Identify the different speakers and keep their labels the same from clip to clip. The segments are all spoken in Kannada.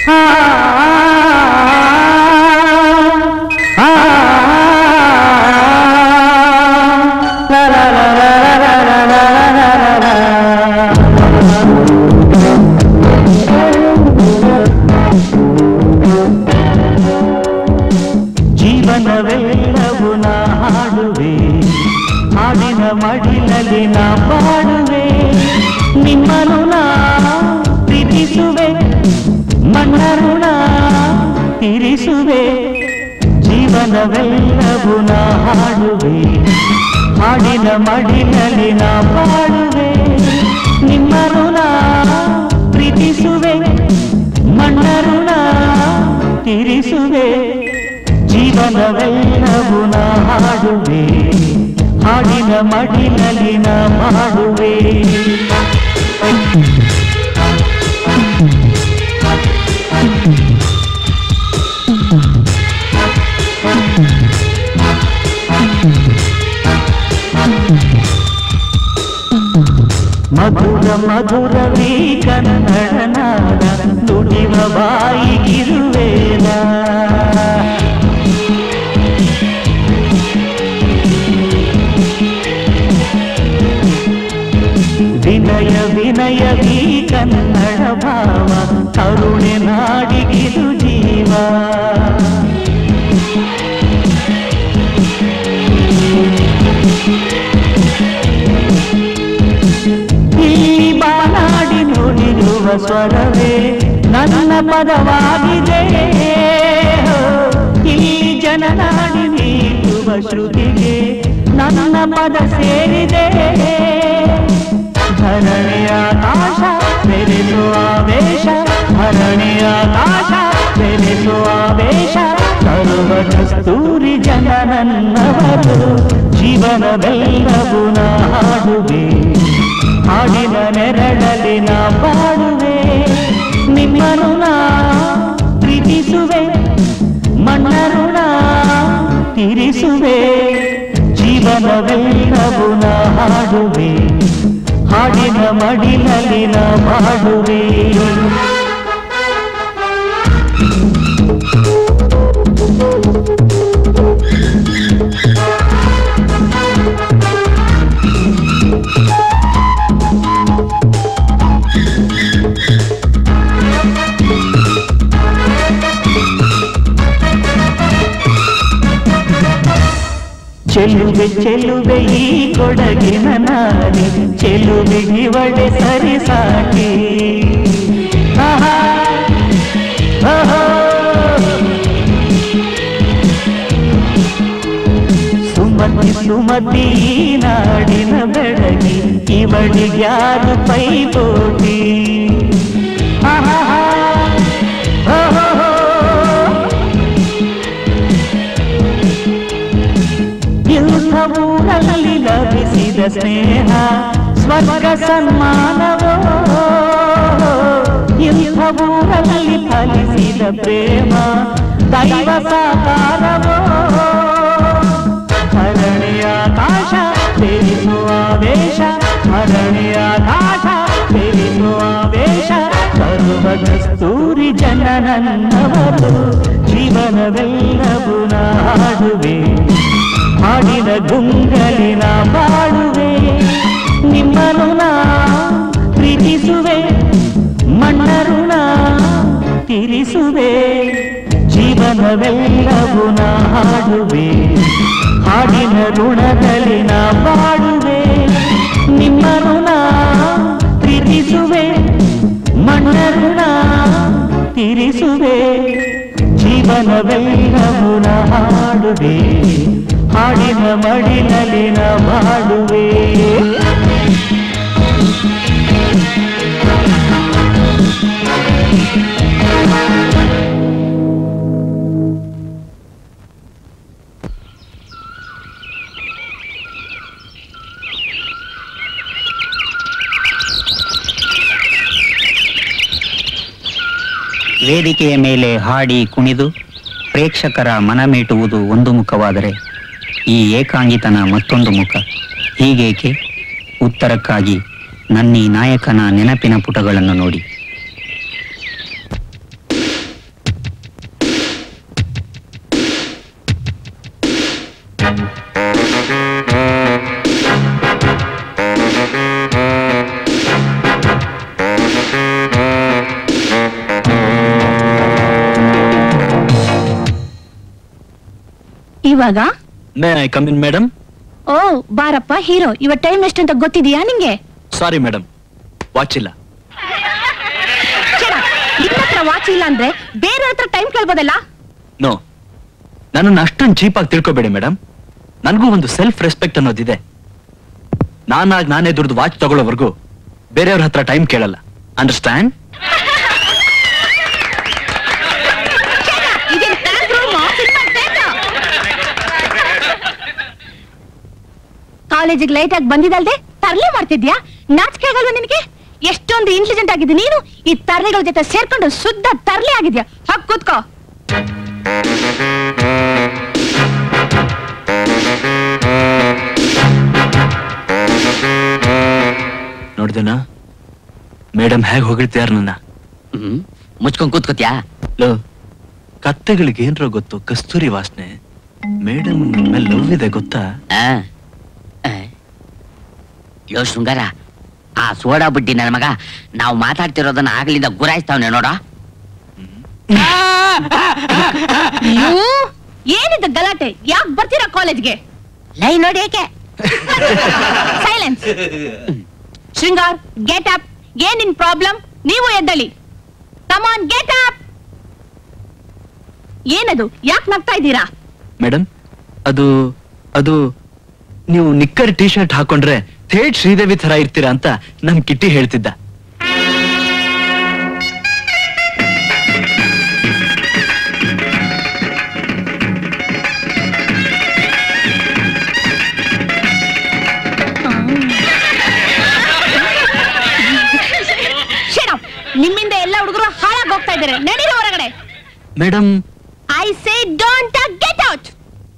Speaker 1: ಜೀವನವೆಲ್ಲವೂ ನಾ ಹಾಡುವೆ ಹಾಡಿನ ಮಡಿಲಲ್ಲಿ ನಾ ಬಾಡುವೆ ನಿಮ್ಮನು ನಾ ಪ್ರೀತಿಸುವೆ ಮಣ್ಣ ಋಣ ತೀರಿಸುವೆ ಜೀವನವೆಲ್ಲವೂ ನಾ ಹಾಡುವೆ ಹಾಡಿನ ಮಡಿಲಲ್ಲಿ ನಾ ಬಾಡುವೆ ನಿಮ್ಮನು ನಾ ಪ್ರೀತಿಸುವೆ ಮಣ್ಣ ಋಣ ತೀರಿಸುವೆ ಜೀವನವೆಲ್ಲವೂ ನಾ ಹಾಡುವೆ ಹಾಡಿನ ಮಡಿಲಲ್ಲಿ ನಾ ಮಾಡುವೆ ಮಧುರ ಮಧುರವೀ ಕನ್ನಡ ನಾಡ ನುಡಿವ ಬಾಯಿಗಿರುವೇನ ವಿನಯ ವಿನಯವೀ ಕನ್ನಡ ಭಾವ ಕರುಣೆ ನಾಡಿಗಿದು ಜೀವ ಈ ಬಾನಾಡಿ ನುಡಿಯುವ ಸ್ವರವೇ ನನ್ನ ಪದವಾಗಿದೆ ಈ ಜನನಾಡಿ ನೀಡುವ ಶ್ರುತಿಗೆ ನನ್ನ ಪದ ಸೇರಿದೆ ಧರಣಿಯ ಆಕಾಶ ಬೆರೆಸುವ ವೇಷ ಧರಣಿಯ ಆಕಾಶ ಬೆರೆಸುವ ವೇಷ ತರುವ ಕಸ್ತೂರಿ ಜನ ನನ್ನವರು ಜೀವನವೆಲ್ಲವೂ ನಾ ಹಾಡುವೆ ಹಾಡಿನ ನೆರಳಲ್ಲಿ ನಾ ಬಾಡುವೆ ನಿಮ್ಮನು ನಾ ಪ್ರೀತಿಸುವೆ ಮಣ್ಣ ಋಣ ತೀರಿಸುವೆ ಜೀವನವೆಲ್ಲವೂ ನಾ ಹಾಡುವೆ ಹಾಡಿನ ಮಡಿಲಲ್ಲಿ ನಾ ಬಾಡುವೆ ಚೆಲುವೆ ಚೆಲುವೆ ಈ ಕೊಡಗಿನ ನಾರಿ ಚೆಲುವೆ ಇವಳೆ ಸರಿ ಸಾಟಿ ಆಹಾ, ಆಹಾ. ಸುಮತಿ ಸುಮತಿ ಈ ನಾಡಿನ ಬೆಳಗಿ ಇವಳಿಗ್ಯಾರು ಪೈಪೋಟಿ ಆಹಾ, ಆಹಾ. ಇಂಥ ಊರಲ್ಲಿ ಲಭಿಸಿದ ಸ್ನೇಹ ಸ್ವರ್ಗ ಸನ್ಮಾನವೋ ಇಂಥ ಊರಲ್ಲಿ ಫಲಿಸಿದ ಪ್ರೇಮ ದೈವ ಸಾಕಾರವೋ ಹರಣಿಯ ಆಕಾಶ ಬೇರಿಸುವ ವೇಷ ಹರಣಿಯ ಆಕಾಶ ಬೇರಿಸುವ ವೇಷ ತರುವ ಕಸ್ತೂರಿ ಜನ ನನ್ನವರು ಜೀವನವೆಲ್ಲವೂ ನಾಡುವೆ ಹಾಡಿನ ಗುಂಗಲಿನ ಬಾಳುವೆ ನಿಮ್ಮನು ನಾ ಪ್ರೀತಿಸುವೆ ಮಣ್ಣ ಋಣ ತೀರಿಸುವೆ ಜೀವನವೆಲ್ಲವೂ ನಾ ಹಾಡುವೆ ಹಾಡಿನ ಋಣದಲ್ಲಿ ನಾ ಬಾಳುವೆ ನಿಮ್ಮ ಋಣ ಪ್ರೀತಿಸುವೆ ಮಣ್ಣ ಋಣ ತೀರಿಸುವೆ ಜೀವನವೆಲ್ಲವೂ ನಾ ಹಾಡುವೆ ಹಾಡಿನ ಮಡಿಲಲ್ಲಿ ನಾ ಬಾಳುವೆ
Speaker 2: ವೇದಿಕೆಯ ಮೇಲೆ ಹಾಡಿ ಕುಣಿದು ಪ್ರೇಕ್ಷಕರ ಮನಮೀಟುವುದು ಒಂದು ಮುಖವಾದರೆ ಈ ಏಕಾಂಗಿತನ ಮತ್ತೊಂದು ಮುಖ ಹೀಗೇಕೆ ಉತ್ತರಕ್ಕಾಗಿ ನನ್ನೀ ನಾಯಕನ ನೆನಪಿನ ಪುಟಗಳನ್ನು ನೋಡಿ
Speaker 3: ಇವಾಗ
Speaker 4: may I come in madam
Speaker 3: ಓ ಬಾರಪ್ಪ ಹೀರೋ ಇವ ಟೈಮ್ ಎಷ್ಟು ಅಂತ ಗೊತ್ತಿದ್ಯಾ ನಿಂಗೆ
Speaker 4: ಸಾರಿ ಮೇಡಮ್ ವಾಚ್ ಇಲ್ಲ
Speaker 3: ಛೆ, ನಿನ್ನ ಹತ್ರ ವಾಚ್ ಇಲ್ಲ ಅಂದ್ರೆ ಬೇರೆ ಹತ್ರ ಟೈಮ್ ಕೇಳ್ಬೋದಲ್ಲ
Speaker 4: ನೋ ನನ್ನನ್ನು ಅಷ್ಟೊಂದು ಚೀಪಾಗಿ ತಿಳ್ಕೊಬೇಡಿ ಮೇಡಮ್ ನನಗೂ ಒಂದು ಸೆಲ್ಫ್ ರೆಸ್ಪೆಕ್ಟ್ ಅನ್ನೋದಿದೆ ನಾನಾಗಿ ನಾನೇ ದುಡ್ದು ವಾಚ್ ತಗೊಳ್ಳೋವರೆಗೂ ಬೇರೆಯವ್ರ ಹತ್ರ ಟೈಮ್ ಕೇಳಲ್ಲ ಅಂಡರ್ಸ್ಟ್ಯಾಂಡ್
Speaker 3: ಇದೇನ್ ಟ್ಯಾಂಕ್ ರೂಮಾ? Cinema theatre? ಕಾಲೇಜಿಗೆ ಲೈಟ್ ಆಗಿ ಬಂದಿದಲ್ದೆ ತರ್ಲೆ ಮಾಡ್ತಿದ್ಯಾ ನಾಚಿಕೆ ಆಗಲ್ವಾ ನಿನಗೆ ಎಷ್ಟೊಂದು ಇಂಟೆಲಿಜೆಂಟ್ ಆಗಿದ್ದು ನೀನು ಈ ತರ್ಲೆಗಳ ಜೊತೆ ಸೇರ್ಕೊಂಡು ಶುದ್ಧ ತರ್ಲೆ ಆಗಿದ್ಯಾ ಹಾಕ್ ಕೂತ್ಕೋ
Speaker 4: ನೋಡ್ದೇನಾ ಮೇಡಮ್ ಹೇಗೆ ಹೊಗಳ್ತಿಯಾರ ನನ್ನ
Speaker 5: ಹ್ಮ್ ಮುಚ್ಕೊಂಡ್ ಕೂತ್ಕೋತ್ಯಾ
Speaker 4: ಲೋ ಕತ್ತೆಗಳಿಗೆ ಏನ್ರೋ ಗೊತ್ತು ಕಸ್ತೂರಿ ವಾಸನೆ ಮೇಡಮ್ ಮೇಲೆ ಲವ್ ಇದೆ ಗೊತ್ತಾ
Speaker 5: ಆ? ಆ. ಯೋ ಶೃಂಗಾರ ಆ ಸೋಡಾ ಬುಡ್ಡಿ ನನ್ನ ಮಗ ನಾವು ಮಾತಾಡ್ತಿರೋದನ್ನ ಆಗ್ಲಿಂದ ಗುರಾಯಿಸ್ತಾವ್ನೆ ನೋಡ
Speaker 3: ಅಯ್ಯೋ, ಏನಿದು ಗಲಾಟೆ ಯಾಕೆ ಬರ್ತೀರಾ ಕಾಲೇಜ್ಗೆ
Speaker 5: ಲೈ ನೋಡಿ ಏಕೆ
Speaker 3: ಸೈಲೆನ್ಸ್ ಶೃಂಗಾರ್ ಗೆಟ್ ಅಪ್ ಏನ್ ನಿನ್ ಪ್ರಾಬ್ಲಮ್ ನೀವು ಎದ್ದಳಿ ಕಮಾನ್ ಗೆಟ್ ಅಪ್ ಏನದು ಯಾಕೆ ನಗ್ತಾ ಇದ್ದೀರಾ
Speaker 4: ಮೇಡಮ್ ಅದು ಅದು ನೀವು ನಿಕ್ಕರ್ ಟಿ ಶರ್ಟ್ ಹಾಕೊಂಡ್ರೆ ಥೇಟ್ ಶ್ರೀದೇವಿ ತರ ಇರ್ತೀರಾ ಅಂತ ನಮ್ ಕಿಟ್ಟಿ ಹೇಳ್ತಿದ್ದ
Speaker 3: Shut up. ನಿಮ್ಮಿಂದ ಎಲ್ಲ ಹುಡುಗರು ಹಾಳಾಗಿ ಹೋಗ್ತಾ ಇದ್ದಾರೆ ನಡೀರಿ ಹೊರಗಡೆ
Speaker 4: madam
Speaker 3: I say don't get out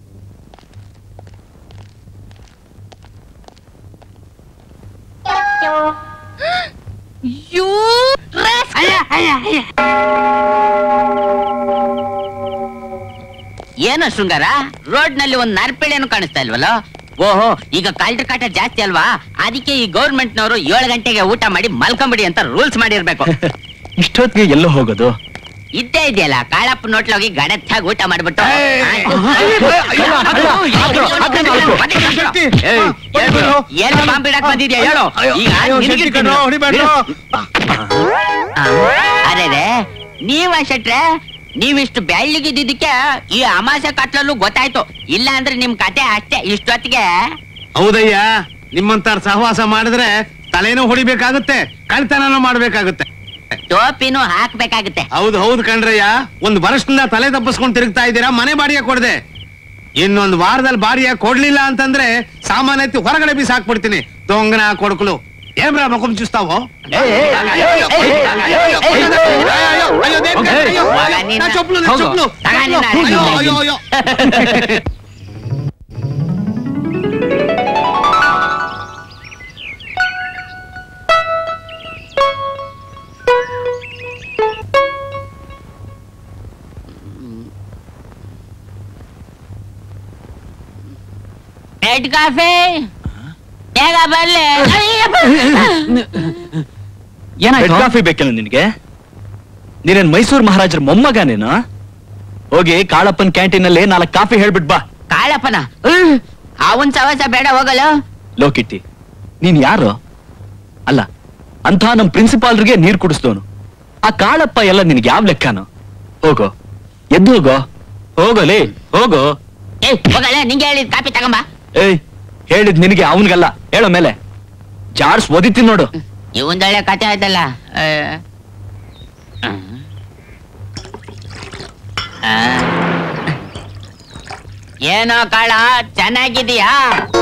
Speaker 3: you
Speaker 5: ಏನೋ ಶೃಂಗಾರ ರೋಡ್ ನಲ್ಲಿ ಒಂದ್ ನರ್ಪಿಳೆನು ಕಾಣಿಸ್ತಾ ಇಲ್ವಲ್ಲ ಓಹೋ ಈಗ ಕಾಲ್ಟ್ರ್ ಕಾಟ ಜಾಸ್ತಿ ಅಲ್ವಾ ಅದಕ್ಕೆ ಈ ಗೌರ್ಮೆಂಟ್ ನವರು ಏಳು ಗಂಟೆಗೆ ಊಟ ಮಾಡಿ ಮಲ್ಕೊಂಬಿಡಿ ಅಂತ ರೂಲ್ಸ್ ಮಾಡಿರ್ಬೇಕು
Speaker 4: ಇಷ್ಟೊತ್ತಿಗೆ ಎಲ್ಲೋ ಹೋಗೋದು
Speaker 5: ಇದ್ದೇ ಇದೆಯಲ್ಲ ಕಾಳಪ್ಪ ನೋಟ್ಲೋಗಿ ಗಡತ್ತಾಗಿ ಊಟ ಮಾಡ್ಬಿಟ್ಟು ಏನು ಬಾಂಬ್ ಬಿಡಕ್ ಬಂದಿದ್ಯಾ ಹೇಳು ಈಗ ನಿನಗಿರ್ತೀನಿ. ಆ, ಅರೆ ರೇ ನೀವ ಶೆಟ್ರೆ ನೀವಿಷ್ಟು ಬೆಳ್ಳಿಗಿದ್ದಿದ್ದಕ್ಕೆ ಈ ಅಮಾಸೆ ಕತ್ಲಲ್ಲೂ ಗೊತ್ತಾಯ್ತು ಇಲ್ಲ ಅಂದ್ರೆ ನಿಮ್ ಕತೆ ಅಷ್ಟೇ ಇಷ್ಟೊತ್ತಿಗೆ
Speaker 6: ಹೌದಯ್ಯ ನಿಮ್ಮಂತಾರ ಸಹವಾಸ ಮಾಡಿದ್ರೆ ತಲೆನೂ ಹೊಡಿಬೇಕಾಗುತ್ತೆ ಕಳ್ತನನೂ ಮಾಡ್ಬೇಕಾಗುತ್ತೆ
Speaker 5: ಟೋಪಿನೂ ಹಾಕ್ಬೇಕಾಗುತ್ತೆ
Speaker 6: ಹೌದು ಹೌದು ಕಣ್ರಯ್ಯ ಒಂದ್ ವರ್ಷದಿಂದ ತಲೆ ತಪ್ಪಿಸ್ಕೊಂಡು ತಿರುಗ್ತಾ ಇದ್ದೀರಾ ಮನೆ ಬಾಡಿಗೆ ಕೊಡದೆ ಇನ್ನೊಂದ್ ವಾರದಲ್ಲಿ ಬಾಡಿಗೆ ಕೊಡ್ಲಿಲ್ಲ ಅಂತಂದ್ರೆ ಸಾಮಾನ್ಯ ಎತ್ತಿ ಹೊರಗಡೆ ಬಿಸಾಕ್ಬಿಡ್ತೀನಿ ದೊಂಗನ ಕೊಡ್ಕಲು ಏನ್ರ ಮಗುಮ್ ಚುಸ್ತಾವೋ
Speaker 5: ಮಗ ನಿನ್ನ-
Speaker 6: ಚೊಪ್ಲು
Speaker 5: ಹೋಗು.
Speaker 6: ಚೊಪ್ಲು
Speaker 5: ತಗ ನಿನ್ನ
Speaker 6: ಅಯ್ಯೋ ಅಯ್ಯೋ ಅಯ್ಯೋ
Speaker 5: ರೆಡ್ ಕಾಫಿ ಬೇಗ ಬರ್ಲಿ
Speaker 4: ರೆಡ್ ಕಾಫಿ ಬೇಕೇನು ನಿನಗೆ ನೀನೇನ್ ಮೈಸೂರು ಮಹಾರಾಜರ ಮೊಮ್ಮಗ ನೀನು ಹೋಗಿ ಕಾಳಪ್ಪನ್ ಕ್ಯಾಂಟೀನ್ ಅಲ್ಲಿ ನಾಲ್ಕು ಕಾಫಿ ಹೇಳ್ಬಿಟ್ ಬಾ
Speaker 5: ಕಾಳಪ್ಪನ ಅವನ್ ಸವಸ ಬೇಡ ಹೋಗಲು
Speaker 4: ಲೋಕಿಟ್ಟಿ ನೀನ್ ಯಾರು ಅಲ್ಲ ಅಂತ ನಮ್ ಪ್ರಿನ್ಸಿಪಾಲ್ರಿಗೆ ನೀರ್ ಕುಡಿಸ್ದವನು ಆ ಕಾಳಪ್ಪ ಎಲ್ಲ ನಿನ್ಗೆ ಯಾವ ಲೆಕ್ಕನು ಹೋಗೋ ಎದ್ದು ಹೋಗೋ ಹೋಗೋಲಿ ಹೋಗೋ
Speaker 5: ಏ ಹೋಗಲ್ಲ ನಿಂಗೆ ಹೇಳಿದ್ ಕಾಫಿ ತಗೊಂಬ
Speaker 4: ಏಯ್ ಹೇಳಿದ್ ನಿನಗೆ ಅವನ್ಗಲ್ಲ ಹೇಳೋ ಮೇಲೆ ಜಾರ್ಸ್ ಓದಿತೀನಿ ನೋಡು
Speaker 5: ಇವಂದೊಳ್ಳೆ ಕತೆ ಆಯ್ತಲ್ಲ ಆ. ಆ. ಏನೋ ಕಾಳ ಚೆನ್ನಾಗಿದೀಯಾ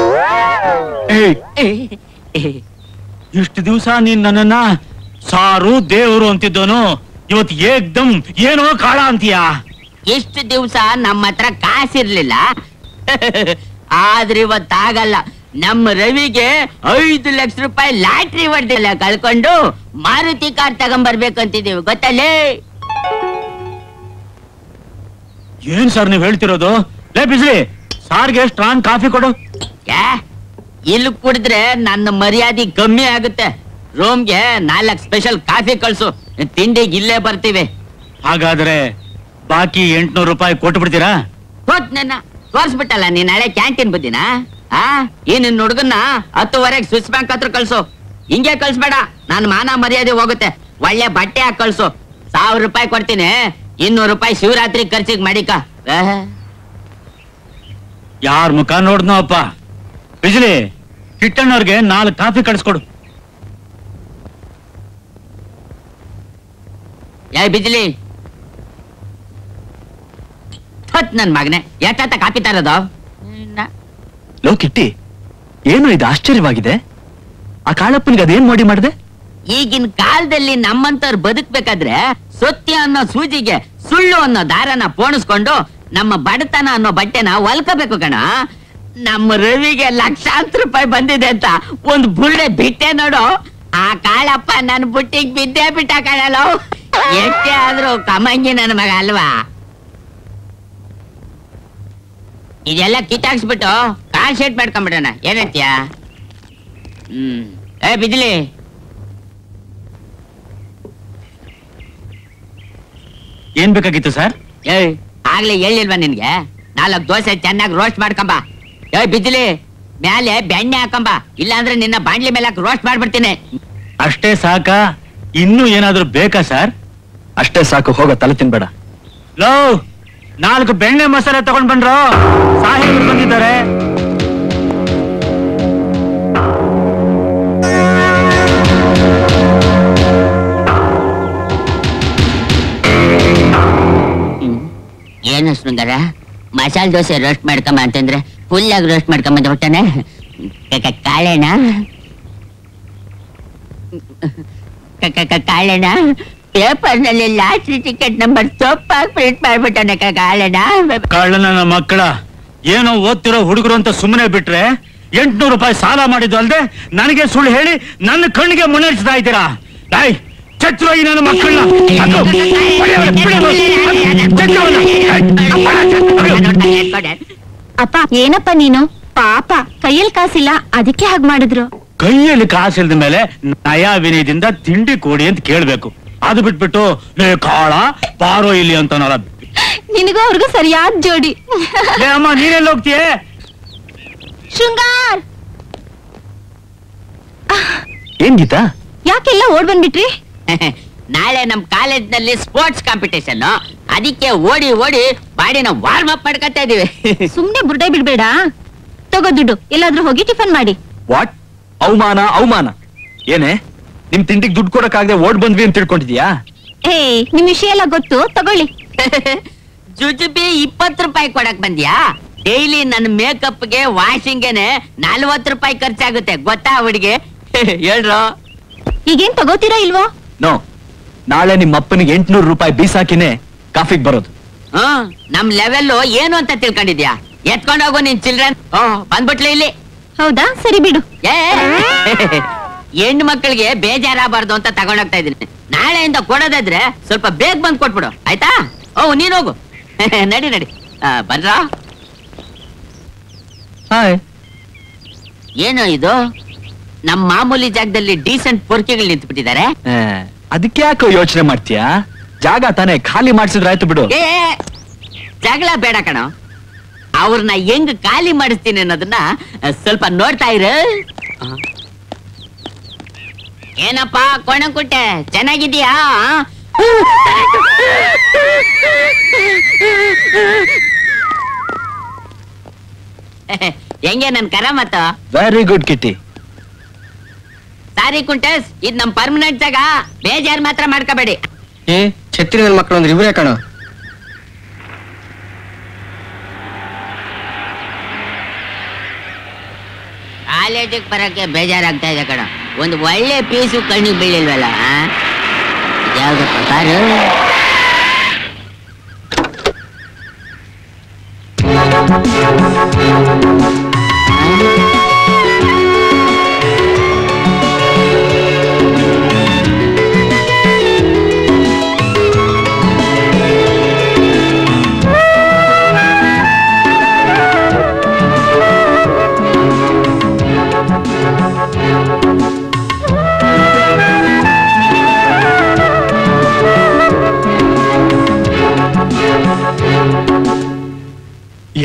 Speaker 1: ಇಷ್ಟು ದಿವಸ ನೀನ್ ನನ್ನನ್ನ ಸಾರು ದೇವರು ಅಂತಿದ್ದೋನು ಇವತ್ ಏಕ್ದಮ್ ಏನೋ ಕಾಳ ಅಂತೀಯಾ
Speaker 5: ಇಷ್ಟು ದಿವ್ಸ ನಮ್ಮ ಹತ್ರ ಕಾಸಿರ್ಲಿಲ್ಲ ಆದ್ರೆ ಇವತ್ತಾಗಲ್ಲ ನಮ್ಮ ರವಿಗೆ ಐದು ಲಕ್ಷ ರೂಪಾಯಿ ಲಾಟ್ರಿ ಹೊಡೆದಿಲ್ಲ ಕಳ್ಕೊಂಡು ಮಾರುತಿ ಕಾರ್ ತಗೊಂಬರ್ಬೇಕಂತಿದೀವಿ ಗೊತ್ತಲ್ಲೇ
Speaker 1: ಏನ್ ಸರ್ ನೀವ್ ಹೇಳ್ತಿರೋದು ಲೇ ಬಿಸ್ಲಿ ಸಾರ್ಗೆ ಸ್ಟ್ರಾಂಗ್ ಕಾಫಿ ಕೊಡು
Speaker 5: ಯಾ ಇಲ್ಲಿ ಕುಡಿದ್ರೆ ನನ್ನ ಮರ್ಯಾದೆ ಕಮ್ಮಿ ಆಗುತ್ತೆ ರೂಮ್ಗೆ ನಾಲ್ಕು ಸ್ಪೆಷಲ್ ಕಾಫಿ ಕಳ್ಸು ತಿಂಡಿಗೆ ಇಲ್ಲೇ ಬರ್ತೀವಿ
Speaker 1: ಹಾಗಾದ್ರೆ ಬಾಕಿ ಎಂಟ್ನೂರು ರೂಪಾಯಿ ಕೊಟ್ಟು ಬಿಡ್ತೀರಾ
Speaker 5: ಹೋತ್ ನನ್ನ ತೋರ್ಸ್ಬಿಟ್ಟಲ್ಲ ನೀನ್ ನಾಳೆ ಕ್ಯಾಂಟೀನ್ ಬುದ್ದಿನ ಆ ಈ ನಿನ್ ಹುಡುಗನ್ನ ಹತ್ತುವರೆಗೆ ಸ್ವಿಸ್ ಬ್ಯಾಂಕ್ ಹತ್ರ ಕಳ್ಸು ಹಿಂಗೆ ಕಳ್ಸ್ಬೇಡ ನಾನ್ ಮಾನ ಮರ್ಯಾದೆ ಹೋಗುತ್ತೆ ಒಳ್ಳೆ ಬಟ್ಟೆ ಹಾಕಿ ಕಳ್ಸು ಸಾವಿರ ರೂಪಾಯಿ ಕೊಡ್ತೀನಿ ಇನ್ನೂರು ರೂಪಾಯಿ ಶಿವರಾತ್ರಿ ಖರ್ಚಿಗೆ ಮಾಡಿಕ ಆಹ್.
Speaker 1: ಯಾರ್ ಮುಖ ನೋಡ್ನೋ ಅಪ್ಪ ಬಿಜ್ಲಿ ಕಿಟ್ಟಣ್ಣವ್ರಿಗೆ ನಾಲ್ಕು ಕಾಫಿ ಕಳಿಸ್ಕೊಡು
Speaker 5: ಏ ಬಿಜ್ಲಿ ಥತ್ ನನ್ ಮಗನೆ ಎಟ್ಟ ಕಾಪಿ ತರೋದು ನ-
Speaker 4: ಲೋ ಕಿಟ್ಟಿ ಏನು ಇದು ಆಶ್ಚರ್ಯವಾಗಿದೆ ಆ ಕಾಳಪ್ಪನಿಗೆ ಅದೇನ್ ಮಾಡಿ ಮಾಡಿದೆ
Speaker 5: ಈಗಿನ ಕಾಲದಲ್ಲಿ ನಮ್ಮಂತವ್ರು ಬದುಕ್ಬೇಕಾದ್ರೆ ಸತ್ಯ ಅನ್ನೋ ಸೂಜಿಗೆ ಸುಳ್ಳು ಅನ್ನೋ ದಾರನ ಪೋಣಿಸ್ಕೊಂಡು ನಮ್ಮ ಬಡತನ ಅನ್ನೋ ಬಟ್ಟೆನ ಹೊಲ್ಕೋಬೇಕು ಕಣ ನಮ್ಮ ರವಿಗೆ ಲಕ್ಷಾಂತರ ರೂಪಾಯಿ ಬಂದಿದೆ ಅಂತ ಒಂದ್ ಬುಳ್ಳೆ ಬಿಟ್ಟೆ ನೋಡು ಆ ಕಾಳಪ್ಪ ನನ್ ಬುಟ್ಟಿಗೆ ಬಿದ್ದೇ ಬಿಟ್ಟ ಕಾಣಲ್ಲ ಎಷ್ಟೇ ಆದ್ರೂ ಕಮಂಗಿ ನನ್ನ ಮಗ ಅಲ್ವಾ ಇದೆಲ್ಲ ಕಿತ್ತಾಕ್ಸ್ಬಿಟ್ಟು ಕಾಲ್ ಶೇಟ್ ಮಾಡ್ಕೊಂಡ್ಬಿಡೋಣ ಏನಂತೀಯ ಹ್ಮ್ ಏ ಬಿಜ್ಲಿ
Speaker 1: ಏನ್ ಬೇಕಾಗಿತ್ತು ಸರ್
Speaker 5: ಏಯ್ ಆಗ್ಲೇ ಹೇಳಿಲ್ವಾ ನಿನ್ಗೆ ನಾಲ್ಕು ದೋಸೆ ಚೆನ್ನಾಗಿ ರೋಸ್ಟ್ ಮಾಡ್ಕೊಂಬ ಏಯ್ ಬಿಜ್ಲಿ ಮ್ಯಾಲೆ ಬೆಣ್ಣೆ ಹಾಕೊಂಬ ಇಲ್ಲಾಂದ್ರೆ ನಿನ್ನ ಬಾಂಡ್ಲಿ ಮೇಲೆ ಹಾಕಿ ರೋಸ್ಟ್ ಮಾಡ್ಬಿಡ್ತೀನಿ
Speaker 1: ಅಷ್ಟೇ ಸಾಕ ಇನ್ನೂ ಏನಾದ್ರೂ ಬೇಕಾ ಸರ್
Speaker 4: ಅಷ್ಟೇ ಸಾಕು ಹೋಗೋ ತಲೆ ತಿನ್ಬೇಡ
Speaker 1: ಲೋ ನಾಲ್ಕು ಬೆಣ್ಣೆ ಮಸಾಲೆ ತಗೊಂಡ್ ಬಂದ್ರು ಸಾಹೇಬ್ರು ಬಂದಿದ್ದಾರೆ
Speaker 5: ಏನು ಶೃಂಗಾರ ಮಸಾಲೆ ದೋಸೆ ರೋಸ್ಟ್ ಮಾಡ್ಕೊಂಬ ಅಂತಂದ್ರೆ ಫುಲ್ ಆಗಿ ರೋಸ್ಟ್ ಮಾಡ್ಕೊಂಬಂದು ಹೊಟ್ಟನೆ ಕಾಳೆಣ ಕ- ಕ- ಕ- ಕಾಳೆಣ ಪೇಪರ್ ನಲ್ಲಿ ಲಾಟ್ರಿ ಟಿಕೆಟ್ ನಂಬರ್ ತಪ್ಪಾಗಿ ಪ್ರಿಂಟ್ ಮಾಡ್ಬಿಟ್ಟನೆ ಕಾಳೆಣ
Speaker 1: ಕಳ್ಳನ ಮಕ್ಕಳ ಏನೋ ಓದ್ತಿರೋ ಹುಡುಗರು ಅಂತ ಸುಮ್ಮನೆ ಬಿಟ್ರೆ ಎಂಟ್ನೂರು ರೂಪಾಯಿ ಸಾಲ ಮಾಡಿದ್ದು ಅಲ್ದೆ ನನಗೆ ಸುಳ್ಳು ಹೇಳಿ ನನ್ನ ಕಣ್ಣಿಗೆ ಮುನ್ನಡೆಸ್ತಾ ಇದ್ದೀರಾ ಡಾಯ್ ಚಚ್ಚು ಈ ನನ್ನ ಮಕ್ಕಳನ್ನ ಅದು, ಹೊಡೆಯವ್ರೆ, ಬಿಡವ್ರೆ, ಚಚ್ಚು ಅವ್ನ.
Speaker 3: ಅಪ್ಪ ಏನಪ್ಪ ನೀನು ಪಾಪ ಕೈಯಲ್ಲಿ ಕಾಸಿಲ್ಲ ಅದಕ್ಕೆ ಹಾಗೆ ಮಾಡಿದ್ರು
Speaker 1: ಕೈಯಲ್ಲಿ ಕಾಸಿಲ್ದ ಮೇಲೆ ನಯಾ ವಿನಯದಿಂದ ತಿಂಡಿ ಕೊಡಿ ಅಂತ ಕೇಳ್ಬೇಕು ಅದು ಬಿಟ್ಬಿಟ್ಟು ಲೇ ಕಾಳ ಪಾರೋ ಇಲ್ಲಿ ಅಂತ
Speaker 3: ನಿನಗೂ ಅವ್ರಿಗೂ ಸರಿಯಾದ ಜೋಡಿ
Speaker 1: ಲೇ ಅಮ್ಮ ನೀನೆಲ್ಲ ಹೋಗ್ತೀಯೇ
Speaker 3: ಶೃಂಗಾರ್
Speaker 4: ಏನ್ ಗೀತಾ
Speaker 3: ಯಾಕೆಲ್ಲ ಓಡ್ ಬಂದ್ಬಿಟ್ರಿ
Speaker 5: ನಾಳೆ ನಮ್ ಕಾಲೇಜ್ ನಲ್ಲಿ ಸ್ಪೋರ್ಟ್ಸ್ ಕಾಂಪಿಟೇಷನ್ ಅದಕ್ಕೆ ಓಡಿ ಓಡಿ ಬಾಡಿನ ವಾರ್ಮ್ ಅಪ್ ಮಾಡ್ಕೊತಾ ಇದೀವಿ
Speaker 3: ಸುಮ್ನೆ ಬುರ್ಡೆ ಬಿಡ್ಬೇಡ ತಗೋ ದುಡ್ಡು ಎಲ್ಲಾದ್ರೂ ಹೋಗಿ ಟಿಫನ್ ಮಾಡಿ
Speaker 4: ವಾಟ್ ಅವಮಾನ ಅವಮಾನ ಏನೇ ನಿಮ್ ತಿಂಡಿಗೆ ದುಡ್ಡು ಕೊಡಕ್ಕಾಗದೆ ಓಡ್ ಬಂದ್ವಿ ಅಂತ ತಿಳ್ಕೊಂಡಿದ್ಯಾ
Speaker 3: ಏ ನಿಮ್ ವಿಷಯ ಎಲ್ಲ ಗೊತ್ತು ತಗೊಳ್ಳಿ
Speaker 5: ಜುಜುಬಿ ಇಪ್ಪತ್ತು ರೂಪಾಯಿ ಕೊಡಕ್ ಬಂದ್ಯಾ ಡೈಲಿ ನನ್ನ ಮೇಕಪ್ಗೆ ವಾಷಿಂಗ್ಗೆನೆ ನಲ್ವತ್ತು ರೂಪಾಯಿ ಖರ್ಚಾಗುತ್ತೆ ಗೊತ್ತಾ ಹುಡುಗಿ ಹೇಳ್ರು
Speaker 3: ಈಗೇನ್ ತಗೋತೀರಾ ಇಲ್ವೋ
Speaker 4: ನೋ ನಾಳೆ ನಿಮ್ಮ ಅಪ್ಪನಿಗೆ ಎಂಟ್ನೂರು ರೂಪಾಯಿ ಬೀಸಾಕಿನೇ ಕಾಫಿಗೆ ಬರೋದು
Speaker 5: ಹ್ಮ್ ನಮ್ ಲೆವೆಲ್ ಏನು ಅಂತ ತಿಳ್ಕೊಂಡಿದ್ಯಾ ಎತ್ಕೊಂಡೋಗು ನಿನ್ ಚಿಲ್ಡ್ರನ್ ಓ ಬಂದ್ಬಿಟ್ಲೆ ಇಲ್ಲಿ
Speaker 3: ಹೌದಾ ಸರಿ ಬಿಡು
Speaker 5: ಏ ಹೆಣ್ಣು ಮಕ್ಕಳಿಗೆ ಬೇಜಾರಾಗಬಾರ್ದು ಅಂತ ತಗೊಂಡೋಗ್ತಾ ಇದೀನಿ ನಾಳೆಯಿಂದ ಕೊಡೋದಾದ್ರೆ ಸ್ವಲ್ಪ ಬೇಗ ಬಂದ್ ಕೊಟ್ಬಿಡು ಆಯ್ತಾ ಓ ನೀನ್ ಹೋಗು ನಡಿ ನಡಿ ಆ, ಬನ್ರಾ
Speaker 4: ಹಾಯ್
Speaker 5: ಏನು ಇದು ನಮ್ಮ ಮಾಮೂಲಿ ಜಾಗದಲ್ಲಿ ಡೀಸೆಂಟ್ ಪೊರ್ಕೆಗಳು ನಿಂತ್ಬಿಟ್ಟಿದ್ದಾರೆ
Speaker 4: ಅದಕ್ಕೆ ಯಾಕೋ ಯೋಚನೆ ಮಾಡ್ತೀಯಾ ಜಾಗ ತಾನೇ ಖಾಲಿ ಮಾಡ್ಸಿದ್ರೆ ಆಯ್ತು ಬಿಡು
Speaker 5: ಏ ಜಗಳ ಬೇಡ ಕಣ ಅವ್ರನ್ನ ಹೆಂಗ್ ಖಾಲಿ ಮಾಡಿಸ್ತೀನಿ ಅನ್ನೋದನ್ನ ಆ, ಸ್ವಲ್ಪ ನೋಡ್ತಾ ಇರು ಆ. ಏನಪ್ಪ ಕೊಣಕುಟ್ಟೆ ಚೆನ್ನಾಗಿದ್ಯಾ ಹೆಂಗೆ ನನ್ ಕರ ಮತ್ತ
Speaker 4: ವೆರಿ ಗುಡ್ ಕಿಟ್ಟಿ
Speaker 5: ಸಾರಿ ಕುಂಟಸ್ ಇದ್ ನಮ್ ಪರ್ಮನೆಂಟ್ ಜಾಗ ಬೇಜಾರ್ ಮಾತ್ರ ಮಾಡ್ಕೋಬೇಡಿ
Speaker 7: ಏ ಛತ್ರಿ ನನ್ನ ಮಕ್ಕಳು ಅಂದ್ರೆ ಇವ್ರೇ ಕಣ
Speaker 5: ಕಾಲೇಜಿಗೆ ಬರಕ್ಕೆ ಬೇಜಾರಾಗ್ತಾ ಇದೆ ಕಣ ಒಂದು ಒಳ್ಳೆ ಪೀಸು ಕಣ್ಣಿಗೆ ಬೀಳಿಲ್ವಲ್ಲ ಆ? ಇದ್ಯಾವ್ದಪ್ಪ ಕಾರು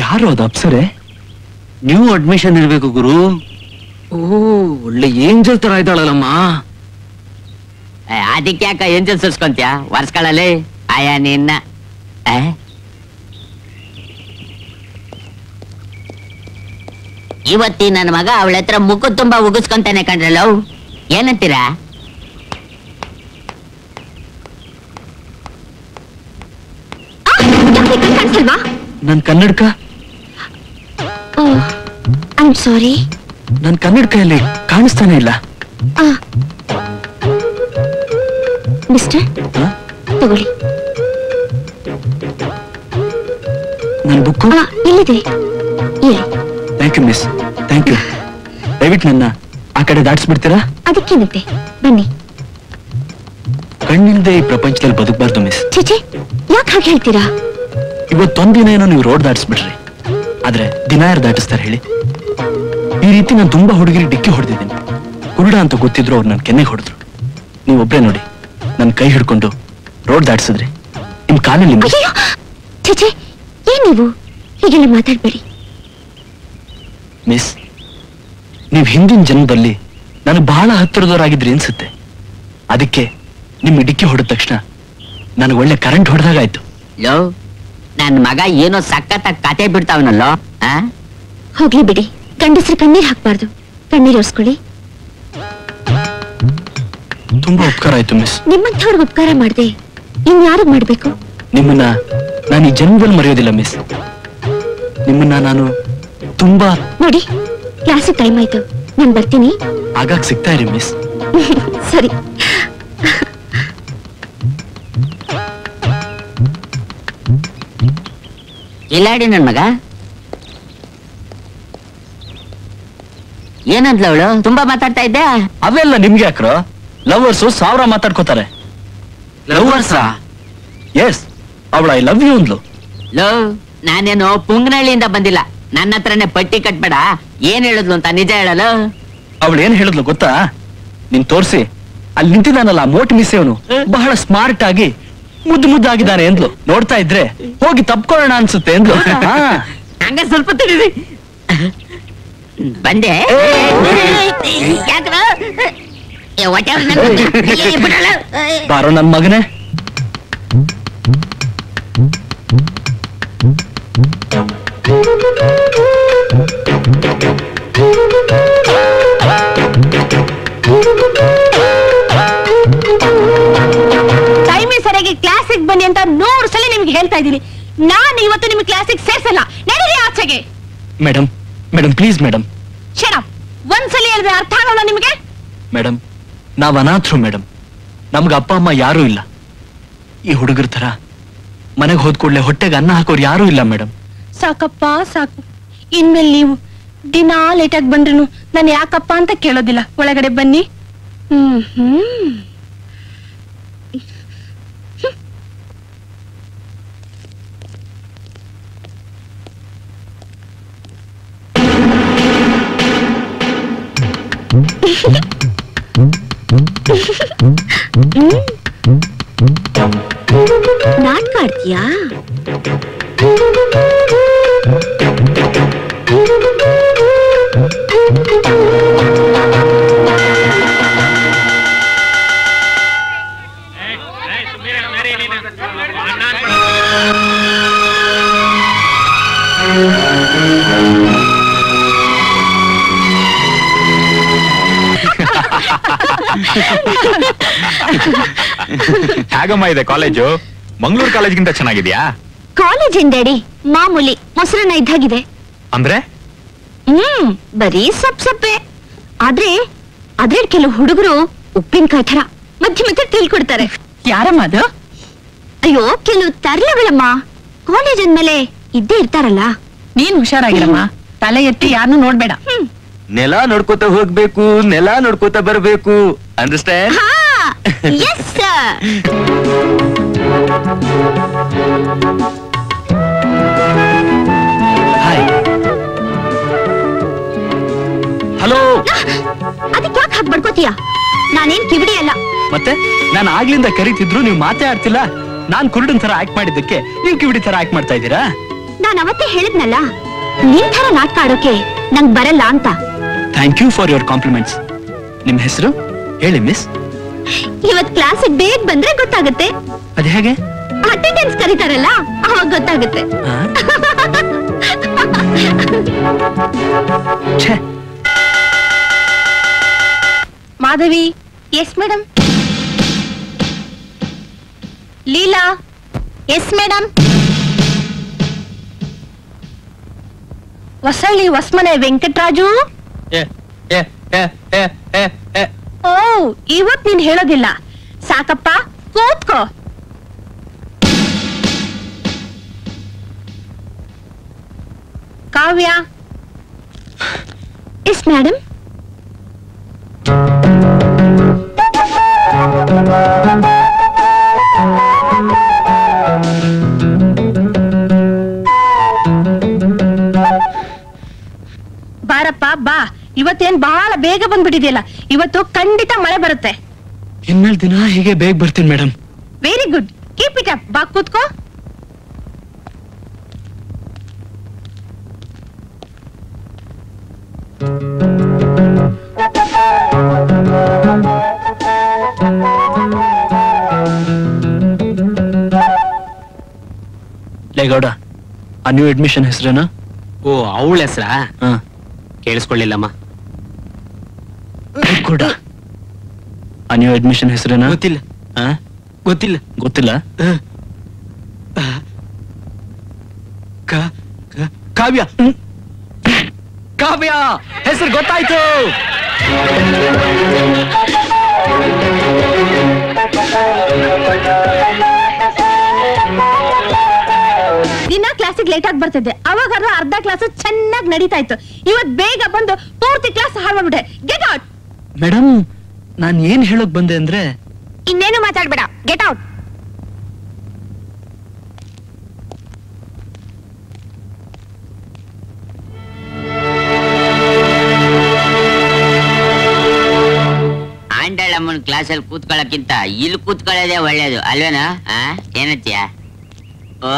Speaker 4: ಯಾರು ಅದು ಅಪ್ಸರೆ
Speaker 1: ನ್ಯೂ ಅಡ್ಮಿಷನ್ ಇರ್ಬೇಕು ಗುರು
Speaker 7: ಓ ಒಳ್ಳೆ ಏಂಜಲ್ ತರ ಇದ್ದಾಳಲ್ಲಮ್ಮ
Speaker 5: ಏ, ಅದಕ್ಕೆ ಯಾಕ ಎಂಜಲ್ ಸುರ್ಸ್ಕೊಂತ್ಯ ವರ್ಷಗಳಲ್ಲಿ ಆಯ ನಿನ್ನ ಏ? ಇವತ್ತಿ ನನ್ನ ಮಗ ಅವಳ ಹತ್ರ ಮುಖ ತುಂಬಾ ಉಗಿಸ್ಕೊಂತಾನೆ ಕಂಡ್ರಲ್ಲ ಏನಂತೀರಾ
Speaker 3: ಕಾಣಿಸಲ್ವಾ
Speaker 4: ನನ್ ಕನ್ನಡಕ
Speaker 3: ಐ ಸಾರಿ
Speaker 4: ನನ್ ಕನ್ನಡಕ ಇಲ್ಲಿ ಕಾಣಿಸ್ತಾನೆ ಇಲ್ಲ
Speaker 3: ಮಿಸ್ಟರ್
Speaker 4: ಹ?
Speaker 3: ತಗೊಳ್ಳಿ
Speaker 4: ನನ್ ಬುಕ್ಕು
Speaker 3: ಆ, ಇಲ್ಲಿದೆ ಹೇಳಿ
Speaker 4: thank you miss thank you ದಯವಿಟ್ಟು ನನ್ನ ಆ ಕಡೆ ದಾಟಿಸ್ಬಿಡ್ತೀರಾ
Speaker 3: ಅದಕ್ಕೇನಂತೆ ಬನ್ನಿ
Speaker 4: ಕಣ್ಣಿಲ್ದೆ ಈ ಪ್ರಪಂಚದಲ್ಲಿ ಬದುಕಬಾರ್ದು ಮಿಸ್
Speaker 3: ಚೇಚೆ ಯಾಕೆ ಹಾಗೆ ಹೇಳ್ತೀರಾ
Speaker 4: ಇವತ್ತೊಂದಿನ ಏನೋ ನೀವು ರೋಡ್ ದಾಟಿಸ್ಬಿಟ್ರಿ ಆದ್ರೆ ದಿನ ಯಾರು ದಾಟಿಸ್ತಾರೆ ಹೇಳಿ ಈ ರೀತಿ ನಾನು ತುಂಬಾ ಹುಡುಗಿರಿಗೆ ಡಿಕ್ಕಿ ಹೊಡೆದಿದ್ದೀನಿ ಕುರುಡ ಅಂತ ಗೊತ್ತಿದ್ರು ಅವ್ರು ನನ್ನ ಕೆನ್ನೆಗೆ ಹೊಡೆದ್ರು ನೀವೊಬ್ರೇ ನೋಡಿ ನನ್ನ ಕೈ ಹಿಡ್ಕೊಂಡು ರೋಡ್ ದಾಟಿಸಿದ್ರಿ ನಿಮ್ ಕಾಲಲ್ಲಿ ಮಿಸ್
Speaker 3: ಅಯ್ಯೋ ಚೇಚೆ ಏನ್ ನೀವು ಹೀಗೆಲ್ಲ ಮಾತಾಡ್ಬೇಡಿ
Speaker 4: ಮಿಸ್ ನೀವು ಹಿಂದಿನ ಜನ್ಮದಲ್ಲಿ ನನಗೆ ಬಹಳ ಹತ್ತಿರದವರಾಗಿದ್ರಿ ಅನ್ಸುತ್ತೆ ಅದಕ್ಕೆ ನಿಮ್ ಡಿಕ್ಕಿ ಹೊಡೆದ ತಕ್ಷಣ ನನಗೆ ಒಳ್ಳೆ ಕರೆಂಟ್ ಹೊಡೆದಾಗಾಯ್ತು
Speaker 5: ಲೋ ನನ್ ಮಗ ಏನೋ ಸಖತ್ತಾಗಿ ಕತೆ ಬಿಡ್ತಾವನಲ್ಲೋ ಆ
Speaker 3: ಹೋಗ್ಲಿ ಬಿಡಿ ಗಂಡಸ್ರು ಕಣ್ಣೀರ್ ಹಾಕ್ಬಾರ್ದು ಕಣ್ಣೀರ್ ಒರ್ಸ್ಕೊಳ್ಳಿ
Speaker 4: ತುಂಬಾ ಉಪಕಾರ ಆಯ್ತು ಮಿಸ್
Speaker 3: ನಿಮ್ಮಂಥವ್ರಿಗೆ ಉಪಕಾರ ಮಾಡ್ದೆ ಇನ್ಯಾರಿಗ್ ಮಾಡ್ಬೇಕು
Speaker 4: ನಿಮ್ಮನ್ನ ನಾನು ಈ ಜನ್ಮದಲ್ಲಿ ಮರೆಯೋದಿಲ್ಲ ಮಿಸ್ ನಿಮ್ಮನ್ನ ನಾನು ತುಂಬಾ
Speaker 3: ನೋಡಿ ಕ್ಲಾಸಿಗೆ ಟೈಮ್ ಆಯ್ತು ನಾನು ಬರ್ತೀನಿ
Speaker 4: ಆಗಾಗ ಸಿಗ್ತಾ ಇರಿ ಮಿಸ್
Speaker 3: ಸರಿ
Speaker 5: ಇಲ್ಲಾಡಿ ನನ್ ಮಗ ಏನಂದ್ಲ ಅವಳು ತುಂಬಾ ಮಾತಾಡ್ತಾ ಇದ್ದೆ
Speaker 4: ಅವೆಲ್ಲ ನಿಮ್ಗೆ ಯಾಕ್ರೋ ಲವರ್ಸು ಸಾವಿರ ಮಾತಾಡ್ಕೋತಾರೆ
Speaker 1: ಲವರ್ಸಾ
Speaker 4: ಎಸ್ ಅವಳ ಐ ಲವ್ ಯು ಅಂದ್ಲು
Speaker 5: ಲೋ ನಾನೇನು ಪುಂಗನಹಳ್ಳಿಯಿಂದ ಬಂದಿಲ್ಲ ನನ್ನ ಹತ್ರನೇ ಪಟ್ಟಿ ಕಟ್ಬೇಡ ಏನ್ ಹೇಳಿದ್ಲು ಅಂತ ನಿಜ ಹೇಳಲು
Speaker 4: ಅವಳು ಏನ್ ಹೇಳಿದ್ಲು ಗೊತ್ತಾ ನೀನ್ ತೋರ್ಸಿ ಅಲ್ಲಿ ನಿಂತಿದ್ದಾನಲ್ಲ ಮೋಟ್ ಮಿಸ್ಸೇವನು ಬಹಳ ಸ್ಮಾರ್ಟ್ ಆಗಿ ಮುದ್ದು ಮುದ್ದಾಗಿದ್ದಾನೆ ಎಂದ್ಲು ನೋಡ್ತಾ ಇದ್ರೆ ಹೋಗಿ ತಪ್ಕೊಳ್ಳೋಣ ಅನ್ಸುತ್ತೆ ಎಂದ್ಲು ಹಾ.
Speaker 5: ಹಂಗ ಸ್ವಲ್ಪ ತಿಳಿದಿ ಬಂದೆ ಯಾಕ್ರೋ? ಏ, ಹೊಟ್ಟೆ ಉರಿ ನನ್ಗೆ. ಏ, ಬಿಡಲ್ಲ.
Speaker 4: ಬಾರೋ ನನ್ ಮಗನೇ
Speaker 3: ಟೈಮೇ ಸರಿಯಾಗಿ ಕ್ಲಾಸಿಗೆ ಬನ್ನಿ ಅಂತ ನೂರು ಸಲ ನಿಮ್ಗೆ ಹೇಳ್ತಾ ಇದ್ದೀನಿ ನಾನು ಇವತ್ತು ನಿಮ್ಗೆ ಕ್ಲಾಸಿಗೆ ಸೇರ್ಸಲ್ಲ ನಡೀರಿ ಆಚೆಗೆ
Speaker 4: ಮೇಡಮ್ ಮೇಡಮ್ ಪ್ಲೀಸ್ ಮೇಡಮ್
Speaker 3: ಶರ ಒಂದ್ಸಲಿ ಹೇಳಿದ್ರೆ ಅರ್ಥ ಆಗಲ್ಲ ನಿಮ್ಗೆ
Speaker 4: ಮೇಡಮ್ ನಾವ್ ಅನಾಥರು ಮೇಡಮ್ ನಮ್ಗೆ ಅಪ್ಪ ಅಮ್ಮ ಯಾರೂ ಇಲ್ಲ ಈ ಹುಡುಗರ ತರ ಮನೆಗೆ ಹೋದ್ ಕೂಡ್ಲೆ ಹೊಟ್ಟೆಗೆ ಅನ್ನ ಹಾಕೋರು ಯಾರೂ ಇಲ್ಲ ಮೇಡಮ್
Speaker 3: ಸಾಕಪ್ಪ ಸಾಕು ಇನ್ಮೇಲೆ ನೀವು ದಿನಾ ಲೇಟಾಗಿ ಬಂದ್ರು ನಾನು ಯಾಕಪ್ಪ ಅಂತ ಕೇಳೋದಿಲ್ಲ ಒಳಗಡೆ ಬನ್ನಿ ಹ್ಮ್ ಹ್ಮ್ ನಾಟಕ ಆಡ್ತೀಯಾ
Speaker 8: ಹೇಗಮ್ಮ ಇದೆ ಕಾಲೇಜು ಮಂಗಳೂರು ಕಾಲೇಜ್ಗಿಂತ ಚೆನ್ನಾಗಿದ್ಯಾ
Speaker 3: ಕಾಲೇಜ್ ಡ್ಯಾಡಿ ಮಾಮೂಲಿ ಮೊಸರನ್ನ ಇದ್ದಾಗಿದೆ
Speaker 8: ಅಂದ್ರೆ
Speaker 3: ಹ್ಮ್ ಬರೀ ಸಪ್ ಸಪ್ಪೆ ಆದ್ರೆ ಆದ್ರೆ ಕೆಲವು ಹುಡುಗರು ಉಪ್ಪಿನಕಾಯಿ ತರ ಮಧ್ಯೆ ಮಧ್ಯೆ ತಿಳ್ಕೊಡ್ತಾರೆ
Speaker 9: ಯಾರಮ್ಮ ಅದು
Speaker 3: ಅಯ್ಯೋ ಕೆಲವು ತರ್ಲಗಳಮ್ಮ ಕಾಲೇಜ್ ಅಂದ್ಮೇಲೆ ಇದ್ದೇ ಇರ್ತಾರಲ್ಲ
Speaker 9: ನೀನ್ ಹುಷಾರಾಗಿರಮ್ಮ ತಲೆ ಎತ್ತಿ ಯಾರನ್ನೂ ನೋಡ್ಬೇಡ
Speaker 3: ಹ್ಮ್
Speaker 4: ನೆಲ ನೋಡ್ಕೋತ ಹೋಗ್ಬೇಕು ನೆಲ ನೋಡ್ಕೋತ ಬರ್ಬೇಕು ಅಂಡರ್ಸ್ಟ್ಯಾಂಡ್
Speaker 3: ಹಾ ಎಸ್
Speaker 4: ಹಾಯ್ ಹಲೋ
Speaker 3: ಅದಕ್ಕೆ ಯಾಕೆ ಹಾಗೆ ಬಡ್ಕೋತೀಯ ನಾನೇನ್ ಕಿವಿಡಿ ಅಲ್ಲ
Speaker 4: ಮತ್ತೆ ನಾನು ಆಗ್ಲಿಂದ ಕರಿತಿದ್ರು ನೀವು ಮಾತೇ ಆಡ್ತಿಲ್ಲ ನಾನ್ ಕುರುಡನ್ ತರ ಆಕ್ಟ್ ಮಾಡಿದ್ದಕ್ಕೆ ನೀವು ಕಿವಿಡಿ ತರ ಆಕ್ಟ್ ಮಾಡ್ತಾ ಇದ್ದೀರಾ
Speaker 3: ನಾನ್ ಅವತ್ತೇ ಹೇಳಿದ್ನಲ್ಲ ನಿನ್ ಥರ ನಾಟಕ ಆಡೋಕೆ ನಂಗ್ ಬರಲ್ಲ ಅಂತ
Speaker 4: thank you for your compliments ನಿಮ್ ಹೆಸರು ಹೇಳಿ ಮಿಸ್
Speaker 3: ಇವತ್ ಕ್ಲಾಸಿಗೆ ಬೇಗ ಬಂದ್ರೆ ಗೊತ್ತಾಗುತ್ತೆ
Speaker 4: ಅದ್ ಹೇಗೆ
Speaker 3: ಅಟೆಂಡೆನ್ಸ್ ಕರೀತಾರಲ್ಲ ಅವಾಗ ಗೊತ್ತಾಗುತ್ತೆ
Speaker 4: ಆ? ಛೇ
Speaker 3: Madhavi yes madam Leela yes madam Hosalli Hosmane Venkataraju ಓ ಇವತ್ ನೀನ್ ಹೇಳೋದಿಲ್ಲ ಸಾಕಪ್ಪ ಕೂತ್ಕೋ ಕಾವ್ಯ ಎಸ್ ಮೇಡಮ್ ಬಾರಪ್ಪ ಬಾ ಇವತ್ತೇನ್ ಬಹಳ ಬೇಗ ಬಂದ್ಬಿಟ್ಟಿದೆಯಲ್ಲ ಇವತ್ತು ಖಂಡಿತ ಮಳೆ ಬರುತ್ತೆ
Speaker 4: ಇನ್ಮೇಲೆ ದಿನ ಹೀಗೆ ಬೇಗ ಬರ್ತೀನಿ madam
Speaker 3: very good keep it up ಬಾ ಕೂತ್ಕೋ
Speaker 4: ಲೇ ಗೌಡ ಆ ನ್ಯೂ ಅಡ್ಮಿಷನ್ ಹೆಸರೇನಾ
Speaker 10: ಓ ಅವಳ ಹೆಸ್ರಾ
Speaker 4: ಹಾ
Speaker 10: ಕೇಳಿಸ್ಕೊಳ್ಳಿಲ್ಲಮ್ಮ
Speaker 4: ಕೂಡ ಆ ನ್ಯೂ ಅಡ್ಮಿಷನ್ ಹೆಸರೇನಾ
Speaker 10: ಗೊತ್ತಿಲ್ಲ
Speaker 4: ಆ?
Speaker 10: ಗೊತ್ತಿಲ್ಲ
Speaker 4: ಗೊತ್ತಿಲ್ಲ
Speaker 10: ಕ- ಕ- ಕಾವ್ಯ
Speaker 4: ಕಾವ್ಯ ಹೆಸರು ಗೊತ್ತಾಯ್ತು
Speaker 3: ದಿನ ಕ್ಲಾಸಿಗೆ ಲೇಟ್ ಆಗಿ ಬರ್ತಿದ್ದೆ ಅವಾಗಾದ್ರೂ ಅರ್ಧ ಕ್ಲಾಸ್ ಚೆನ್ನಾಗಿ ನಡೀತಾ ಇತ್ತು ಇವತ್ ಬೇಗ ಬಂದು ಪೂರ್ತಿ ಕ್ಲಾಸ್ ಹಾಳು ಮಾಡ್ಬಿಟ್ಟೆ ಗೆಟ್ ಔಟ್
Speaker 4: ಮೇಡಮ್ ನಾನ್ ಏನ್ ಹೇಳೋಕ್ ಬಂದೆ ಅಂದ್ರೆ
Speaker 3: ಇನ್ನೇನು ಮಾತಾಡ್ಬೇಡ ಗೆಟ್ ಔಟ್
Speaker 5: ಆಂಡಳಮ್ಮನ ಕ್ಲಾಸಲ್ಲಿ ಕೂತ್ಕೊಳ್ಳೋಕ್ಕಿಂತ ಇಲ್ಲಿ ಕೂತ್ಕೊಳ್ಳೋದೇ ಒಳ್ಳೇದು ಅಲ್ವೇನಾ ಆ ಏನತ್ಯ ಓ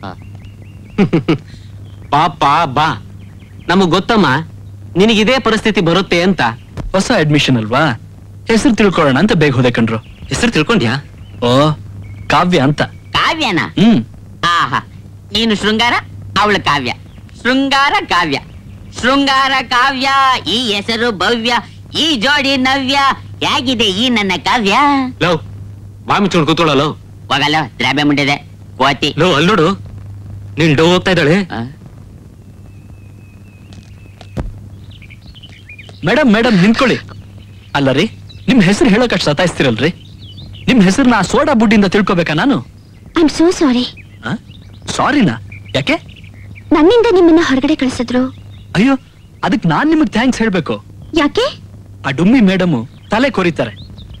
Speaker 10: ಪಾಪ ಬಾ ನಮಗ್ ಗೊತ್ತಮ್ಮ ನಿನಗಿದೇ ಪರಿಸ್ಥಿತಿ ಬರುತ್ತೆ ಅಂತ
Speaker 4: ಹೊಸ ಅಡ್ಮಿಷನ್ ಅಲ್ವಾ ಹೆಸರು ತಿಳ್ಕೊಳ್ಳೋಣ ಅಂತ ಬೇಗ ಹೋದೆ ಕಣ್ರು
Speaker 10: ಹೆಸರು ತಿಳ್ಕೊಂಡ್ಯಾ
Speaker 4: ಓ ಕಾವ್ಯ ಅಂತ
Speaker 5: ಕಾವ್ಯನಾ
Speaker 4: ಹ್ಮ್
Speaker 5: ಆಹಾ ನೀನು ಶೃಂಗಾರ ಅವಳು ಕಾವ್ಯ ಶೃಂಗಾರ ಕಾವ್ಯ ಶೃಂಗಾರ ಕಾವ್ಯ ಈ ಹೆಸರು ಭವ್ಯ ಈ ಜೋಡಿ ನವ್ಯ ಹೇಗಿದೆ ಈ ನನ್ನ ಕಾವ್ಯ
Speaker 10: ಲವ್ ಬಾಮಿ ಚೂಡ್ ಕೂತ್ಕೊಳ್ಳೋ
Speaker 5: ಹೋಗಲ್ಲ ದ್ರಾಬೆ ಮುಂಡಿದೆ ಕೋತಿ
Speaker 10: ಲವ್ ಅಲ್ಲಿ ನೋಡು ನೀನ್ ಡೋ ಹೋಗ್ತಾ ಇದ್ದಾಳೆ
Speaker 5: ಆ?
Speaker 4: ಮೇಡಮ್ ಮೇಡಮ್ ನಿಂತ್ಕೊಳ್ಳಿ ಅಲ್ಲ ರೀ ನಿಮ್ ಹೆಸರು ಹೇಳೋಕ್ ಅಷ್ಟು ಸತಾಯಿಸ್ತಿರಲ್ರಿ ನಿಮ್ ಹೆಸರನ್ನ ಆ ಸೋಡಾ ಬುಡ್ಡಿಂದ ತಿಳ್ಕೊಬೇಕಾ ನಾನು
Speaker 3: ಐ ಆಮ್ ಸೋ ಸಾರಿ
Speaker 4: ಸಾರಿನಾ ಯಾಕೆ
Speaker 3: ನನ್ನಿಂದ ನಿಮ್ಮನ್ನ ಹೊರಗಡೆ ಕಳಿಸಿದ್ರು
Speaker 4: ಅಯ್ಯೋ ಅದಕ್ ನಾನ್ ನಿಮಗ್ ಥ್ಯಾಂಕ್ಸ್ ಹೇಳ್ಬೇಕು
Speaker 3: ಯಾಕೆ
Speaker 4: ಆ ಡುಮ್ಮಿ ಮೇಡಮ್ ತಲೆ ಕೊರಿತಾರೆ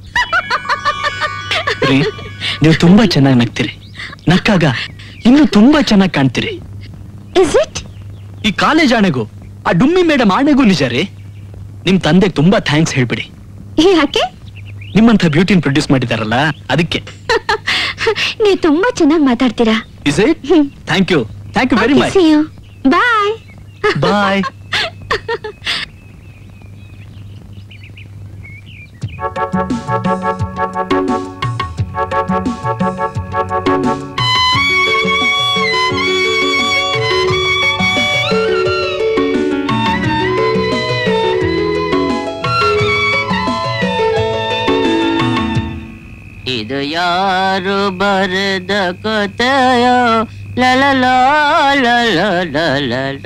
Speaker 4: ರೀ ನೀವು ತುಂಬಾ ಚೆನ್ನಾಗಿ ನಗ್ತೀರಿ ನಕ್ಕಾಗ ಇನ್ನು ತುಂಬಾ ಚೆನ್ನಾಗಿ ಕಾಣ್ತೀರಿ
Speaker 3: ಇಸ್ ಇಟ್
Speaker 4: ಈ ಕಾಲೇಜ್ ಆಣೆಗೂ ಆ ಡುಮ್ಮಿ ಮೇಡಮ್ ಆಣೆಗೂ ನಿಜ ರೀ ನಿಮ್ ತಂದೆಗೆ ತುಂಬಾ ಥ್ಯಾಂಕ್ಸ್ ಹೇಳ್ಬಿಡಿ
Speaker 3: ಯಾಕೆ
Speaker 4: ನಿಮ್ಮಂತ ಬ್ಯೂಟಿನ್ ಪ್ರೊಡ್ಯೂಸ್ ಮಾಡಿದಾರಲ್ಲ ಅದಕ್ಕೆ
Speaker 3: ನೀವು ತುಂಬಾ ಚೆನ್ನಾಗಿ ಮಾತಾಡ್ತೀರಾ
Speaker 4: is it thank you thank you very much
Speaker 3: bye
Speaker 4: bye
Speaker 5: ಇದು ಯಾರು ಬರೆದ ಕಥೆಯೋ ಲಲಲ ಲಲಲ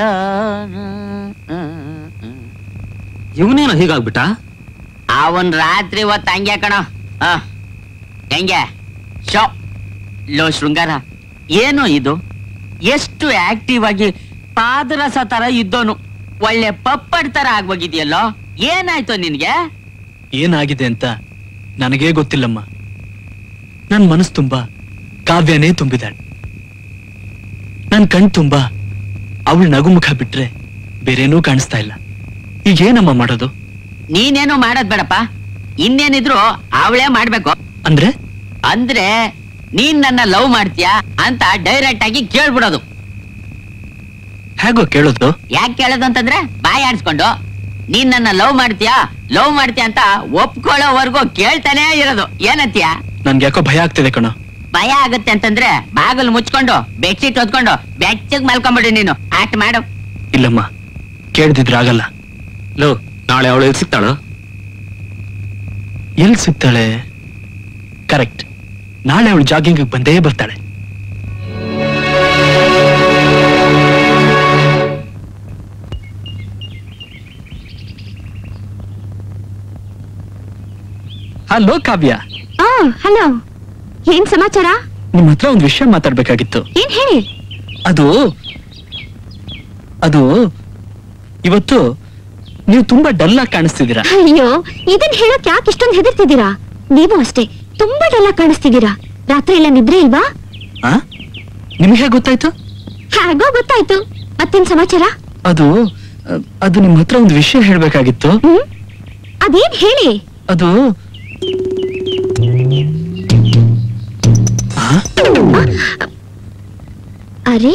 Speaker 10: ಇವನೇನೋ ಹೀಗಾಗ್ಬಿಟ್ಟ
Speaker 5: ಅವನ್ ರಾತ್ರಿ ಹೊತ್ತು ಹಂಗೆ ಕಣ ಹೆಂಗೆ ಶೋ ಲೋ ಶೃಂಗಾರ ಏನು ಇದು ಎಷ್ಟು ಆಕ್ಟಿವ್ ಆಗಿ ಪಾದರಸ ತರ ಇದ್ದೋನು ಒಳ್ಳೆ ಪಪ್ಪಡ್ ತರ ಆಗ್ಬೋಗಿದ್ಯಲ್ಲೋ ಏನಾಯ್ತು ನಿನ್ಗೆ
Speaker 4: ಏನಾಗಿದೆ ಅಂತ ನನಗೇ ಗೊತ್ತಿಲ್ಲಮ್ಮ ನನ್ ಮನಸ್ಸು ತುಂಬಾ ಕಾವ್ಯನೇ ತುಂಬಿದಾಳೆ ನನ್ ಕಣ್ ತುಂಬಾ ಅವಳ ನಗುಮುಖ ಬಿಟ್ರೆ ಬೇರೇನೂ ಕಾಣಿಸ್ತಾ ಇಲ್ಲ ಈಗ ಏನಮ್ಮ ಮಾಡೋದು
Speaker 5: ನೀನೇನು ಮಾಡೋದ್ ಬೇಡಪ್ಪ ಇನ್ನೇನಿದ್ರು ಅವಳೇ ಮಾಡ್ಬೇಕು
Speaker 4: ಅಂದ್ರೆ
Speaker 5: ಅಂದ್ರೆ ನೀನ್ ನನ್ನ ಲವ್ ಮಾಡ್ತೀಯಾ ಅಂತ ಡೈರೆಕ್ಟ್ ಆಗಿ ಕೇಳ್ಬಿಡೋದು
Speaker 4: ಹೇಗೋ ಕೇಳೋದು
Speaker 5: ಯಾಕೆ ಕೇಳೋದು ಅಂತಂದ್ರೆ ಬಾಯಿ ಆಡ್ಸ್ಕೊಂಡು ನೀನ್ ನನ್ನ ಲವ್ ಮಾಡ್ತೀಯಾ ಲವ್ ಮಾಡ್ತೀಯ ಅಂತ ಒಪ್ಕೊಳ್ಳೋವರೆಗೂ ಕೇಳ್ತಾನೆ ಇರೋದು ಏನಂತೀಯ
Speaker 4: ನನ್ಗೆ ಯಾಕೋ ಭಯ ಆಗ್ತಿದೆ ಕಣೋ
Speaker 5: ಭಯ ಆಗುತ್ತೆ ಅಂತಂದ್ರೆ ಬಾಗಿಲು ಮುಚ್ಕೊಂಡು ಬೆಡ್ಶೀಟ್ ಹೊದ್ಕೊಂಡು ಬೆಚ್ಚಗ್ ಮಲ್ಕೊಂಬಿಡಿ ನೀನು ಆಟ ಮಾಡು
Speaker 4: ಇಲ್ಲಮ್ಮ ಕೇಳ್ದಿದ್ರೆ ಆಗಲ್ಲ
Speaker 10: ಲೋ ನಾಳೆ ಅವಳು ಎಲ್ಲಿ ಸಿಗ್ತಾಳು
Speaker 4: ಎಲ್ ಸಿಗ್ತಾಳೆ ಕರೆಕ್ಟ್ ನಾಳೆ ಅವಳು ಜಾಗಿಂಗ್ ಬಂದೇ ಬರ್ತಾಳೆ ಹಲೋ ಕಾವ್ಯ
Speaker 3: ಆ ಹಲೋ ಏನ್ ಸಮಾಚಾರ
Speaker 4: ನಿಮ್ ಹತ್ರ ಒಂದು ವಿಷಯ ಮಾತಾಡ್ಬೇಕಾಗಿತ್ತು
Speaker 3: ಏನ್ ಹೇಳಿ
Speaker 4: ಅದು ಅದು ಇವತ್ತು ನೀವು ತುಂಬಾ ಡಲ್ ಆಗಿ ಕಾಣಿಸ್ತಿದ್ದೀರಾ
Speaker 3: ಅಯ್ಯೋ ಇದನ್ ಹೇಳಕ್ ಯಾಕೆ ಇಷ್ಟೊಂದು ಹೆದರ್ತಿದ್ದೀರಾ ನೀವು ಅಷ್ಟೇ ತುಂಬಾ ಡಲ್ಲ ಕಾಣಿಸ್ತಿದ್ದೀರಾ ರಾತ್ರಿ ಎಲ್ಲ ನಿದ್ರೆ ಇಲ್ವಾ
Speaker 4: ಆ? ನಿಮ್ಗೆ ಗೊತ್ತಾಯ್ತು
Speaker 3: ಹೇಗೋ ಗೊತ್ತಾಯ್ತು ಮತ್ತೇನ್ ಸಮಾಚಾರ
Speaker 4: ಅದು ಅ, ಅದು ನಿಮ್ ಹತ್ರ ಒಂದು ವಿಷಯ ಹೇಳ್ಬೇಕಾಗಿತ್ತು
Speaker 3: ಹ್ಮ್ ಅದೇನ್ ಹೇಳಿ
Speaker 4: ಅದು ಆ?
Speaker 3: ಅರೆ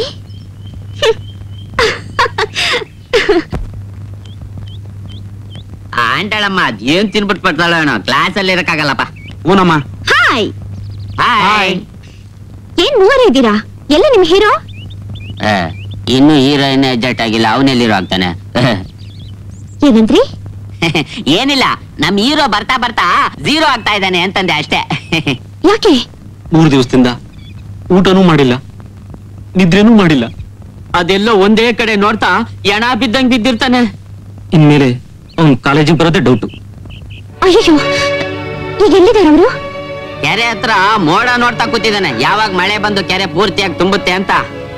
Speaker 5: ಆಂಟಳಮ್ಮ ಅದ್ ಏನ್ ತಿನ್ಬಿಟ್ ಬರ್ತಾಳ ಕ್ಲಾಸ್ ಅಲ್ಲಿ ಇರಕ್ಕಾಗಲ್ಲಪ್ಪ
Speaker 10: ಊನಮ್ಮ
Speaker 3: ಹಾಯ್
Speaker 5: ಹಾಯ್
Speaker 3: ಏನ್ ಮೂವರೇ ಇದ್ದೀರಾ ಎಲ್ಲ ನಿಮ್ ಹೀರೋ
Speaker 5: ಇನ್ನು ಹೀರೋಯಿನ್ ಅಡ್ಜಸ್ಟ್ ಆಗಿಲ್ಲ ಅವನೆಲ್ಲಿರೋ ಆಗ್ತಾನೆ
Speaker 3: ಏನಂದ್ರಿ
Speaker 5: ಏನಿಲ್ಲ ನಮ್ ಹೀರೋ ಬರ್ತಾ ಬರ್ತಾ ಝೀರೋ ಆಗ್ತಾ ಇದ್ದಾನೆ ಅಂತಂದೆ ಅಷ್ಟೇ
Speaker 3: ಯಾಕೆ
Speaker 10: ಮೂರು ದಿವಸದಿಂದ ಊಟನೂ ಮಾಡಿಲ್ಲ ನಿದ್ರೆನೂ ಮಾಡಿಲ್ಲ ಅದೆಲ್ಲ ಒಂದೇ ಕಡೆ ನೋಡ್ತಾ ಎಣ ಬಿದ್ದಂಗ್ ಬಿದ್ದಿರ್ತಾನೆ ಇನ್ಮೇಲೆ ಅವ್ನ್ ಕಾಲೇಜಿಗೆ ಬರೋದೇ ಡೌಟು
Speaker 3: ಅಯ್ಯೋ ಈಗ ಎಲ್ಲಿದ್ದಾರೆ ಅವರು
Speaker 5: ಕೆರೆ ಹತ್ರ ಮೋಡ ನೋಡ್ತಾ ಕೂತಿದ್ದಾನೆ ಯಾವಾಗ ಮಳೆ ಬಂದು ಕೆರೆ ಪೂರ್ತಿಯಾಗಿ ತುಂಬುತ್ತೆ ಅಂತ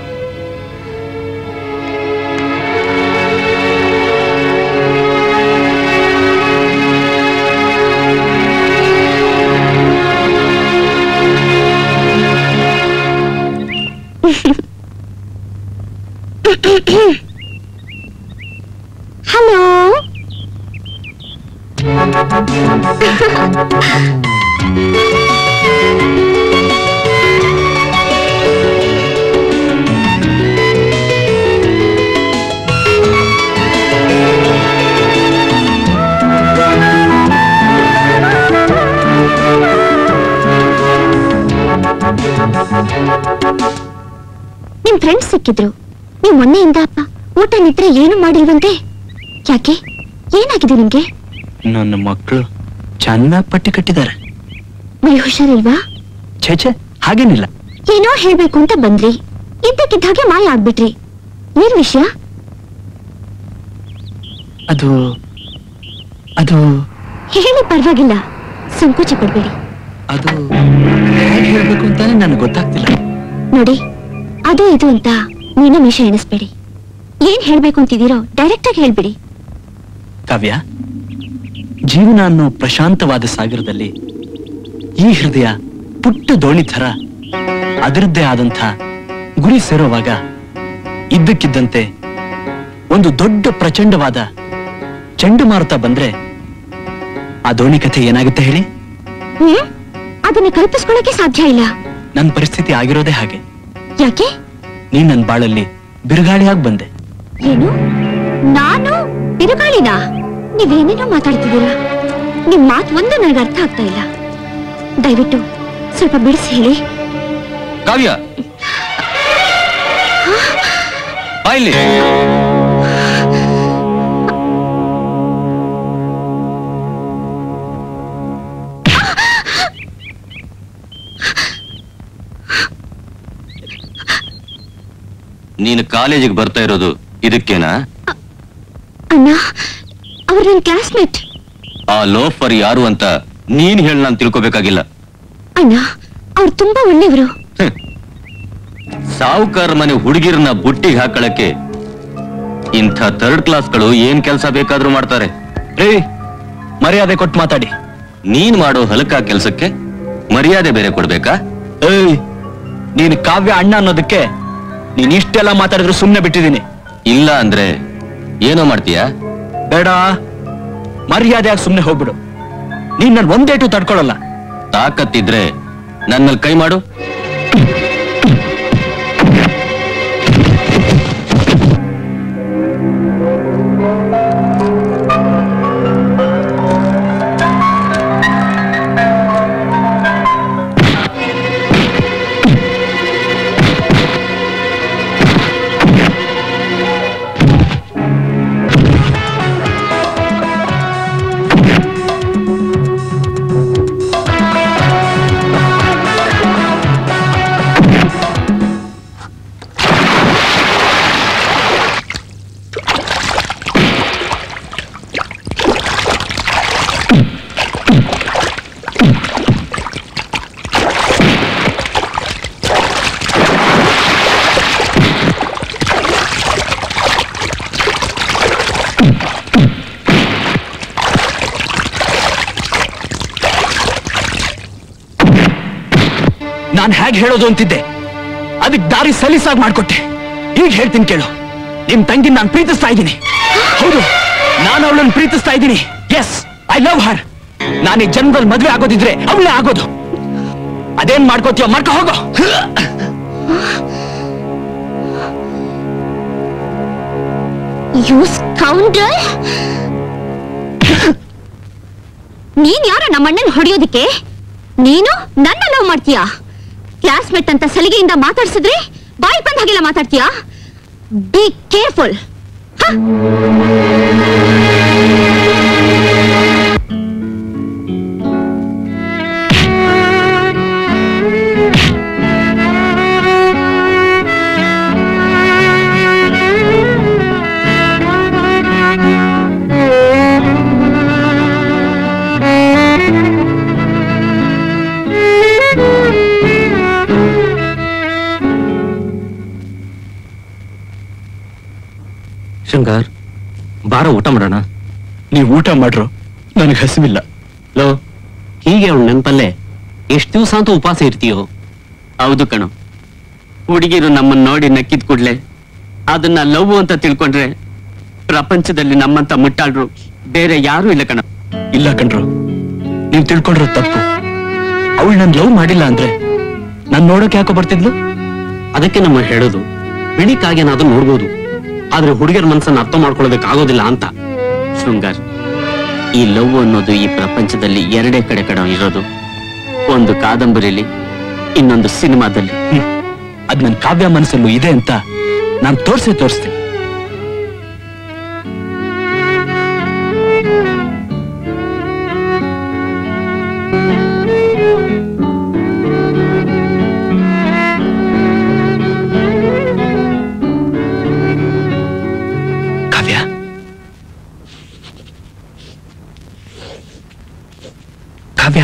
Speaker 3: ಹಲೋ ನಿಮ್ ಫ್ರೆಂಡ್ಸ್ ಸಿಕ್ಕಿದ್ರು ನೀವು ಮೊನ್ನೆಯಿಂದ ಊಟ ನಿದ್ರೆ ಏನು ಮಾಡಿಲ್ವಂತೆ ಯಾಕೆ ಏನಾಗಿದೆ ನಿಮ್ಗೆ
Speaker 4: ನನ್ನ ಮಕ್ಕಳು ಚೆನ್ನಾಗಿ ಪಟ್ಟಿ ಕಟ್ಟಿದ್ದಾರೆ
Speaker 3: ಮೈ ಹುಷಾರಿಲ್ವಾ
Speaker 4: ಛೇ ಛೇ ಹಾಗೇನಿಲ್ಲ
Speaker 3: ಏನೋ ಹೇಳ್ಬೇಕು ಅಂತ ಬಂದ್ರಿ ಇದ್ದಕ್ಕಿದ್ದ ಹಾಗೆ ಮಾಯ ಆಗ್ಬಿಟ್ರಿ ಏನ್ ವಿಷಯ
Speaker 4: ಅದು ಅದು
Speaker 3: ಹೇಳಿ ಪರವಾಗಿಲ್ಲ ಸಂಕೋಚ ಪಡ್ಬೇಡಿ
Speaker 4: ಅದು ಹೇಗೆ ಹೇಳ್ಬೇಕು ಅಂತಾನೆ ನನಗೆ ಗೊತ್ತಾಗ್ತಿಲ್ಲ
Speaker 3: ನೋಡಿ ಅದು ಇದು ಅಂತ ನೀನು ಮೀಷ ಎಣಿಸ್ಬೇಡಿ ಏನ್ ಹೇಳ್ಬೇಕು ಅಂತಿದ್ದೀರೋ ಡೈರೆಕ್ಟ್ ಆಗಿ ಹೇಳ್ಬಿಡಿ
Speaker 4: ಕಾವ್ಯ ಜೀವನ ಅನ್ನೋ ಪ್ರಶಾಂತವಾದ ಸಾಗರದಲ್ಲಿ ಈ ಹೃದಯ ಪುಟ್ಟ ದೋಣಿ ಥರ ಅದರದ್ದೇ ಆದಂಥ ಗುರಿ ಸೇರೋವಾಗ ಇದ್ದಕ್ಕಿದ್ದಂತೆ ಒಂದು ದೊಡ್ಡ ಪ್ರಚಂಡವಾದ ಚಂಡಮಾರುತ ಬಂದ್ರೆ ಆ ದೋಣಿ ಕಥೆ ಏನಾಗುತ್ತೆ ಹೇಳಿ
Speaker 3: ಹ್ಮ್ ಅದನ್ನ ಕಲ್ಪಿಸ್ಕೊಳ್ಳಕ್ಕೆ ಸಾಧ್ಯ ಇಲ್ಲ
Speaker 4: ನನ್ನ ಪರಿಸ್ಥಿತಿ ಆಗಿರೋದೇ ಹಾಗೆ
Speaker 3: ಯಾಕೆ
Speaker 4: ನೀನ್ ನನ್ನ ಬಾಳಲ್ಲಿ ಬಿರುಗಾಳಿಯಾಗಿ ಬಂದೆ
Speaker 3: ಏನು ನಾನು ಬಿರುಗಾಳಿನ ನೀವೇನೇನೋ ಮಾತಾಡ್ತಿದ್ದೀರಾ ನಿಮ್ ಮಾತ್ ಒಂದು ನನಗೆ ಅರ್ಥ ಆಗ್ತಾ ಇಲ್ಲ ದಯವಿಟ್ಟು ಸ್ವಲ್ಪ ಬಿಡಿಸಿ ಹೇಳಿ
Speaker 8: ಕಾವ್ಯ ಬಾಯ್ಲಿ
Speaker 11: ನೀನು ಕಾಲೇಜಿಗೆ ಬರ್ತಾ ಇರೋದು ಇದಕ್ಕೇನಾ
Speaker 3: ಅಣ್ಣ ಅವ್ರ ನನ್ನ ಕ್ಲಾಸ್ಮೇಟ್
Speaker 11: ಆ ಲೋಫರ್ ಯಾರು ಅಂತ ನೀನ್ ಹೇಳಿ ನಾನು ತಿಳ್ಕೊಬೇಕಾಗಿಲ್ಲ
Speaker 3: ಅಣ್ಣ ಅವ್ರು ತುಂಬಾ ಒಳ್ಳೆಯವರು
Speaker 11: ಸಾವುಕಾರ ಮನೆ ಹುಡುಗಿರನ್ನ ಬುಟ್ಟಿಗೆ ಹಾಕಳಕ್ಕೆ ಇಂಥ ಥರ್ಡ್ ಕ್ಲಾಸ್ಗಳು ಏನ್ ಕೆಲಸ ಬೇಕಾದ್ರೂ ಮಾಡ್ತಾರೆ
Speaker 4: ರೇ ಮರ್ಯಾದೆ ಕೊಟ್ಟು ಮಾತಾಡಿ
Speaker 11: ನೀನ್ ಮಾಡೋ ಹಲಕ ಕೆಲ್ಸಕ್ಕೆ ಮರ್ಯಾದೆ ಬೇರೆ ಕೊಡ್ಬೇಕಾ
Speaker 4: ಏಯ್ ನೀನು ಕಾವ್ಯ ಅಣ್ಣ ಅನ್ನೋದಕ್ಕೆ ನೀನ್ ಇಷ್ಟೆಲ್ಲ ಮಾತಾಡಿದ್ರು ಸುಮ್ನೆ ಬಿಟ್ಟಿದ್ದೀನಿ
Speaker 11: ಇಲ್ಲ ಅಂದ್ರೆ ಏನೋ ಮಾಡ್ತೀಯಾ
Speaker 4: ಬೇಡ ಮರ್ಯಾದೆಯಾಗಿ ಸುಮ್ನೆ ಹೋಗ್ಬಿಡು ನೀನ್ ನನ್ ಒಂದೇಟು ತಡ್ಕೊಳಲ್ಲ
Speaker 11: ತಾಕತ್ತಿದ್ರೆ ನನ್ ಮೇಲೆ ಕೈ ಮಾಡು
Speaker 4: ಹೇಗ್ ಹೇಳೋದು ಅಂತಿದ್ದೆ ಅದಕ್ ದಾರಿ ಸಲೀಸಾಗಿ ಮಾಡ್ಕೊಟ್ಟೆ ಈಗ ಹೇಳ್ತೀನಿ ಕೇಳು ನಿಮ್ ತಂಗಿ ನಾನು ಪ್ರೀತಿಸ್ತಾ ಇದ್ದೀನಿ ಹೌದು ನಾನು ಅವಳನ್ನು ಪ್ರೀತಿಸ್ತಾ ಇದ್ದೀನಿ ಎಸ್ ಐ ಲವ್ ಹರ್ ನಾನು ಈ ಜನ್ಮದಲ್ಲಿ ಮದ್ವೆ ಆಗೋದಿದ್ರೆ ಅವಳೇ ಆಗೋದು ಅದೇನ್ ಮಾಡ್ಕೋತೀಯೋ ಮಾಡ್ಕೊ ಹೋಗೋ
Speaker 3: ಯು ಸ್ಕೌಂಡಲ್ ನೀನ್ ಯಾರ ನಮ್ಮಣ್ಣನ್ ಹೊಡೆಯೋದಿಕ್ಕೆ ನೀನು ನನ್ನ ಲವ್ ಮಾಡ್ತೀಯಾ ಕ್ಲಾಸ್ಮೇಟ್ ಅಂತ ಸಲಿಗೆಯಿಂದ ಮಾತಾಡ್ಸಿದ್ರೆ ಬಾಯಿ ಬಂದ ಹಾಗೆಲ್ಲ ಮಾತಾಡ್ತೀಯಾ ಬಿ ಕೇರ್ಫುಲ್
Speaker 10: ಶಂಕರ್ ಬಾರ ಊಟ ಮಾಡೋಣ
Speaker 4: ನೀವು ಊಟ ಮಾಡ್ರು ನನಗೆ ಹಸಿವಿಲ್ಲ
Speaker 10: ಲೋ ಹೀಗೆ ಅವಳ ನೆನಪಲ್ಲೇ ಎಷ್ಟು ದಿವಸ ಅಂತ ಉಪವಾಸ ಇರ್ತೀಯೋ ಹೌದು ಕಣು ಹುಡುಗಿರು ನಮ್ಮನ್ನ ನೋಡಿ ನಕ್ಕಿದ್ ಕೂಡ್ಲೆ ಅದನ್ನ ಲವ್ ಅಂತ ತಿಳ್ಕೊಂಡ್ರೆ ಪ್ರಪಂಚದಲ್ಲಿ ನಮ್ಮಂತ ಮುಟ್ಟಾಳ್ರು ಬೇರೆ ಯಾರು ಇಲ್ಲ ಕಣ
Speaker 4: ಇಲ್ಲ ಕಣ್ರು ನೀವು ತಿಳ್ಕೊಂಡ್ರೆ ತಪ್ಪು ಅವಳು ನನ್ ಲವ್ ಮಾಡಿಲ್ಲ ಅಂದ್ರೆ ನಾನ್ ನೋಡಕ್ ಯಾಕೋ ಬರ್ತಿದ್ಲು
Speaker 10: ಅದಕ್ಕೆ ನಮ್ಮ ಹೇಳೋದು ಬಿಳಿಕಾಗೇನಾದ್ರೂ ನೋಡ್ಬೋದು ಆದ್ರೆ ಹುಡುಗಿಯರ ಮನಸ್ಸನ್ನ ಅರ್ಥ ಮಾಡ್ಕೊಳ್ಳೋದಕ್ಕೆ ಆಗೋದಿಲ್ಲ ಅಂತ ಶೃಂಗಾರ್ ಈ ಲವ್ ಅನ್ನೋದು ಈ ಪ್ರಪಂಚದಲ್ಲಿ ಎರಡೇ ಕಡೆ ಕಡೆ ಇರೋದು ಒಂದು ಕಾದಂಬರಿಲಿ ಇನ್ನೊಂದು ಸಿನಿಮಾದಲ್ಲಿ
Speaker 4: ಹ್ಮ್. ಅದ್ ನನ್ ಕಾವ್ಯ ಮನಸ್ಸಲ್ಲೂ ಇದೆ ಅಂತ ನಾನ್ ತೋರ್ಸೇ ತೋರಿಸ್ತೀನಿ ಕಾವ್ಯ ಕಾವ್ಯ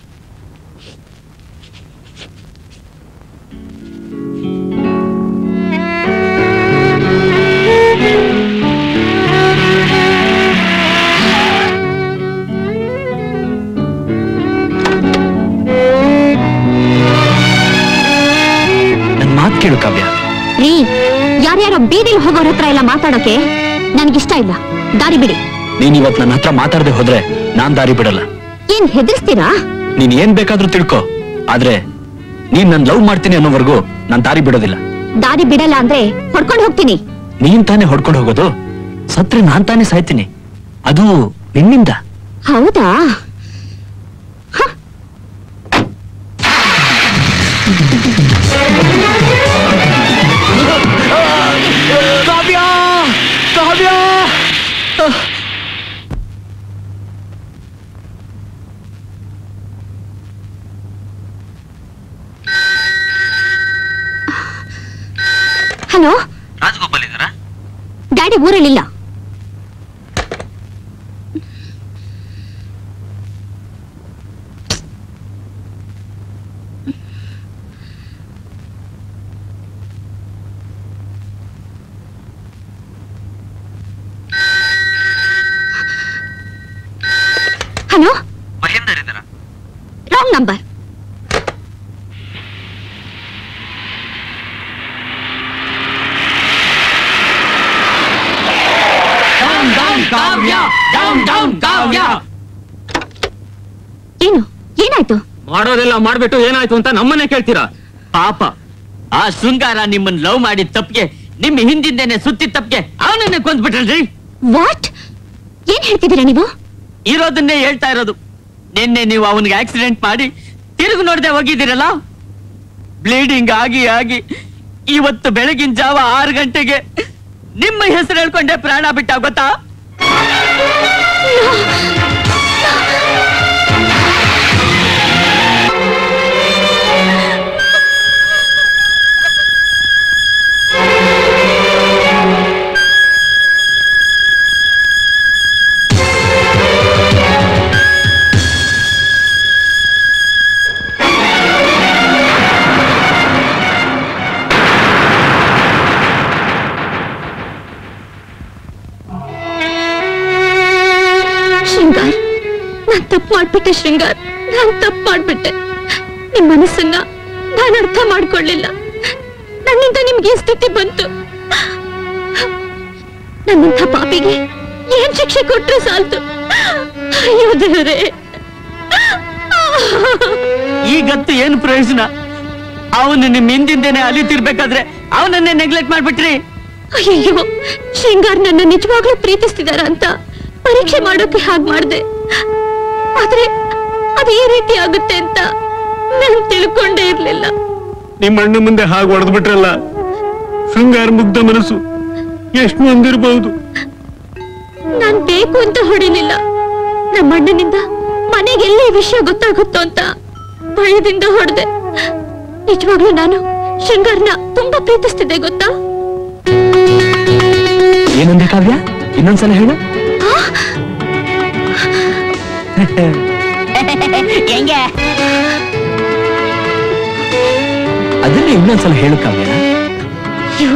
Speaker 4: ನನ್ ಮಾತ್ ಕೇಳು ಕಾವ್ಯ
Speaker 3: ರೀ ಯಾರ್ಯಾರೋ ಬೀದಿಲ್ ಹೋಗೋರ್ ಹತ್ರ ಎಲ್ಲ ಮಾತಾಡೋಕೆ ನನ್ಗಿಷ್ಟ ಇಲ್ಲ ದಾರಿ ಬಿಡಿ
Speaker 4: ನೀನ್ ಇವತ್ ನನ್ನ ಹತ್ರ ಮಾತಾಡದೆ ಹೋದ್ರೆ ನಾನ್ ದಾರಿ ಬಿಡಲ್ಲ
Speaker 3: ಏನ್ ಹೆದರ್ಸ್ತೀರಾ
Speaker 4: ನೀನ್ ಏನ್ ಬೇಕಾದ್ರೂ ತಿಳ್ಕೊ ಆದ್ರೆ ನೀನ್ ನನ್ ಲವ್ ಮಾಡ್ತೀನಿ ಅನ್ನೋವರೆಗೂ ನಾನ್ ದಾರಿ ಬಿಡೋದಿಲ್ಲ
Speaker 3: ದಾರಿ ಬಿಡಲ್ಲ ಅಂದ್ರೆ ಹೊಡ್ಕೊಂಡು ಹೋಗ್ತೀನಿ
Speaker 4: ನೀನ್ ತಾನೇ ಹೊಡ್ಕೊಂಡು ಹೋಗೋದು ಸತ್ರೆ ನಾನ್ ತಾನೇ ಸಾಯ್ತೀನಿ ಅದು ನಿನ್ನಿಂದ
Speaker 3: ಹೌದಾ
Speaker 4: ಕಾವ್ಯ ಕಾವ್ಯ
Speaker 3: ಹಲೋ
Speaker 11: ರಾಜಗೋಪಾಲ್ ಇದಾರ
Speaker 3: ಡ್ಯಾಡಿ ಊರಲ್ಲಿಲ್ಲ ಹಲೋ
Speaker 11: ಮಹೇಂದರ್ ಇದಾರ
Speaker 3: ರಾಂಗ್ ನಂಬರ್ ಏನು ಏನಾಯ್ತು
Speaker 10: ಮಾಡೋದೆಲ್ಲ ಮಾಡ್ಬಿಟ್ಟು ಏನಾಯ್ತು ಅಂತ ನಮ್ಮನ್ನೇ ಕೇಳ್ತೀರಾ
Speaker 5: ಪಾಪ ಆ ಶೃಂಗಾರ ನಿಮ್ಮನ್ನ ಲವ್ ಮಾಡಿದ ತಪ್ಪಿಗೆ ನಿಮ್ಮ ಹಿಂದಿಂದೇನೆ ಸುತ್ತಿ ತಪ್ಪಿಗೆ ಅವನನ್ನೇ ಕೊಂದ್ಬಿಟ್ರಲ್ರಿ
Speaker 3: ವಾಟ್ ಏನ್ ಹೇಳ್ತಿದ್ದೀರಾ ನೀವು
Speaker 5: ಇರೋದನ್ನೇ ಹೇಳ್ತಾ ಇರೋದು ನಿನ್ನೆ ನೀವು ಅವನಿಗೆ ಆಕ್ಸಿಡೆಂಟ್ ಮಾಡಿ ತಿರುಗು ನೋಡದೆ ಹೋಗಿದ್ದೀರಲ್ಲ ಬ್ಲೀಡಿಂಗ್ ಆಗಿ ಆಗಿ ಇವತ್ತು ಬೆಳಗಿನ ಜಾವ ಆರು ಗಂಟೆಗೆ ನಿಮ್ಮ ಹೆಸರು ಹೇಳ್ಕೊಂಡೆ ಪ್ರಾಣ ಬಿಟ್ಟ ಗೊತ್ತಾ
Speaker 3: ಶೃಂಗಾರ್ ನಾನ್ ತಪ್ಪು ಮಾಡ್ಬಿಟ್ಟೆ ಶೃಂಗಾರ್ ನಾನ್ ತಪ್ಪು ಮಾಡ್ಬಿಟ್ಟೆ ನಿಮ್ ಮನಸ್ಸನ್ನ ನಾನು ಅರ್ಥ ಮಾಡ್ಕೊಳ್ಳಿಲ್ಲ ನನ್ನಿಂದ ನಿಮ್ಗೆ ಈ ಸ್ಥಿತಿ ಬಂತು ನನ್ನಂಥ ಪಾಪಿಗೆ ಏನ್ ಶಿಕ್ಷೆ ಕೊಟ್ರೆ ಸಾಲ್ತು ಅಯ್ಯೋ ದೇವರೇ
Speaker 5: ಈಗತ್ತು ಏನು ಪ್ರಯೋಜನ ಅವನು ನಿಮ್ ಹಿಂದಿಂದೇನೆ ಅಲಿತಿರ್ಬೇಕಾದ್ರೆ ಅವನನ್ನೇ ನೆಗ್ಲೆಕ್ಟ್ ಮಾಡ್ಬಿಟ್ರಿ
Speaker 3: ಅಯ್ಯೋ ಶೃಂಗಾರ್ ನನ್ನ ನಿಜವಾಗ್ಲೂ ಪ್ರೀತಿಸ್ತಿದಾರ ಅಂತ ಪರೀಕ್ಷೆ ಮಾಡೋಕೆ ಹಾಗೆ ಮಾಡ್ದೆ ಆದ್ರೆ ಅದು ಈ ರೀತಿ ಆಗುತ್ತೆ ಅಂತ ನಾನು ತಿಳ್ಕೊಂಡೇ ಇರ್ಲಿಲ್ಲ
Speaker 1: ನಿಮ್ಮ ಅಣ್ಣ ಮುಂದೆ ಹಾಗೆ ಹೊಡೆದು ಬಿಟ್ರಲ್ಲ ಶೃಂಗಾರ ಮುಗ್ಧ ಮನಸ್ಸು ಎಷ್ಟು ನೊಂದಿರ್ಬಹುದು
Speaker 3: ನಾನ್ ಬೇಕು ಅಂತ ಹೊಡಿಲಿಲ್ಲ ನಮ್ಮ ಅಣ್ಣನಿಂದ ಮನೆಗೆಲ್ಲಿ ಈ ವಿಷಯ ಗೊತ್ತಾಗುತ್ತೋ ಅಂತ ಭಯದಿಂದ ಹೊಡೆದೆ ನಿಜವಾಗ್ಲೂ ನಾನು ಶೃಂಗಾರ್ನ ತುಂಬಾ ಪ್ರೀತಿಸ್ತಿದ್ದೆ ಗೊತ್ತಾ
Speaker 4: ಏನಂದೆ ಕಾವ್ಯ ಇನ್ನೊಂದ್ಸಲ ಹೇಳು
Speaker 5: ಹೆಂಗೆ
Speaker 4: ಅದನ್ನೇ ಇನ್ನೊಂದ್ಸಲ ಹೇಳು ಕಾವ್ಯ
Speaker 3: ಅಯ್ಯೋ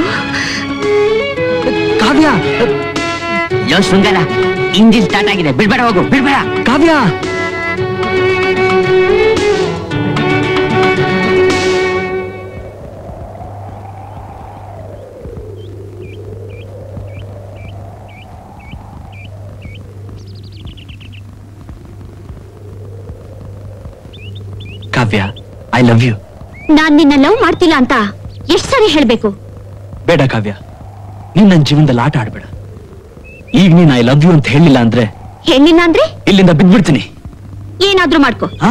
Speaker 4: ಕಾವ್ಯ
Speaker 5: ಯೋ ಶೃಂಗಾರ ಇಂಜಿನ್ ಸ್ಟಾರ್ಟ್ ಆಗಿದೆ ಬಿಡ್ಬೇಡ ಹೋಗು ಬಿಡ್ಬೇಡ
Speaker 4: Kavya Kavya I love you
Speaker 3: ನಾನ್ ನಿನ್ನ ಲವ್ ಮಾಡ್ತಿಲ್ಲ ಅಂತ ಎಷ್ಟ್ ಸರಿ ಹೇಳ್ಬೇಕು
Speaker 4: ಬೇಡ ಕಾವ್ಯ ನೀನ್ ನನ್ನ ಜೀವನದಲ್ಲಿ ಆಟ ಆಡ್ಬೇಡ ಈಗ ನೀನ್ ಐ ಲವ್ ಯು ಅಂತ ಹೇಳಿಲ್ಲ ಅಂದ್ರೆ
Speaker 3: ಹೇಳಿಲ್ಲ ಅಂದ್ರೆ
Speaker 4: ಇಲ್ಲಿಂದ ಬಿದ್ಬಿಡ್ತೀನಿ
Speaker 3: ಏನಾದ್ರೂ ಮಾಡ್ಕೊ
Speaker 4: ಹಾ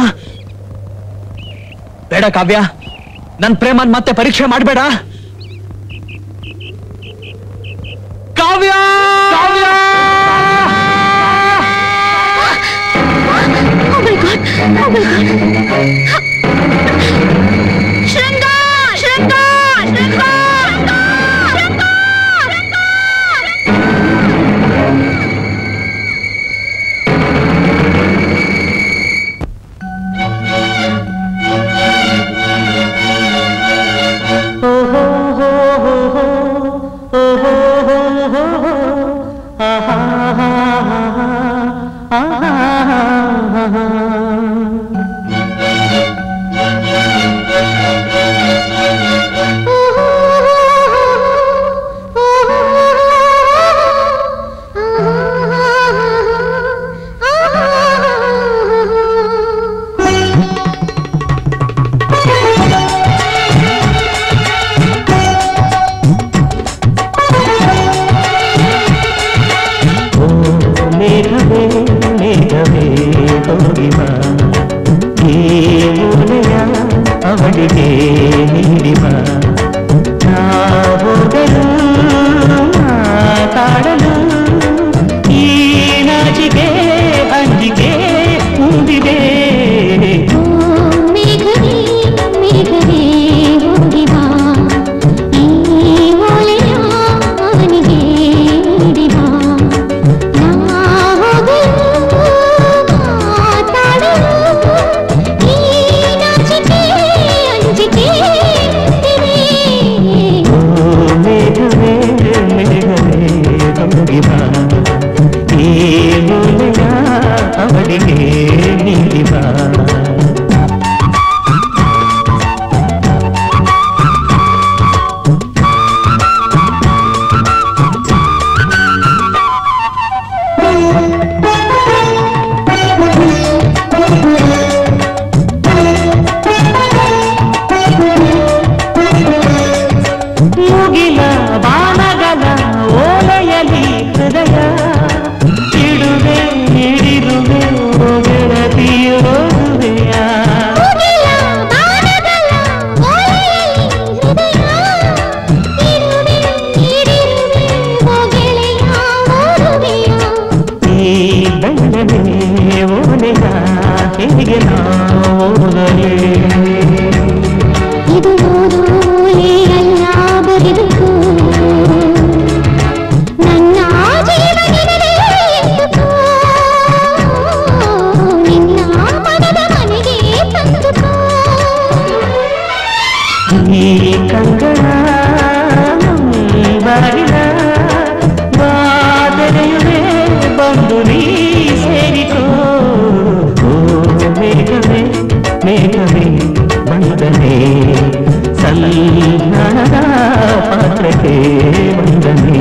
Speaker 4: ಬೇಡ ಕಾವ್ಯ ನನ್ ಪ್ರೇಮನ್ ಮತ್ತೆ ಪರೀಕ್ಷೆ ಮಾಡಬೇಡ ಕಾವ್ಯ ಕಾವ್ಯ
Speaker 3: Oh my God! Oh my God! ಶೃಂಗಾರ್! ಶೃಂಗಾರ್! ಶೃಂಗಾರ್! ಶೃಂಗಾರ್!
Speaker 12: ಮೇಘವೇ ಮೇಘವೇ ಹೋಗಿ ಬಾ ಈ ಮೂಲೆಯ ಅವಳಿಗೆ ನೀಡಿ ಬಾ ನಾ ಹೋಗಲು ಮಾತಾಡಲು ಈ ನಾಚಿಕೆ ಅಂಜಿಕೆ ಮುಂದಿದೆ
Speaker 3: ಮೇಘವೇ ಮೇಘವೇ ಹೋಗಿ ಬಾ ಈ ಓಲೆಯ ಅವನಿಗೆ ನೀಡಿ ಬಾ ನಾ ಹೋಗಲು ಮಾತಾಡಲು ಈ ನಾಚಿಕೆ ಅಂಜಿಕೆ ಮುಂದಿದೆ.
Speaker 12: ಮೇಘವೇ ಮೇಘವೇ ಹೋಗಿ ಬಾ ಈ ಮೂಲೆಯ ಅವಳಿಗೆ ನೀಡಿ ಬಾ ಮುಗಿಲ ಬಾಣಗಳ ಓಲೆಯಲಿ ಹೃದಯ ಇಡುವೆ ಹಿಡಿದುವೆ ಗೆಳತಿಯೋದುವೆಯ
Speaker 3: ಮುಗಿಲ ಬಾಣಗಳ ಓಲೆಯಲ್ಲಿ ಹೃದಯ ಇರುವೆ ಹಿಡಿರುವೆ ಓ ಗೆಳೆಯ ಓದುವೆಯ
Speaker 12: ಈ ಬೆಳ್ಳನೆ ಓಲೆಯ ಹೇಗೆ ನಾವೋದಲೇ
Speaker 3: ಇದು ಓದೋಲೆ ಅಲ್ಲ ಬರೆದುಕೋ ನನ್ನ ಜೀವನದಲ್ಲಿ ಎಂದುಕೋ ನಿನ್ನ ಮನದ ಮನೆಗೆ ತಂದುಕೋ
Speaker 12: ಈ ಕಂಗಳ ಬಾಗಿಲ ಬಾದರೆಯುವೆ ಬಂದು ನೀ ಸೇರಿಕೋ ಓ ಮೇಘವೇ ಮೇಘವೇ ಬಣ್ಣ ವಂದನೆ ಸಂಧಾನದ ಪಾತ್ರಕ್ಕೆ ವಂದನೆ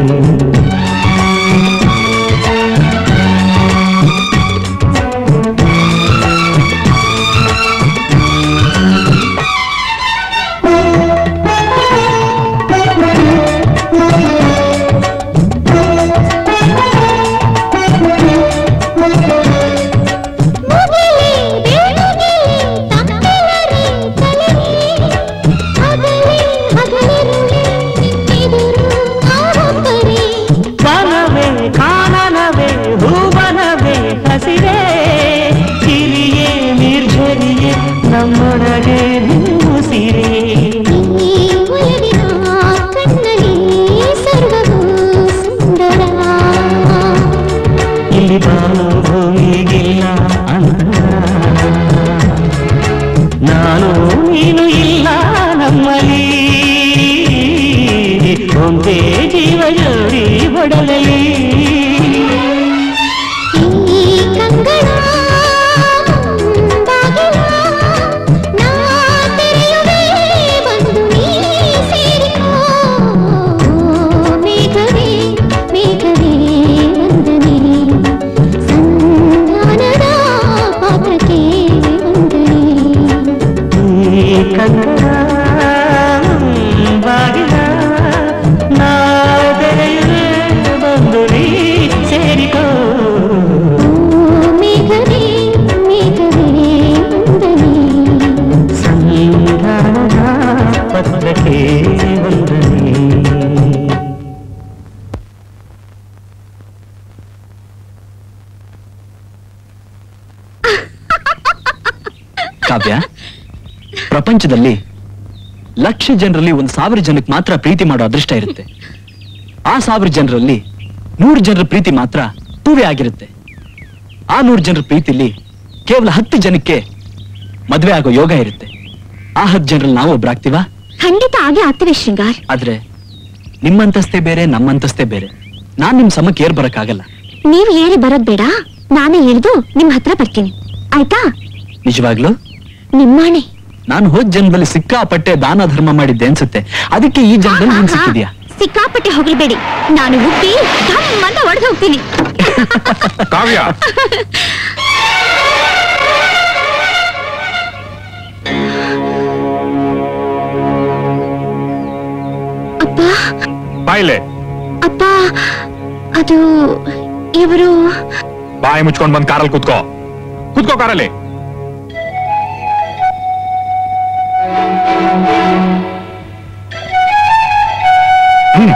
Speaker 12: ವನವೇ ಕಾನನವೇ ಹೂವನವೇ ಹಸಿರೇ ಕಿರಿಯೇ ನಿರ್झರಿಯೇ ನಮ್ಮೊಳಗೆ ಮೂಸಿರೇ ಇಲ್ಲಿ ಬಾಳು ಭೂಮಿಗಿಲ್ಲ ಅಂತರ ನಾನು ನೀನು ಇಲ್ಲ ನಮ್ಮಲ್ಲಿ ಒಂದೇ ಜೀವ ಜೋಡಿ ಒಡಲಲ್ಲಿ ಈ ಕನ್ನಡ ಬಾಗಿಲ ನಾ ತೆರೆಯುವೆ ಬಂದು ನೀ ಸೇರಿಕೋ ಸಂಧಾನದ ಪತ್ರಕ್ಕೆ ವಂದನೆ
Speaker 4: ಕಾವ್ಯ ಪ್ರಪಂಚದಲ್ಲಿ ಲಕ್ಷ ಜನರಲ್ಲಿ ಒಂದು ಸಾವಿರ ಜನಕ್ಕೆ ಮಾತ್ರ ಪ್ರೀತಿ ಮಾಡೋ ಅದೃಷ್ಟ ಇರುತ್ತೆ ಆ ಸಾವಿರ ಜನರಲ್ಲಿ ನೂರು ಜನರ ಪ್ರೀತಿ ಮಾತ್ರ ಟೂವೇ ಆಗಿರುತ್ತೆ ಆ ನೂರು ಜನರ ಪ್ರೀತಿಲಿ ಕೇವಲ ಹತ್ತು ಜನಕ್ಕೆ ಮದ್ವೆ ಆಗೋ ಯೋಗ ಇರುತ್ತೆ ಆ ಹತ್ತು ಜನರಲ್ಲಿ ನಾವು ಒಬ್ರಾಗ್ತೀವಾ
Speaker 3: ಖಂಡಿತ ಹಾಗೆ ಆಗ್ತವೆ ಶೃಂಗಾರ್
Speaker 4: ಆದ್ರೆ ನಿಮ್ಮಂತಸ್ತೆ ಬೇರೆ ನಮ್ಮಂತಸ್ತೆ ಬೇರೆ ನಾನ್ ನಿಮ್ ಸಮಕ್ಕೆ ಏರ್ ಬರಕ್ಕಾಗಲ್ಲ
Speaker 3: ನೀವು ಏರಿ ಬರೋದ್ ಬೇಡ ನಾನೇ ಇಳಿದು ನಿಮ್ ಹತ್ರ ಬರ್ತೀನಿ ಆಯ್ತಾ
Speaker 4: ನಿಜವಾಗ್ಲು
Speaker 3: ನಿಮ್ಮಾಣೆ
Speaker 4: ನಾನು ಹೋದ್ ಜನ್ಮದಲ್ಲಿ ಸಿಕ್ಕಾಪಟ್ಟೆ ದಾನ ಧರ್ಮ ಮಾಡಿದ್ದೆ ಅನ್ಸುತ್ತೆ ಅದಕ್ಕೆ ಈ ಜನ್ಮದಲ್ಲಿ ನೀನ್ ಸಿಕ್ಕಿದ್ಯಾ
Speaker 3: ಸಿಕ್ಕಾಪಟ್ಟೆ ಹೊಗಳ್ಬೇಡಿ ನಾನು ಹುಟ್ಟಿ ಧಮ್ಮಂತ ಒಡೆದು ಹೋಗ್ತೀನಿ
Speaker 13: ಕಾವ್ಯ
Speaker 3: ಅಪ್ಪ
Speaker 13: ಬಾಯ್ಲೆ
Speaker 3: ಅಪ್ಪ ಅದು ಇವರು
Speaker 13: ಬಾಯಿ ಮುಚ್ಕೊಂಡ್ ಬಂದ್ ಕಾರಲ್ಲಿ ಕೂತ್ಕೋ ಕೂತ್ಕೋ ಕಾರಲ್ಲಿ ಹ್ಮ್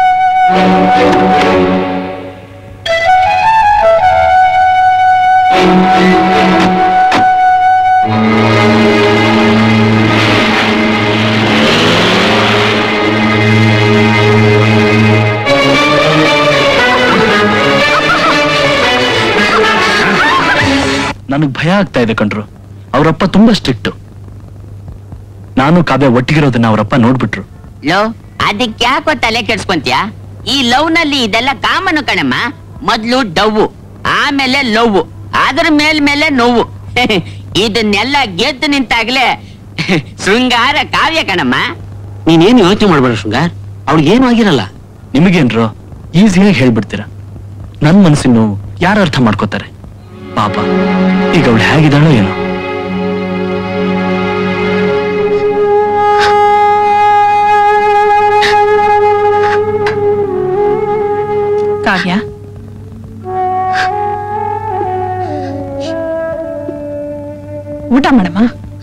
Speaker 4: ನನಗ್ ಭಯ ಆಗ್ತಾ ಇದೆ ಕಣ್ರು ಅವರಪ್ಪ ತುಂಬಾ ಸ್ಟ್ರಿಕ್ಟ್ ನಾನು ಕಾವ್ಯ ಒಟ್ಟಿಗಿರೋದನ್ನ ಅವರಪ್ಪ ನೋಡ್ಬಿಟ್ರು
Speaker 5: ಲವ್ ಅದಕ್ಕೆ ಯಾಕೋ ತಲೆ ಕೆಡ್ಸ್ಕೊಂತೀಯ ಈ ಲವ್ ನಲ್ಲಿ ಇದೆಲ್ಲ ಕಾಮನು ಕಣಮ್ಮ ಮೊದ್ಲು ಡವ್ವು ಆಮೇಲೆ ಲವ್ ಅದ್ರ ಮೇಲ್ಮೇಲೆ ನೋವು ಇದನ್ನೆಲ್ಲ ಗೆದ್ದು ನಿಂತಾಗ್ಲೇ ಶೃಂಗಾರ ಕಾವ್ಯ ಕಣಮ್ಮ
Speaker 10: ನೀನೇನು ಯೋಚನೆ ಮಾಡ್ಬೇಡ ಶೃಂಗಾರ್ ಅವ್ಳಿಗೆ ಏನು ಆಗಿರಲ್ಲ
Speaker 4: ನಿಮಗೇನ್ರು ಈಸಿಯಾಗಿ ಹೇಳ್ಬಿಡ್ತೀರಾ ನನ್ ಮನಸ್ಸಿನ ನೋವು ಯಾರು ಅರ್ಥ ಮಾಡ್ಕೋತಾರೆ ಪಾಪ ಈಗ ಅವಳು ಹೇಗಿದ್ದಾಳೋ ಏನೋ
Speaker 9: ಕಾವ್ಯ ಊಟ ಮಾಡಮ್ಮ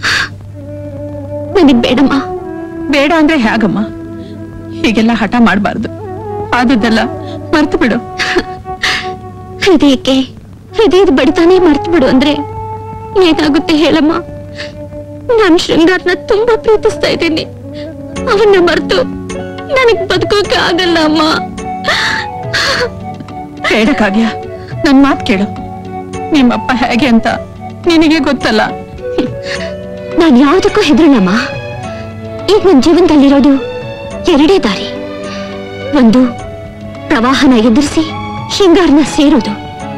Speaker 3: ನನಗ್ ಬೇಡಮ್ಮ
Speaker 9: ಬೇಡ ಅಂದ್ರೆ ಹೇಗಮ್ಮ ಹೀಗೆಲ್ಲ ಹಠ ಮಾಡಬಾರ್ದು ಆದದ್ದೆಲ್ಲ ಮರ್ತು ಬಿಡು
Speaker 3: ಹೃದಯಕ್ಕೆ ಹೃದಯದ ಬಡಿತಾನೆ ಮರ್ತು ಬಿಡು ಅಂದ್ರೆ ಏನಾಗುತ್ತೆ ಹೇಳಮ್ಮ ನಾನ್ ಶೃಂಗಾರ್ನ ತುಂಬಾ ಪ್ರೀತಿಸ್ತಾ ಇದ್ದೀನಿ ಅವನ್ನ ಮರ್ತು ನನಗ್ ಬದುಕೋಕೆ ಆಗಲ್ಲ ಅಮ್ಮ
Speaker 9: ಬೇಡ ಕಾವ್ಯ ನನ್ ಮಾತ್ ಕೇಳು ನಿಮ್ಮಪ್ಪ ಹೇಗೆ ಅಂತ ನಿನಗೆ ಗೊತ್ತಲ್ಲ
Speaker 3: ನಾನ್ ಯಾವ್ದಕ್ಕೂ ಹೆದರಲ್ಲಮ್ಮ ಈಗ ನನ್ ಜೀವನದಲ್ಲಿರೋದು ಎರಡೇ ದಾರಿ ಒಂದು ಪ್ರವಾಹನ ಎದುರಿಸಿ ಶೃಂಗಾರನ ಸೇರೋದು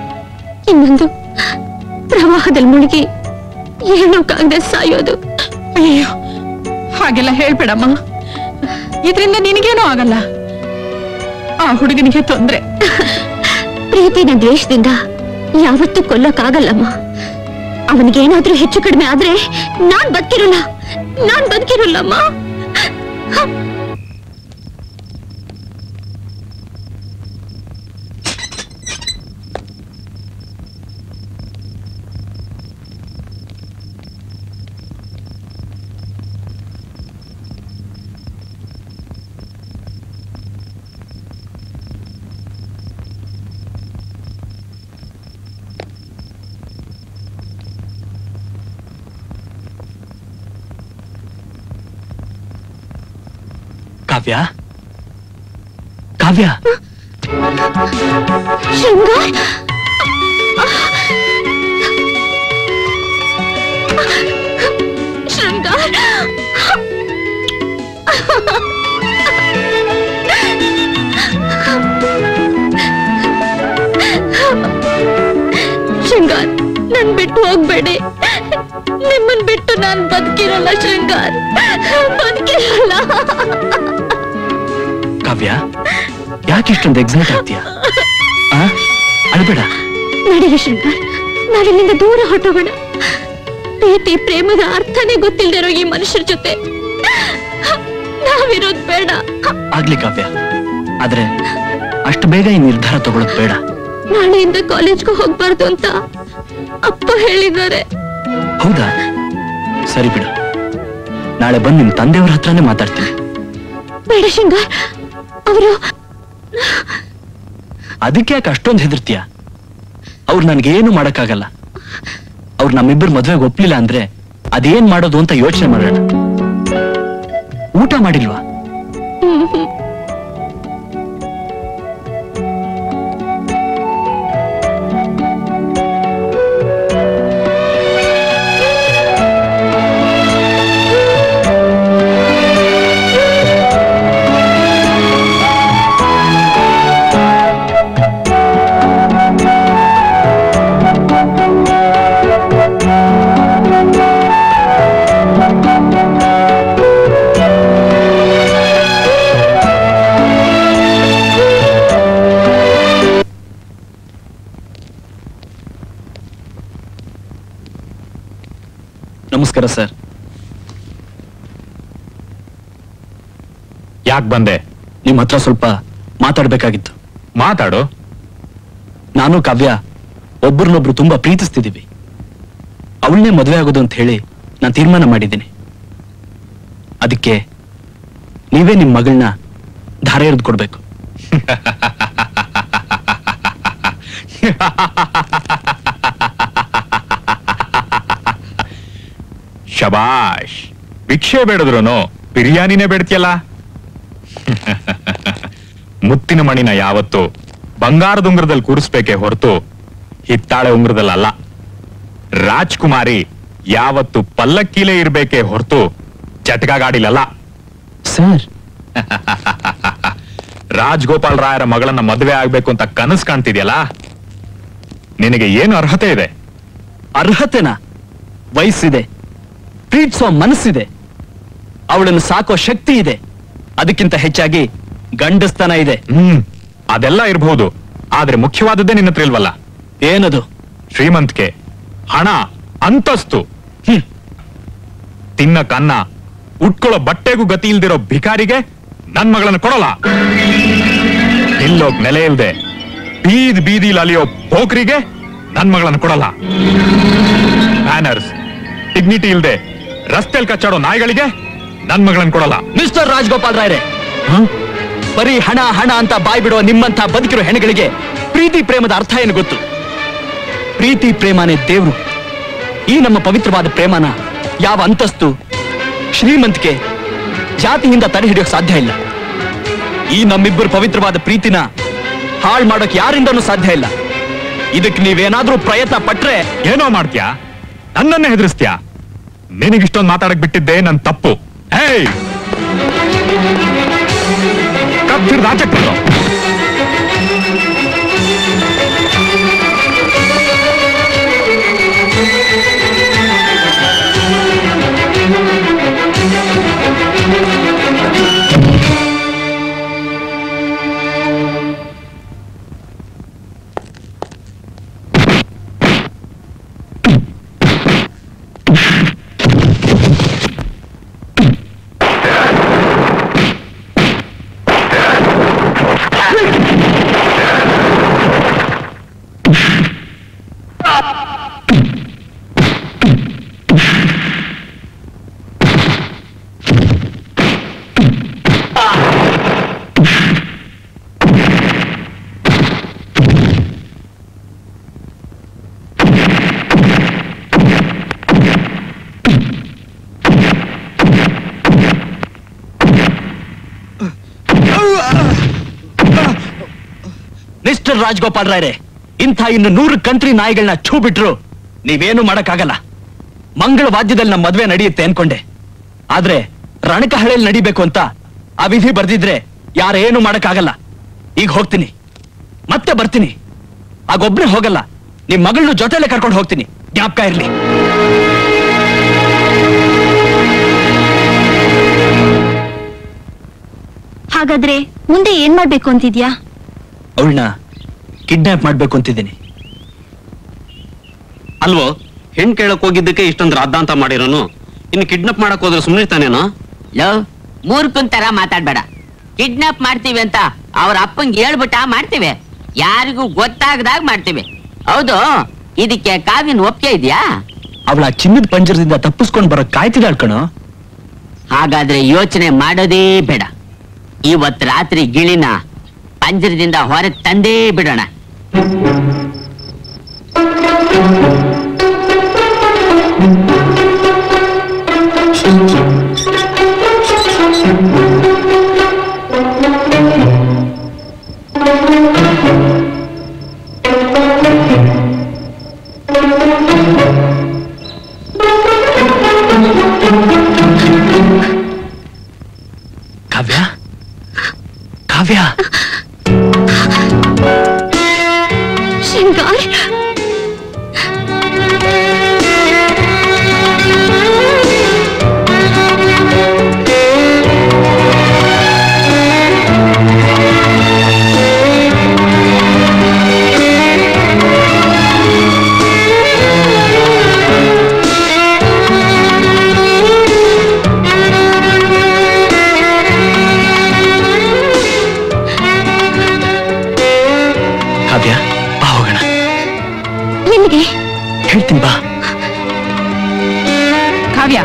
Speaker 3: ಇನ್ನೊಂದು ಪ್ರವಾಹದಲ್ಲಿ ಮುಳುಗಿ ಏನೋಕ್ಕಾಗದೆ ಸಾಯೋದು
Speaker 9: ಅಯ್ಯೋ ಹಾಗೆಲ್ಲ ಹೇಳ್ಬೇಡಮ್ಮ ಇದರಿಂದ ನಿನಗೇನೂ ಆಗಲ್ಲ ಆ ಹುಡುಗನಿಗೆ ತೊಂದ್ರೆ
Speaker 3: ಪ್ರೀತಿನ ದ್ವೇಷದಿಂದ ಯಾವತ್ತೂ ಕೊಲ್ಲಕ್ಕಾಗಲ್ಲಮ್ಮ ಅವನಿಗೇನಾದ್ರೂ ಹೆಚ್ಚು ಕಡಿಮೆ ಆದ್ರೆ ನಾನ್ ಬದುಕಿರಲ್ಲ ನಾನ್ ಬದುಕಿರಲ್ಲಮ್ಮ
Speaker 4: ಕಾವ್ಯ ಕಾವ್ಯ
Speaker 3: ಶೃಂಗಾರ್ ಶೃಂಗಾರ್ ಶೃಂಗಾರ್ ನನ್ ಬಿಟ್ಟು ಹೋಗ್ಬೇಡಿ ನಿಮ್ಮನ್ ಬಿಟ್ಟು ನಾನ್ ಬದುಕಿರಲ್ಲ ಶೃಂಗಾರ್ ಬದುಕಿರಲ್ಲ
Speaker 4: ಕಾವ್ಯ ಯಾಕೆ ಇಷ್ಟೊಂದು ಎಕ್ಸೈಟ್ ಆಗ್ತೀಯ ಆ? ಅಳ್ಬೇಡ
Speaker 3: ನಡೀರಿ ಶೃಂಗಾರ್ ನಾವಿಲ್ಲಿಂದ ದೂರ ಹೊಟ್ಟೋಗೋಣ ಪ್ರೀತಿ ಪ್ರೇಮದ ಅರ್ಥನೇ ಗೊತ್ತಿಲ್ದಿರೋ ಈ ಮನುಷ್ಯರ ಜೊತೆ ನಾವಿರೋದ್ ಬೇಡ
Speaker 4: ಆಗ್ಲಿ ಕಾವ್ಯ ಆದ್ರೆ ಅಷ್ಟು ಬೇಗ ಈ ನಿರ್ಧಾರ ತಗೊಳ್ಳೋದು ಬೇಡ
Speaker 3: ನಾಳೆಯಿಂದ ಕಾಲೇಜ್ಗೂ ಹೋಗ್ಬಾರ್ದು ಅಂತ ಅಪ್ಪ ಹೇಳಿದ್ದಾರೆ
Speaker 4: ಹೌದಾ ಸರಿ ಬಿಡು ನಾಳೆ ಬಂದು ನಿಮ್ ತಂದೆಯವ್ರ ಹತ್ರನೇ ಮಾತಾಡ್ತೀನಿ
Speaker 3: ಬೇಡ ಶೃಂಗಾರ್ ಅವರು
Speaker 4: ಅದಕ್ಕೆ ಯಾಕೆ ಅಷ್ಟೊಂದು ಹೆದರ್ತೀಯ ಅವ್ರು ನನ್ಗೇನು ಮಾಡಕ್ಕಾಗಲ್ಲ ಅವ್ರು ನಮ್ಮಿಬ್ಬರು ಮದ್ವೆಗೆ ಒಪ್ಲಿಲ್ಲ ಅಂದ್ರೆ ಅದೇನ್ ಮಾಡೋದು ಅಂತ ಯೋಚನೆ ಮಾಡೋಣ ಊಟ ಮಾಡಿಲ್ವಾ ನಮಸ್ಕಾರ ಸರ್
Speaker 13: ಯಾಕೆ ಬಂದೆ
Speaker 4: ನಿಮ್ ಹತ್ರ ಸ್ವಲ್ಪ ಮಾತಾಡ್ಬೇಕಾಗಿತ್ತು
Speaker 13: ಮಾತಾಡು
Speaker 4: ನಾನು ಕಾವ್ಯ ಒಬ್ಬರನ್ನೊಬ್ರು ತುಂಬಾ ಪ್ರೀತಿಸ್ತಿದೀವಿ ಅವಳನ್ನೇ ಮದುವೆ ಆಗೋದು ಅಂತ ಹೇಳಿ ನಾನು ತೀರ್ಮಾನ ಮಾಡಿದ್ದೀನಿ ಅದಕ್ಕೆ ನೀವೇ ನಿಮ್ ಮಗಳನ್ನ ಧಾರೆ ಎರೆದು ಕೊಡ್ಬೇಕು
Speaker 13: ಶಬಾಷ್ ಭಿಕ್ಷೆ ಬೇಡದ್ರುನು ಬಿರಿಯಾನಿನೇ ಬೇಡ್ತಿಯಲ್ಲ ಮುತ್ತಿನ ಮಣಿನ ಯಾವತ್ತು ಬಂಗಾರದ ಉಂಗುರದಲ್ಲಿ ಕೂರಿಸ್ಬೇಕೆ ಹೊರತು ಹಿತ್ತಾಳೆ ಉಂಗುರದಲ್ಲಿ ಅಲ್ಲ ರಾಜ್ಕುಮಾರಿ ಯಾವತ್ತು ಪಲ್ಲಕ್ಕಿಲೇ ಇರ್ಬೇಕೆ ಹೊರತು ಜಟ್ಕಾ ಗಾಡಿಲಲ್ಲ
Speaker 4: ಸರ್
Speaker 13: ರಾಜ್ಗೋಪಾಲ್ ರಾಯರ ಮಗಳನ್ನ ಮದುವೆ ಆಗ್ಬೇಕು ಅಂತ ಕನಸು ಕಾಣ್ತಿದ್ಯಲ್ಲ ನಿನಗೆ ಏನು ಅರ್ಹತೆ ಇದೆ
Speaker 4: ಅರ್ಹತೆನಾ ವಯಸ್ಸಿದೆ ಪ್ರೀತಿಸೋ ಮನಸ್ಸಿದೆ ಅವಳನ್ನು ಸಾಕೋ ಶಕ್ತಿ ಇದೆ ಅದಕ್ಕಿಂತ ಹೆಚ್ಚಾಗಿ ಗಂಡಸ್ತನ ಇದೆ
Speaker 13: ಹ್ಮ್ ಅದೆಲ್ಲ ಇರಬಹುದು ಆದ್ರೆ ಮುಖ್ಯವಾದದ್ದೇ ನಿನ್ನ ಹತ್ರ ಇಲ್ವಲ್ಲ
Speaker 4: ಏನದು
Speaker 13: ಶ್ರೀಮಂತಿಕೆ ಹಣ ಅಂತಸ್ತು ಹ್ಮ್. ತಿನ್ನಕ್ ಅನ್ನ ಉಟ್ಕೊಳ್ಳೋ ಬಟ್ಟೆಗೂ ಗತಿ ಇಲ್ದಿರೋ ಭಿಕಾರಿಗೆ ನನ್ ಮಗಳನ್ನ ಕೊಡಲ್ಲ ಇಲ್ಲೋಗ್ ನೆಲೆ ಇಲ್ದೆ ಬೀದ್ ಬೀದಿಲ್ ಅಲಿಯೋ ಪೋಖ್ರಿಗೆ ನನ್ ಮಗಳನ್ನ ಕೊಡಲ್ಲ ಬ್ಯಾನರ್ಸ್ ಡಿಗ್ನಿಟಿ ಇಲ್ದೆ ರಸ್ತೆಲ್ ಕಚ್ಚಾಡೋ ನಾಯಿಗಳಿಗೆ ನನ್ ಮಗಳನ್ನ ಕೊಡಲ್ಲ
Speaker 4: ಮಿಸ್ಟರ್ ರಾಜ್ಗೋಪಾಲ್ ರಾಯ್ರೆ ಬರೀ ಹಣ ಹಣ ಅಂತ ಬಾಯ್ ಬಿಡುವ ನಿಮ್ಮಂತ ಬದುಕಿರೋ ಹೆಣಗಳಿಗೆ ಪ್ರೀತಿ ಪ್ರೇಮದ ಅರ್ಥ ಏನು ಗೊತ್ತು ಪ್ರೀತಿ ಪ್ರೇಮನೇ ದೇವ್ರು ಈ ನಮ್ಮ ಪವಿತ್ರವಾದ ಪ್ರೇಮನ ಯಾವ ಅಂತಸ್ತು ಶ್ರೀಮಂತಿಕೆ ಜಾತಿಯಿಂದ ತಡೆ ಹಿಡಿಯೋಕ್ ಸಾಧ್ಯ ಇಲ್ಲ ಈ ನಮ್ಮಿಬ್ಬರು ಪವಿತ್ರವಾದ ಪ್ರೀತಿನ ಹಾಳು ಮಾಡೋಕ್ ಯಾರಿಂದನೂ ಸಾಧ್ಯ ಇಲ್ಲ ಇದಕ್ಕೆ ನೀವೇನಾದ್ರೂ ಪ್ರಯತ್ನ ಪಟ್ರೆ
Speaker 13: ಏನೋ ಮಾಡ್ತ್ಯಾ ನನ್ನನ್ನೇ ಹೆದರಿಸ್ತ್ಯಾ ನಿನಗಿಷ್ಟೊಂದು ಮಾತಾಡಕ್ ಬಿಟ್ಟಿದ್ದೆ ನನ್ ತಪ್ಪು ಹೇಯ್ ಕತ್ತಿರ್ದು ಆಚೆ ಕೊಡು.
Speaker 4: ಮಿಸ್ಟರ್ ರಾಜ್ಗೋಪಾಲ್ ರಾಯ್ರೆ ಇಂಥ ಇನ್ನು ನೂರು ಕಂಟ್ರಿ ನಾಯಿಗಳನ್ನ ಛೂ ಬಿಟ್ರು ನೀವೇನು ಮಾಡಕ್ಕಾಗಲ್ಲ ಮಂಗಳ ವಾದ್ಯದಲ್ಲಿ ನಮ್ಮ ಮದ್ವೆ ನಡೆಯುತ್ತೆ ಅನ್ಕೊಂಡೆ ಆದ್ರೆ ರಣಕಹಳೆಯಲ್ಲಿ ನಡಿಬೇಕು ಅಂತ ಆ ವಿಧಿ ಬರ್ದಿದ್ರೆ ಯಾರೇನು ಮಾಡಕ್ಕಾಗಲ್ಲ ಈಗ ಹೋಗ್ತೀನಿ ಮತ್ತೆ ಬರ್ತೀನಿ ಆಗೊಬ್ನೇ ಹೋಗಲ್ಲ ನಿಮ್ ಮಗಳನ್ನ ಜೊತೆಲೆ ಕರ್ಕೊಂಡು ಹೋಗ್ತೀನಿ ಜ್ಞಾಪಕ ಇರ್ಲಿ
Speaker 3: ಹಾಗಾದ್ರೆ ಮುಂದೆ ಏನ್ ಮಾಡ್ಬೇಕು ಅಂತಿದ್ಯಾ
Speaker 4: ಅವಳನ್ನ ಕಿಡ್ನಾಪ್ ಮಾಡ್ಬೇಕು ಅಂತಿದ್ದೀನಿ
Speaker 10: ಅಲ್ವೋ ಹೆಣ್ ಕೇಳಕ್ ಹೋಗಿದ್ದಕ್ಕೆ ಇಷ್ಟೊಂದು ರಾದ್ದಾಂತ ಮಾಡಿರೋನು ಇನ್ನು ಕಿಡ್ನಾಪ್ ಮಾಡಕ್ ಹೋದ್ರೆ ಸುಮ್ಮನೆ ತಾನೇನೋ
Speaker 5: ಲವ್ ಮೂರ್ಖನ್ ತರ ಮಾತಾಡ್ಬೇಡ ಕಿಡ್ನಾಪ್ ಮಾಡ್ತೀವಿ ಅಂತ ಅವ್ರ ಅಪ್ಪಂಗೆ ಹೇಳ್ಬಿಟ್ಟ ಮಾಡ್ತೀವಿ ಯಾರಿಗೂ ಗೊತ್ತಾಗದಾಗ ಮಾಡ್ತೀವಿ ಹೌದು ಇದಕ್ಕೆ ಕಾವಿನ ಒಪ್ಪಿಗೆ ಇದೆಯಾ
Speaker 4: ಅವಳ ಚಿನ್ನದ ಪಂಜರದಿಂದ ತಪ್ಪಿಸ್ಕೊಂಡು ಬರೋ ಕಾಯ್ತಿದ್ದಾಳ್ ಕಣೋ
Speaker 5: ಹಾಗಾದ್ರೆ ಯೋಚನೆ ಮಾಡೋದೇ ಬೇಡ ಇವತ್ ರಾತ್ರಿ ಗಿಳಿನ ಪಂಜರದಿಂದ ಹೊರಗೆ ತಂದೇ ಬಿಡೋಣ
Speaker 4: ಕಾವ್ಯ ಕಾವ್ಯ
Speaker 3: ಶೃಂಗಾರ್
Speaker 4: ಕಾವ್ಯ ಬಾ ಹೋಗೋಣ
Speaker 3: ನಿನಗೆ
Speaker 4: ಹೇಳ್ತೀನಿ ಬಾ
Speaker 9: ಕಾವ್ಯ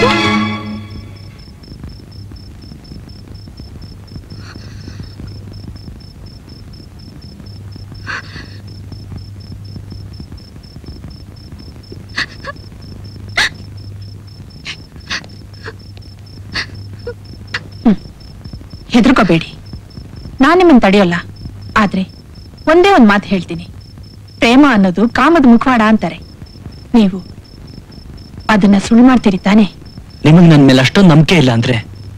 Speaker 9: ಹೆದರ್ಕೋಬೇಡಿ ನಾನ್ ನಿಮ್ಮನ್ನ ತಡೆಯೋಲ್ಲ ಆದ್ರೆ ಒಂದೇ ಒಂದ್ ಮಾತು ಹೇಳ್ತೀನಿ ಪ್ರೇಮ ಅನ್ನೋದು ಕಾಮದ ಮುಖವಾಡ ಅಂತಾರೆ ನೀವು ಅದನ್ನ ಸುಳ್ಳು ಮಾಡ್ತೀರಿ ತಾನೇ
Speaker 4: ನಿಮಗ್ ನನ್ ಮೇಲೆ ಅಷ್ಟೊಂದು ನಂಬಿಕೆ ಇಲ್ಲ ಅಂದ್ರೆ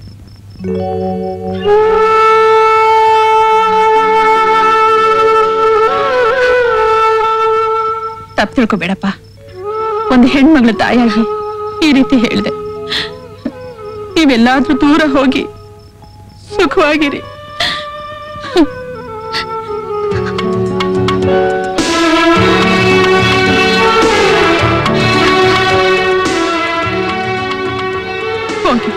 Speaker 9: ತಪ್ಪು ತಿಳ್ಕೊಬೇಡಪ್ಪ ಒಂದು ಹೆಣ್ಮಗಳ ತಾಯಾಗಿ ಈ ರೀತಿ ಹೇಳ್ದೆ ನೀವೆಲ್ಲಾದ್ರೂ ದೂರ ಹೋಗಿ ಸುಖವಾಗಿರಿ ಹೋಗಿ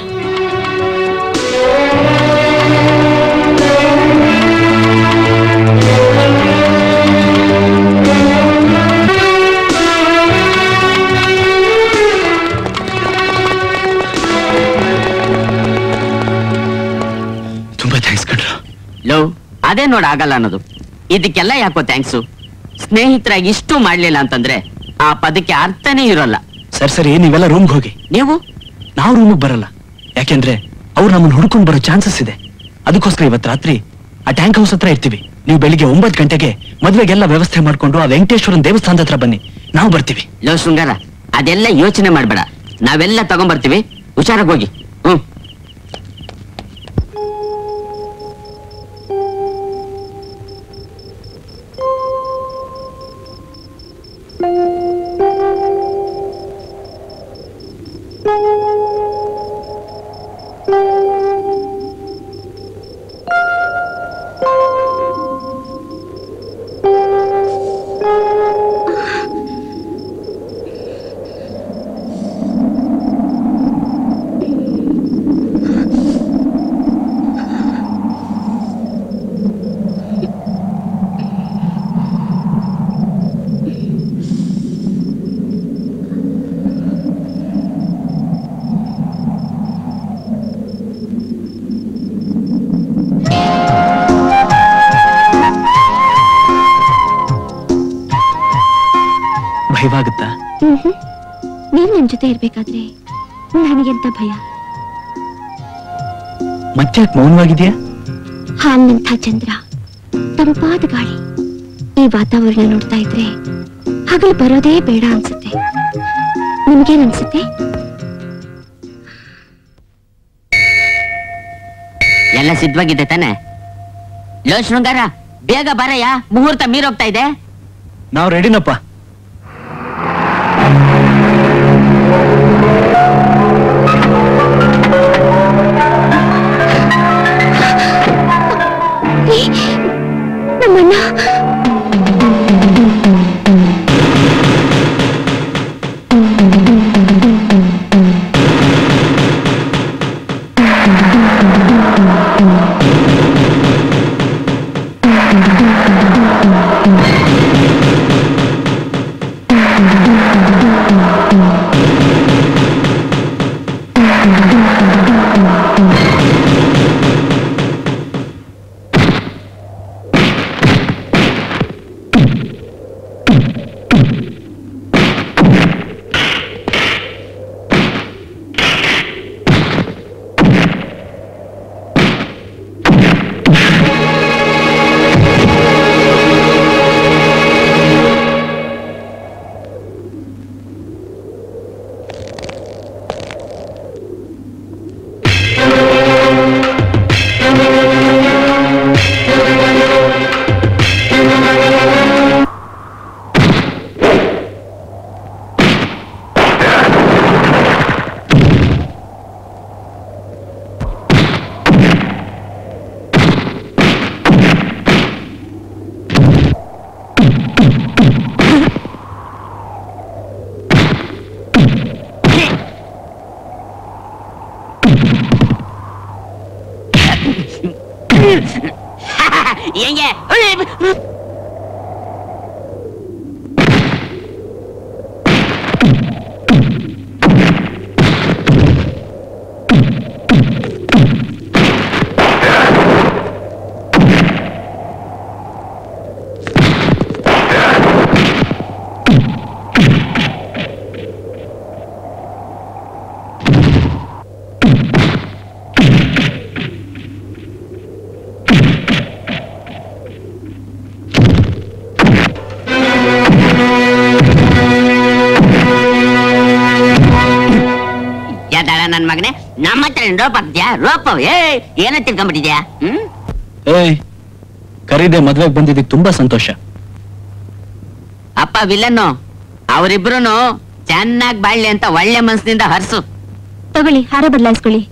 Speaker 4: ತುಂಬಾ ಥ್ಯಾಂಕ್ಸ್ ಕಣ್ರು
Speaker 5: ಲವ್ ಅದೇ ನೋಡ ಆಗಲ್ಲ ಅನ್ನೋದು ಇದಕ್ಕೆಲ್ಲ ಯಾಕೋ ಥ್ಯಾಂಕ್ಸು ಸ್ನೇಹಿತರಾಗಿ ಇಷ್ಟು ಮಾಡ್ಲಿಲ್ಲ ಅಂತಂದ್ರೆ ಆ ಪದಕ್ಕೆ ಅರ್ಥನೇ ಇರೋಲ್ಲ
Speaker 4: ಸರಿ ಸರಿ ನೀವೆಲ್ಲ ರೂಮ್ಗೆ ಹೋಗಿ
Speaker 5: ನೀವು
Speaker 4: ನಾವು ರೂಮಿಗೆ ಬರಲ್ಲ ಯಾಕೆಂದ್ರೆ ಅವ್ರು ನಮ್ಮನ್ನ ಹುಡ್ಕೊಂಡು ಬರೋ ಚಾನ್ಸಸ್ ಇದೆ ಅದಕ್ಕೋಸ್ಕರ ಇವತ್ತು ರಾತ್ರಿ ಆ ಟ್ಯಾಂಕ್ ಹೌಸ್ ಹತ್ರ ಇರ್ತೀವಿ ನೀವು ಬೆಳಿಗ್ಗೆ ಒಂಬತ್ತು ಗಂಟೆಗೆ ಮದ್ವೆಗೆಲ್ಲ ವ್ಯವಸ್ಥೆ ಮಾಡ್ಕೊಂಡು ಆ ವೆಂಕಟೇಶ್ವರನ್ ದೇವಸ್ಥಾನದ ಹತ್ರ ಬನ್ನಿ ನಾವು ಬರ್ತೀವಿ
Speaker 5: ಲವ್ ಶೃಂಗಾರ ಅದೆಲ್ಲ ಯೋಚನೆ ಮಾಡ್ಬೇಡ ನಾವೆಲ್ಲ ತಗೊಂಬರ್ತೀವಿ ಹುಷಾರಾಗಿ ಹೋಗಿ ಹ್ಮ್
Speaker 4: ಭಯವಾಗುತ್ತಾ
Speaker 3: ಮ್ಹ್ಮ್. ನೀವ್ ನನ್ ಜೊತೆ ಇರ್ಬೇಕಾದ್ರೆ ನನಗೆಂತ ಭಯ
Speaker 4: ಮತ್ತೆ ಮೌನವಾಗಿದೆಯಾ
Speaker 3: ಹಾಲ್ನಂಥ ಚಂದ್ರ ತಂಪಾದ ಗಾಳಿ ಈ ವಾತಾವರಣ ನೋಡ್ತಾ ಇದ್ರೆ ಹಗಲು ಬರೋದೇ ಬೇಡ ಅನ್ಸುತ್ತೆ ನಿಮ್ಗೇನ್ ಅನ್ಸುತ್ತೆ
Speaker 5: ಎಲ್ಲ ಸಿದ್ಧವಾಗಿದೆ ತಾನೆ ಲೋ ಶೃಂಗಾರ ಬೇಗ ಬರಯ್ಯ ಮುಹೂರ್ತ ಮೀರೋಗ್ತಾ ಇದೆ
Speaker 4: ನಾವು ರೆಡಿನಪ್ಪ
Speaker 3: ರೀ, ನಮ್ಮಣ್ಣ
Speaker 5: ಹೆಂಗೆ ಯಾದಾಳ ನನ್ ಮಗನೇ ನಮ್ಮ ಹತ್ರ ಏನ್ ರೋಪ್ ಹಾಕ್ದ್ಯಾ ರೋಪ ಏ ಏನ ತಿಳ್ಕೊಂಡ್ಬಿಟ್ಟಿದ್ಯಾ ಹ್ಮ್
Speaker 4: ಏಯ್ ಕರೀದೆ ಮದ್ವೆಗ್ ಬಂದಿದ್ದಕ್ಕೆ ತುಂಬಾ ಸಂತೋಷ
Speaker 5: ಅಪ್ಪ ವಿಲನ್ನು ಅವರಿಬ್ರು ಚೆನ್ನಾಗ್ ಬಾಳ್ಲಿ ಅಂತ ಒಳ್ಳೆ ಮನ್ಸಿನಿಂದ ಹರ್ಸು
Speaker 3: ತಗೊಳ್ಳಿ ಹಾರ ಬದಲಾಯಿಸ್ಕೊಳ್ಳಿ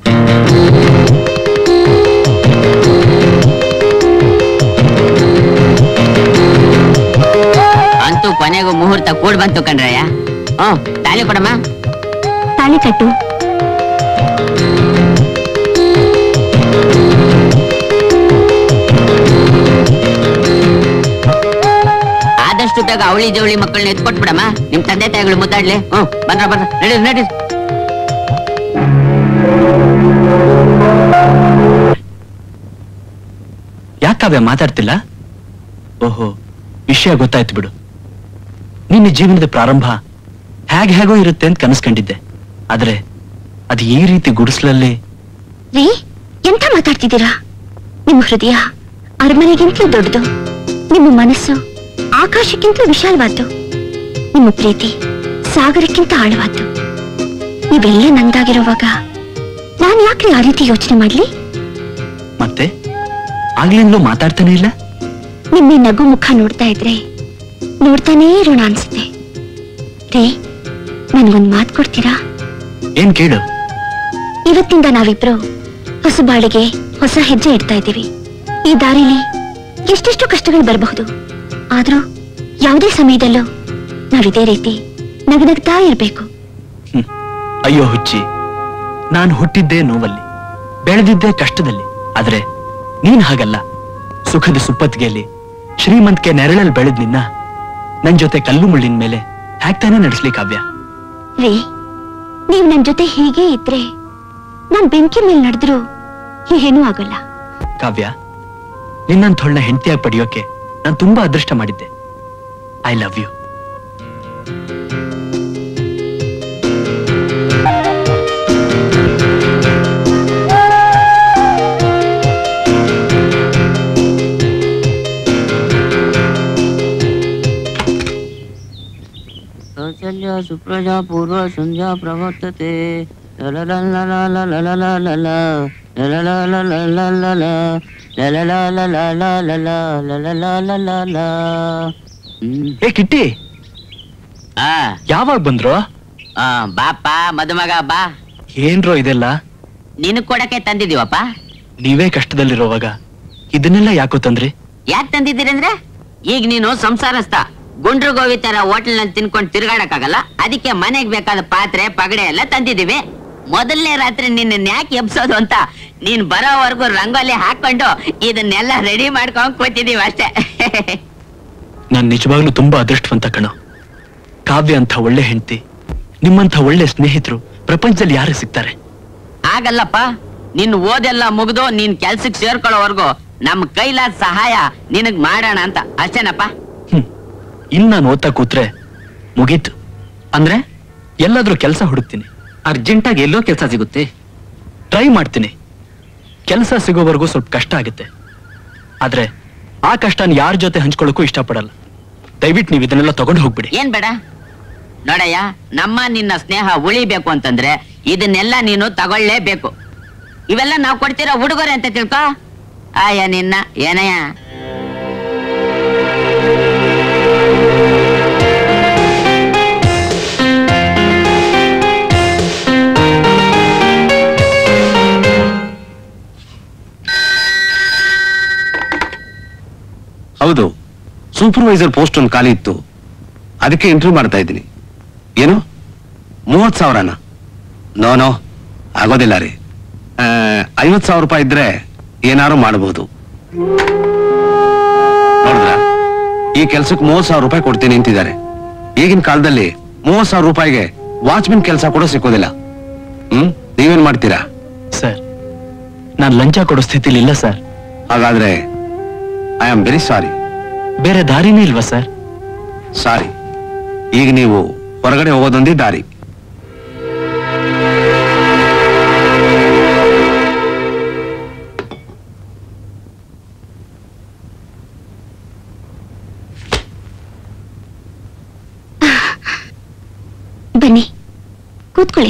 Speaker 5: ಅಂತೂ ಕೊನೆಗೂ ಮುಹೂರ್ತ ಕೂಡ್ ಬಂತು ಕಣ್ರಯ್ಯ ಹ್ಮ್ ತಾಲಿ ಕೊಡಮ್ಮ
Speaker 3: ತಾಳಿ ಕಟ್ಟು
Speaker 5: ಆದಷ್ಟು ಬೇಗ ಅವಳಿ ಜವಳಿ ಮಕ್ಕಳನ್ನ ಎತ್ಕೊಟ್ಬಿಡಮ್ಮ ನಿಮ್ ತಂದೆ ತಾಯಿಗಳು ಮುದ್ದಾಡ್ಲಿ ಹ್ಮ್ ಬಂದ್ರ ಬಂದ್ರ ನಡಿ ನಡಿ
Speaker 4: ಯಾಕಾವ್ಯ ಮಾತಾಡ್ತಿಲ್ಲ ಓಹೋ ವಿಷಯ ಗೊತ್ತಾಯ್ತು ಬಿಡು ನಿನ್ನ ಜೀವನದ ಪ್ರಾರಂಭ ಹೇಗ್ ಹೇಗೋ ಇರುತ್ತೆ ಅಂತ ಕನಸ್ಕೊಂಡಿದ್ದೆ ಆದ್ರೆ ಅದು ಈ ರೀತಿ ಗುಡಿಸ್ಲಲ್ಲಿ
Speaker 3: ರೀ ಎಂತ ಮಾತಾಡ್ತಿದ್ದೀರಾ ನಿಮ್ಮ ಹೃದಯ ಅರಮನೆಗಿಂತಲೂ ದೊಡ್ಡದು ನಿಮ್ಮ ಮನಸ್ಸು ಆಕಾಶಕ್ಕಿಂತಲೂ ವಿಶಾಲವಾದ್ದು ನಿಮ್ಮ ಪ್ರೀತಿ ಸಾಗರಕ್ಕಿಂತ ಆಳವಾದ್ದು ಇವೆಲ್ಲ ನಂದಾಗಿರುವಾಗ ನಾನು ಯಾಕೆ ಆ ರೀತಿ ಯೋಚನೆ ಮಾಡ್ಲಿ
Speaker 4: ಮತ್ತೆ ಆಗ್ಲಿಂದಲೂ ಮಾತಾಡ್ತಾನೆ ಇಲ್ಲ
Speaker 3: ನಿಮ್ಮ ಈ ನಗು ಮುಖ ನೋಡ್ತಾ ಇದ್ರೆ ನೋಡ್ತಾನೇ ಇರೋಣ ಅನ್ಸುತ್ತೆ ರೀ ನನ್ಗೊಂದ್ ಮಾತು ಕೊಡ್ತೀರಾ
Speaker 4: ಏನ್ ಕೇಳು
Speaker 3: ಇವತ್ತಿಂದ ನಾವಿಬ್ರು ಹೊಸ ಬಾಳಿಗೆ ಹೊಸ ಹೆಜ್ಜೆ ಇಡ್ತಾ ಇದ್ದೀವಿ ಈ ದಾರಿಲಿ ಎಷ್ಟೆಷ್ಟು ಕಷ್ಟಗಳು ಬರಬಹುದು ಆದ್ರೂ ಯಾವುದೇ ಸಮಯದಲ್ಲೂ ನಾವಿದೇ ರೀತಿ ನಗನಗ್ತಾ ಇರ್ಬೇಕು
Speaker 4: ಅಯ್ಯೋ ಹುಚ್ಚಿ ನಾನು ಹುಟ್ಟಿದ್ದೇ ನೋವಲ್ಲಿ ಬೆಳೆದಿದ್ದೇ ಕಷ್ಟದಲ್ಲಿ ಆದ್ರೆ ನೀನ್ ಹಾಗಲ್ಲ ಸುಖದ ಸುಪ್ಪತ್ತಿಗೆಯಲ್ಲಿ ಶ್ರೀಮಂತಿಕೆ ನೆರಳಲ್ಲಿ ಬೆಳೆದ್ ನಿನ್ನ ನನ್ ಜೊತೆ ಕಲ್ಲು ಮುಳ್ಳಿನ ಮೇಲೆ ಹ್ಯಾಕ್ತಾನೆ ನಡೆಸ್ಲಿ ಕಾವ್ಯ
Speaker 3: ರೀ ನೀವ್ ನನ್ ಜೊತೆ ಹೀಗೆ ಇದ್ರೆ ನಾನ್ ಬೆಂಕಿ ಮೇಲೆ ನಡೆದ್ರು ಏನೂ ಆಗಲ್ಲ
Speaker 4: ಕಾವ್ಯ ನಿನ್ನಂಥೊಳ್ಳ ಹೆಂಡತಿಯಾಗಿ ಪಡೆಯೋಕೆ ನಾನು ತುಂಬಾ ಅದೃಷ್ಟ ಮಾಡಿದ್ದೆ ಐ ಲವ್ ಯು
Speaker 5: ಸುಪ್ರಜಾ ಪೂರ್ವ ಸಂಧ್ಯಾ ಪ್ರವರ್ತತೆ ಲಲಲಲಲಲಲಲಲಲಲ, ಲಲಲಲಲಲಲಲ, ಲಲಲಲಲಲಲಲಲಲಲಲಲ. ಹ್ಮ್.
Speaker 4: ಏ ಕಿಟ್ಟಿ
Speaker 5: ಆ,
Speaker 4: ಯಾವಾಗ ಬಂದ್ರು
Speaker 5: ಆ, ಬಾಪ ಮದುಮಗ ಬಾ
Speaker 4: ಏನ್ರೋ ಇದೆಲ್ಲ
Speaker 5: ನಿನಗ್ ಕೊಡಕ್ಕೆ ತಂದಿದೀವಪ್ಪ
Speaker 4: ನೀವೇ ಕಷ್ಟದಲ್ಲಿರೋವಾಗ ಇದನ್ನೆಲ್ಲ ಯಾಕೋ ತಂದ್ರಿ
Speaker 5: ಯಾಕೆ ತಂದಿದ್ದೀರಿ ಅಂದ್ರೆ ಈಗ ನೀನು ಸಂಸಾರಸ್ಥ ಗುಂಡ್ರು ಗೋವಿ ತರ ಹೋಟೆಲ್ ನಲ್ಲಿ ತಿನ್ಕೊಂಡು ತಿರ್ಗಾಡಕ್ಕಾಗಲ್ಲ ಅದಕ್ಕೆ ಮನೆಗ್ ಬೇಕಾದ ಪಾತ್ರೆ ಪಗಡೆ ಎಲ್ಲ ತಂದಿದೀವಿ ಮೊದಲನೇ ರಾತ್ರಿ ನಿನ್ನ ಯಾಕೆ ಎಬ್ಸೋದು ಅಂತ ನೀನ್ ಬರೋವರೆಗೂ ರಂಗೋಲಿ ಹಾಕೊಂಡು ಇದನ್ನೆಲ್ಲ ರೆಡಿ ಮಾಡ್ಕೊಂಡ್ ಕೂತಿದೀವಿ ಅಷ್ಟೇ
Speaker 4: ನಾನ್ ನಿಜವಾಗ್ಲೂ ತುಂಬಾ ಅದೃಷ್ಟವಂತ ಕಣೋ ಕಾವ್ಯ ಅಂತ ಒಳ್ಳೆ ಹೆಂಡತಿ ನಿಮ್ಮಂಥ ಒಳ್ಳೆ ಸ್ನೇಹಿತರು ಪ್ರಪಂಚದಲ್ಲಿ ಯಾರು ಸಿಗ್ತಾರೆ
Speaker 5: ಆಗಲ್ಲಪ್ಪ ನಿನ್ ಓದೆಲ್ಲ ಮುಗ್ದು ನೀನ್ ಕೆಲ್ಸಕ್ ಸೇರ್ಕೊಳ್ಳೋವರೆಗೂ ನಮ್ ಕೈಲಾದ ಸಹಾಯ ನಿನಗ್ ಮಾಡೋಣ ಅಂತ ಅಷ್ಟೇನಪ್ಪ
Speaker 4: ಇನ್ ನಾನು ಓದ್ತಾ ಕೂತ್ರೆ ಮುಗೀತು ಅಂದ್ರೆ ಎಲ್ಲಾದ್ರೂ ಕೆಲಸ ಹುಡುಕ್ತೀನಿ
Speaker 10: ಅರ್ಜೆಂಟಾಗಿ ಎಲ್ಲೋ ಕೆಲಸ ಸಿಗುತ್ತೆ
Speaker 4: ಟ್ರೈ ಮಾಡ್ತೀನಿ ಕೆಲಸ ಸಿಗೋವರೆಗೂ ಸ್ವಲ್ಪ ಕಷ್ಟ ಆಗುತ್ತೆ ಆದ್ರೆ ಆ ಕಷ್ಟನ ಯಾರ ಜೊತೆ ಹಂಚ್ಕೊಳ್ಳೋಕ್ಕೂ ಇಷ್ಟಪಡಲ್ಲ ದಯವಿಟ್ಟು ನೀವು ಇದನ್ನೆಲ್ಲ ತಗೊಂಡು ಹೋಗ್ಬಿಡಿ
Speaker 5: ಏನ್ ಬೇಡ ನೋಡಯ್ಯ ನಮ್ಮ ನಿನ್ನ ಸ್ನೇಹ ಉಳಿಬೇಕು ಅಂತಂದ್ರೆ ಇದನ್ನೆಲ್ಲ ನೀನು ತಗೊಳ್ಳೇಬೇಕು ಇವೆಲ್ಲ ನಾವು ಕೊಡ್ತಿರೋ ಉಡುಗೊರೆ ಅಂತ ತಿಳ್ಕೊ ಆಯ ನಿನ್ನ ಏನಯ್ಯ
Speaker 6: ಹೌದು ಸೂಪರ್ವೈಸರ್ ಪೋಸ್ಟ್ ಒಂದು ಖಾಲಿ ಇತ್ತು ಅದಕ್ಕೆ ಇಂಟರ್ವ್ಯೂ ಮಾಡ್ತಾ ಇದ್ದೀನಿ ಏನು ಮೂವತ್ ಸಾವಿರನ ನೋ ನೋ ಆಗೋದಿಲ್ಲ ರೀ ಐವತ್ ಸಾವಿರ ರೂಪಾಯಿ ಇದ್ರೆ ಏನಾರು ಮಾಡಬಹುದು ನೋಡಿದ್ರ ಈ ಕೆಲ್ಸಕ್ಕೆ ಮೂವತ್ ಸಾವಿರ ರೂಪಾಯಿ ಕೊಡ್ತೀನಿ ಅಂತಿದ್ದಾರೆ ಈಗಿನ ಕಾಲದಲ್ಲಿ ಮೂವತ್ ಸಾವಿರ ರೂಪಾಯಿಗೆ ವಾಚ್ಮೆನ್ ಕೆಲಸ ಕೂಡ ಸಿಕ್ಕೋದಿಲ್ಲ ಹ್ಮ್ ನೀವೇನ್ ಮಾಡ್ತೀರಾ
Speaker 4: ಸರ್ ನಾನ್ ಲಂಚ ಕೊಡೋ ಸ್ಥಿತಿಲಿ ಇಲ್ಲ ಸರ್
Speaker 6: ಹಾಗಾದ್ರೆ ಐ ಆಮ್ ವೆರಿ ಸಾರಿ
Speaker 4: ಬೇರೆ ದಾರಿನೇ ಇಲ್ವಾ ಸರ್
Speaker 6: ಸಾರಿ ಈಗ ನೀವು ಹೊರಗಡೆ ಹೋಗೋದೊಂದೇ ದಾರಿ
Speaker 3: ಬನ್ನಿ ಕೂತ್ಕೊಳ್ಳಿ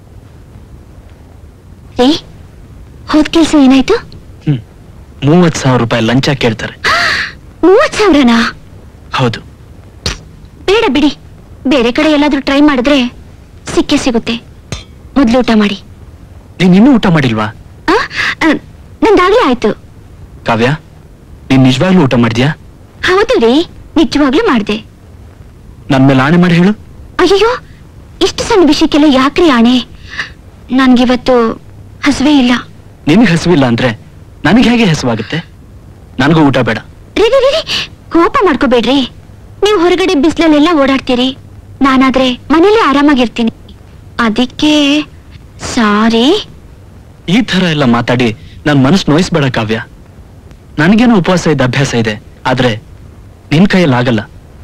Speaker 3: ರೀ ಹೋದ್ ಕೆಲ್ಸ ಏನಾಯ್ತು
Speaker 4: ಮೂವತ್ ಸಾವಿರ ರೂಪಾಯಿ ಲಂಚ ಕೇಳ್ತಾರೆ
Speaker 3: ಮೂವತ್ ಸಾವಿರನಾ
Speaker 4: ಹೌದು
Speaker 3: ಬೇಡ ಬಿಡಿ ಬೇರೆ ಕಡೆ ಎಲ್ಲಾದ್ರೂ ಟ್ರೈ ಮಾಡಿದ್ರೆ ಸಿಕ್ಕೇ ಸಿಗುತ್ತೆ ಮೊದ್ಲು ಊಟ ಮಾಡಿ
Speaker 4: ನೀನ್ ಇನ್ನೂ ಊಟ ಮಾಡಿಲ್ವಾ
Speaker 3: ಆ? ಆ, ನಂದಾಗ್ಲೇ ಆಯ್ತು
Speaker 4: ಕಾವ್ಯ ನೀನ್ ನಿಜವಾಗ್ಲೂ ಊಟ ಮಾಡಿದ್ಯಾ
Speaker 3: ಹೌದು ರೀ ನಿಜವಾಗ್ಲೂ ಮಾಡ್ದೆ
Speaker 4: ನನ್ ಮೇಲೆ ಆಣೆ ಮಾಡಿ ಹೇಳು
Speaker 3: ಅಯ್ಯೋ ಇಷ್ಟು ಸಣ್ಣ ವಿಷಯಕ್ಕೆಲ್ಲ ಯಾಕ್ರಿ ಆಣೆ ನನ್ಗಿವತ್ತು ಹಸುವೆ ಇಲ್ಲ
Speaker 4: ನಿನಗ್ ಹಸಿವಿಲ್ಲ ಅಂದ್ರೆ ನನಗೆ ಹೇಗೆ ಹಸಿವಾಗುತ್ತೆ ನನಗೂ ಊಟ ಬೇಡ
Speaker 3: ರೀ ರೀ, ರೀ, ರೀ, ಕೋಪ ಮಾಡ್ಕೋಬೇಡ್ರಿ ನೀವು ಹೊರಗಡೆ ಬಿಸಿಲಲ್ಲೆಲ್ಲ ಓಡಾಡ್ತೀರಿ ನಾನಾದ್ರೆ ಮನೇಲಿ ಆರಾಮಾಗಿರ್ತೀನಿ ಅದಕ್ಕೆ ಸಾರಿ
Speaker 4: ಈ ತರ ಎಲ್ಲ ಮಾತಾಡಿ ನನ್ ಮನಸ್ಸು ನೋಯಿಸ್ಬೇಡ ಕಾವ್ಯ ನನಗೇನೋ ಉಪವಾಸ ಇದ್ದ ಅಭ್ಯಾಸ ಇದೆ ಆದ್ರೆ ನಿನ್ ಕೈಯಲ್ಲಿ ಆಗಲ್ಲ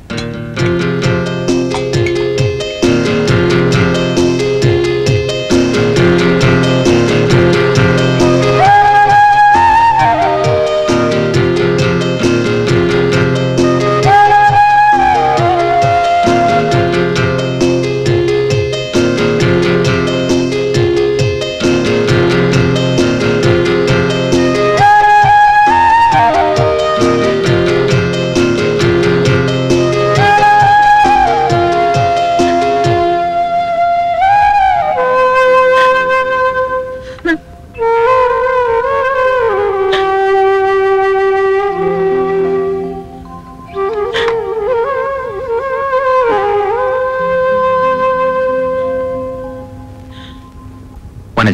Speaker 13: ವನಜ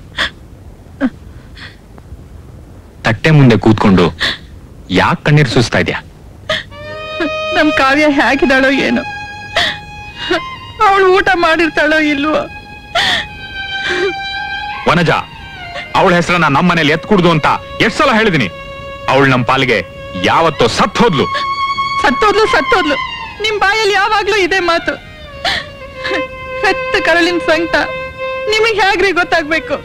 Speaker 13: ತಟ್ಟೆ ಮುಂದೆ ಕೂತ್ಕೊಂಡು ಯಾಕೆ ಕಣ್ಣೀರ್ ಸುಸ್ತಾ ಇದ್ಯಾ
Speaker 9: ನಮ್ ಕಾವ್ಯ ಹೇಗಿದ್ದಾಳೋ ಏನೋ ಅವಳು ಊಟ ಮಾಡಿರ್ತಾಳೋ ಇಲ್ವೋ
Speaker 13: ವನಜ ಅವಳ ಹೆಸರನ್ನ ನಮ್ಮ ಮನೇಲಿ ಎತ್ ಕುಡ್ದು ಅಂತ ಎಷ್ಟ್ ಸಲ ಹೇಳಿದೀನಿ ಅವಳು ನಮ್ಮ ಪಾಲಿಗೆ ಯಾವತ್ತೋ ಸತ್ ಹೋದ್ಲು
Speaker 9: ಸತ್ತೋದ್ಲು ಸತ್ತೋದ್ಲು ನಿಮ್ ಬಾಯಲ್ಲಿ ಯಾವಾಗ್ಲೂ ಇದೆ ಮಾತು ಹೆತ್ತ ಕರಳಿನ ಸಂಕಟ ನಿಮಗ್ ಹೇಗ್ರಿ ಗೊತ್ತಾಗ್ಬೇಕು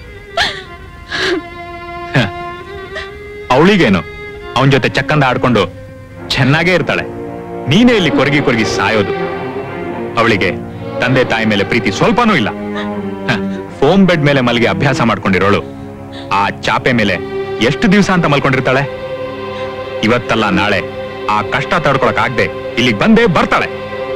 Speaker 13: ಅವಳಿಗೇನು ಅವನ ಜೊತೆ ಚಕ್ಕಂದ ಆಡ್ಕೊಂಡು ಚೆನ್ನಾಗೇ ಇರ್ತಾಳೆ ನೀನೇ ಇಲ್ಲಿ ಕೊರಗಿ ಕೊರಗಿ ಸಾಯೋದು ಅವಳಿಗೆ ತಂದೆ ತಾಯಿ ಮೇಲೆ ಪ್ರೀತಿ ಸ್ವಲ್ಪನೂ ಇಲ್ಲ ಹ, ಫೋಮ್ ಬೆಡ್ ಮೇಲೆ ಮಲಗಿ ಅಭ್ಯಾಸ ಮಾಡ್ಕೊಂಡಿರೋಳು ಆ ಚಾಪೆ ಮೇಲೆ ಎಷ್ಟು ದಿವಸ ಅಂತ ಮಲ್ಕೊಂಡಿರ್ತಾಳೆ ಇವತ್ತಲ್ಲ ನಾಳೆ ಆ ಕಷ್ಟ ತಡ್ಕೊಳಕ್ ಆಗದೆ ಇಲ್ಲಿಗೆ ಬಂದೇ ಬರ್ತಾಳೆ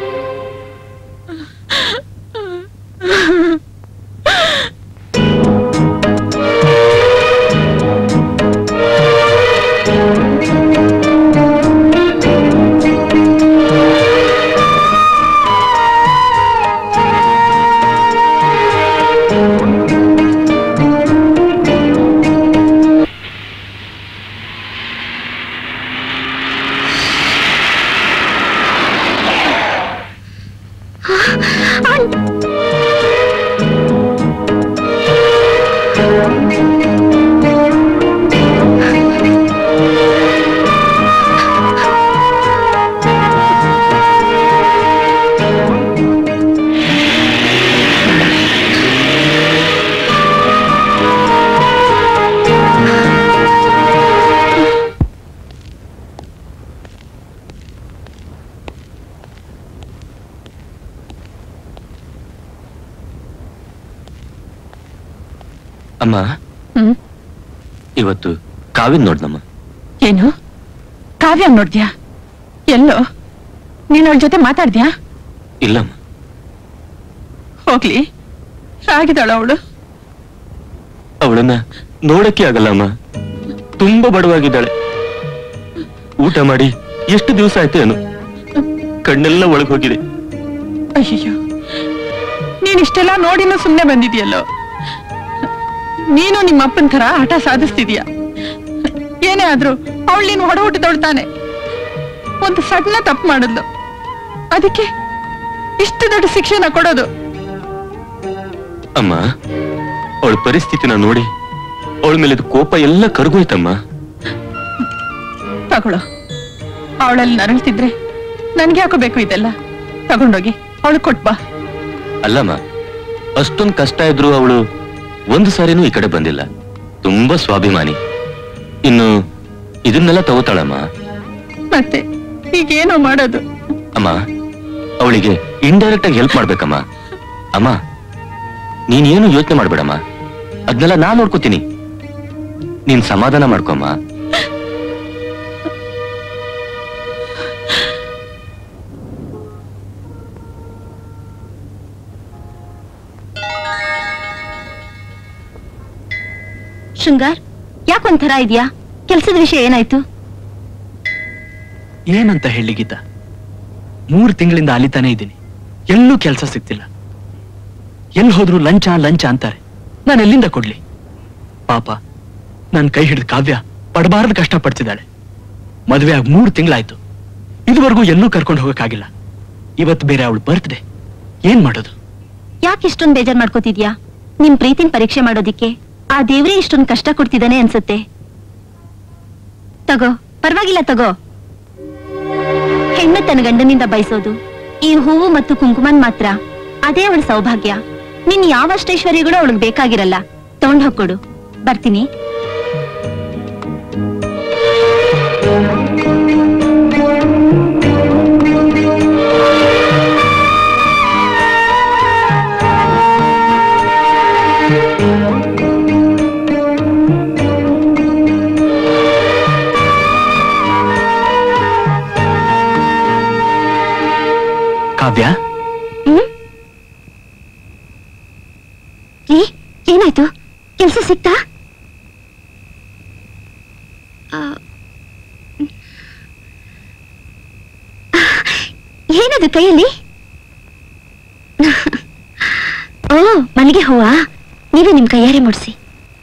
Speaker 11: ಅಮ್ಮ
Speaker 9: ಹ್ಮ್
Speaker 11: ಇವತ್ತು ಕಾವಿನ್ ನೋಡ್ನಮ್ಮ
Speaker 9: ಏನು ಕಾವ್ಯ ನೋಡ್ದ್ಯಾ ಎಲ್ಲೋ ನೀನ್ ಅವಳ ಜೊತೆ ಮಾತಾಡ್ದ್ಯಾ
Speaker 11: ಇಲ್ಲಮ್ಮ
Speaker 9: ಹೋಗ್ಲಿ ಆಗಿದ್ದಾಳ ಅವಳು
Speaker 11: ಅವಳನ್ನ ನೋಡಕ್ಕೆ ಆಗಲ್ಲಮ್ಮ ತುಂಬಾ ಬಡವಾಗಿದ್ದಾಳೆ ಊಟ ಮಾಡಿ ಎಷ್ಟು ದಿವಸ ಆಯ್ತು ಏನು ಕಣ್ಣೆಲ್ಲ ಒಳಗ್ ಹೋಗಿದೆ
Speaker 9: ಅಯ್ಯೋ ನೀನ್ ಇಷ್ಟೆಲ್ಲ ನೋಡಿನೂ ಸುಮ್ನೆ ಬಂದಿದ್ಯಲ್ಲೋ ನೀನು ನಿಮ್ಮ ಅಪ್ಪನ ಥರ ಹಠ ಸಾಧಿಸ್ತಿದೀಯ ಏನೇ ಆದ್ರೂ ಅವಳು ನೀನು ಹೊಡ ಹುಟ್ಟಿದವಳು ತಾನೆ ಒಂದು ಸಣ್ಣ ತಪ್ಪು ಮಾಡಿದ್ಲು ಅದಕ್ಕೆ ಇಷ್ಟು ದೊಡ್ಡ ಶಿಕ್ಷೆನ ಕೊಡೋದು
Speaker 11: ಅಮ್ಮ ಅವಳ ಪರಿಸ್ಥಿತಿನ ನೋಡಿ ಅವಳ ಮೇಲಿದ ಕೋಪ ಎಲ್ಲ ಕರಗೋಯ್ತಮ್ಮ
Speaker 9: ತಗೊಳ್ಳೋ ಅವಳಲ್ಲಿ ನರಳ್ತಿದ್ರೆ ನನ್ಗೆ ಯಾಕೋ ಬೇಕು ಇದೆಲ್ಲ ತಗೊಂಡೋಗಿ ಅವಳು ಕೊಟ್ಬಾ
Speaker 11: ಅಲ್ಲಮ್ಮ ಅಷ್ಟೊಂದ್ ಕಷ್ಟ ಇದ್ರು ಅವಳು ಒಂದು ಸಾರಿನೂ ಈ ಕಡೆ ಬಂದಿಲ್ಲ ತುಂಬಾ ಸ್ವಾಭಿಮಾನಿ ಇನ್ನು ಇದನ್ನೆಲ್ಲ ತಗೋತಾಳಮ್ಮ
Speaker 9: ಮತ್ತೆ ಈಗೇನೋ ಮಾಡೋದು
Speaker 11: ಅಮ್ಮ ಅವಳಿಗೆ ಇಂಡೈರೆಕ್ಟ್ ಆಗಿ ಹೆಲ್ಪ್ ಮಾಡ್ಬೇಕಮ್ಮ ಅಮ್ಮ ನೀನೇನು ಯೋಚನೆ ಮಾಡ್ಬೇಡಮ್ಮ ಅದನ್ನೆಲ್ಲ ನಾ ನೋಡ್ಕೋತೀನಿ ನೀನ್ ಸಮಾಧಾನ ಮಾಡ್ಕೊಮ್ಮ
Speaker 3: ಶೃಂಗಾರ್ ಯಾಕೊಂಥರ ಇದೆಯಾ ಕೆಲ್ಸದ ವಿಷಯ ಏನಾಯ್ತು
Speaker 4: ಏನಂತ ಹೇಳಿ ಗೀತಾ ಮೂರು ತಿಂಗಳಿಂದ ಅಲಿತಾನೆ ಇದ್ದೀನಿ ಎಲ್ಲೂ ಕೆಲಸ ಸಿಗ್ತಿಲ್ಲ ಎಲ್ಲಿ ಹೋದ್ರು ಲಂಚ ಲಂಚ ಅಂತಾರೆ ನಾನು ಎಲ್ಲಿಂದ ಕೊಡ್ಲಿ ಪಾಪ ನನ್ನ ಕೈ ಹಿಡಿದು ಕಾವ್ಯ ಪಡಬಾರದು ಕಷ್ಟಪಡ್ತಿದ್ದಾಳೆ ಮದುವೆ ಆಗಿ ಮೂರು ತಿಂಗಳಾಯ್ತು ಇದುವರೆಗೂ ಎಲ್ಲೂ ಕರ್ಕೊಂಡು ಹೋಗಕ್ಕಾಗಿಲ್ಲ ಇವತ್ತು ಬೇರೆ ಅವಳು ಬರ್ತ್ಡೇ ಏನ್ ಮಾಡೋದು
Speaker 3: ಯಾಕೆ ಇಷ್ಟೊಂದು ಬೇಜಾರ್ ಮಾಡ್ಕೋತಿದ್ಯಾ ನಿಮ್ ಪ್ರೀತಿನ ಪರೀಕ್ಷೆ ಮಾಡೋದಿಕ್ಕೆ ಆ ದೇವ್ರೇ ಇಷ್ಟೊಂದು ಕಷ್ಟ ಕೊಡ್ತಿದ್ದಾನೆ ಅನ್ಸುತ್ತೆ ತಗೋ ಪರವಾಗಿಲ್ಲ ತಗೋ ಹೆಣ್ಣು ತನ್ನ ಗಂಡನಿಂದ ಬಯಸೋದು ಈ ಹೂವು ಮತ್ತು ಕುಂಕುಮನ್ ಮಾತ್ರ ಅದೇ ಅವಳ ಸೌಭಾಗ್ಯ ನಿನ್ ಯಾವಷ್ಟು ಐಶ್ವರ್ಯಗಳು ಅವಳಿಗೆ ಬೇಕಾಗಿರಲ್ಲ ತಗೊಂಡ್ ಹೋಗ್ಕೊಡು ಬರ್ತೀನಿ
Speaker 4: ಕಾವ್ಯ
Speaker 3: ಹ್ಮ್ ಏ ಏನಾಯ್ತು ಕೆಲ್ಸ ಸಿಕ್ತಾ ಆ, ಏನದು ಕೈಯಲ್ಲಿ ಓ ಮಲ್ಲಿಗೆ ಹೂವಾ ನೀವೇ ನಿಮ್ ಕೈಯಾರೆ ಮುಡ್ಸಿ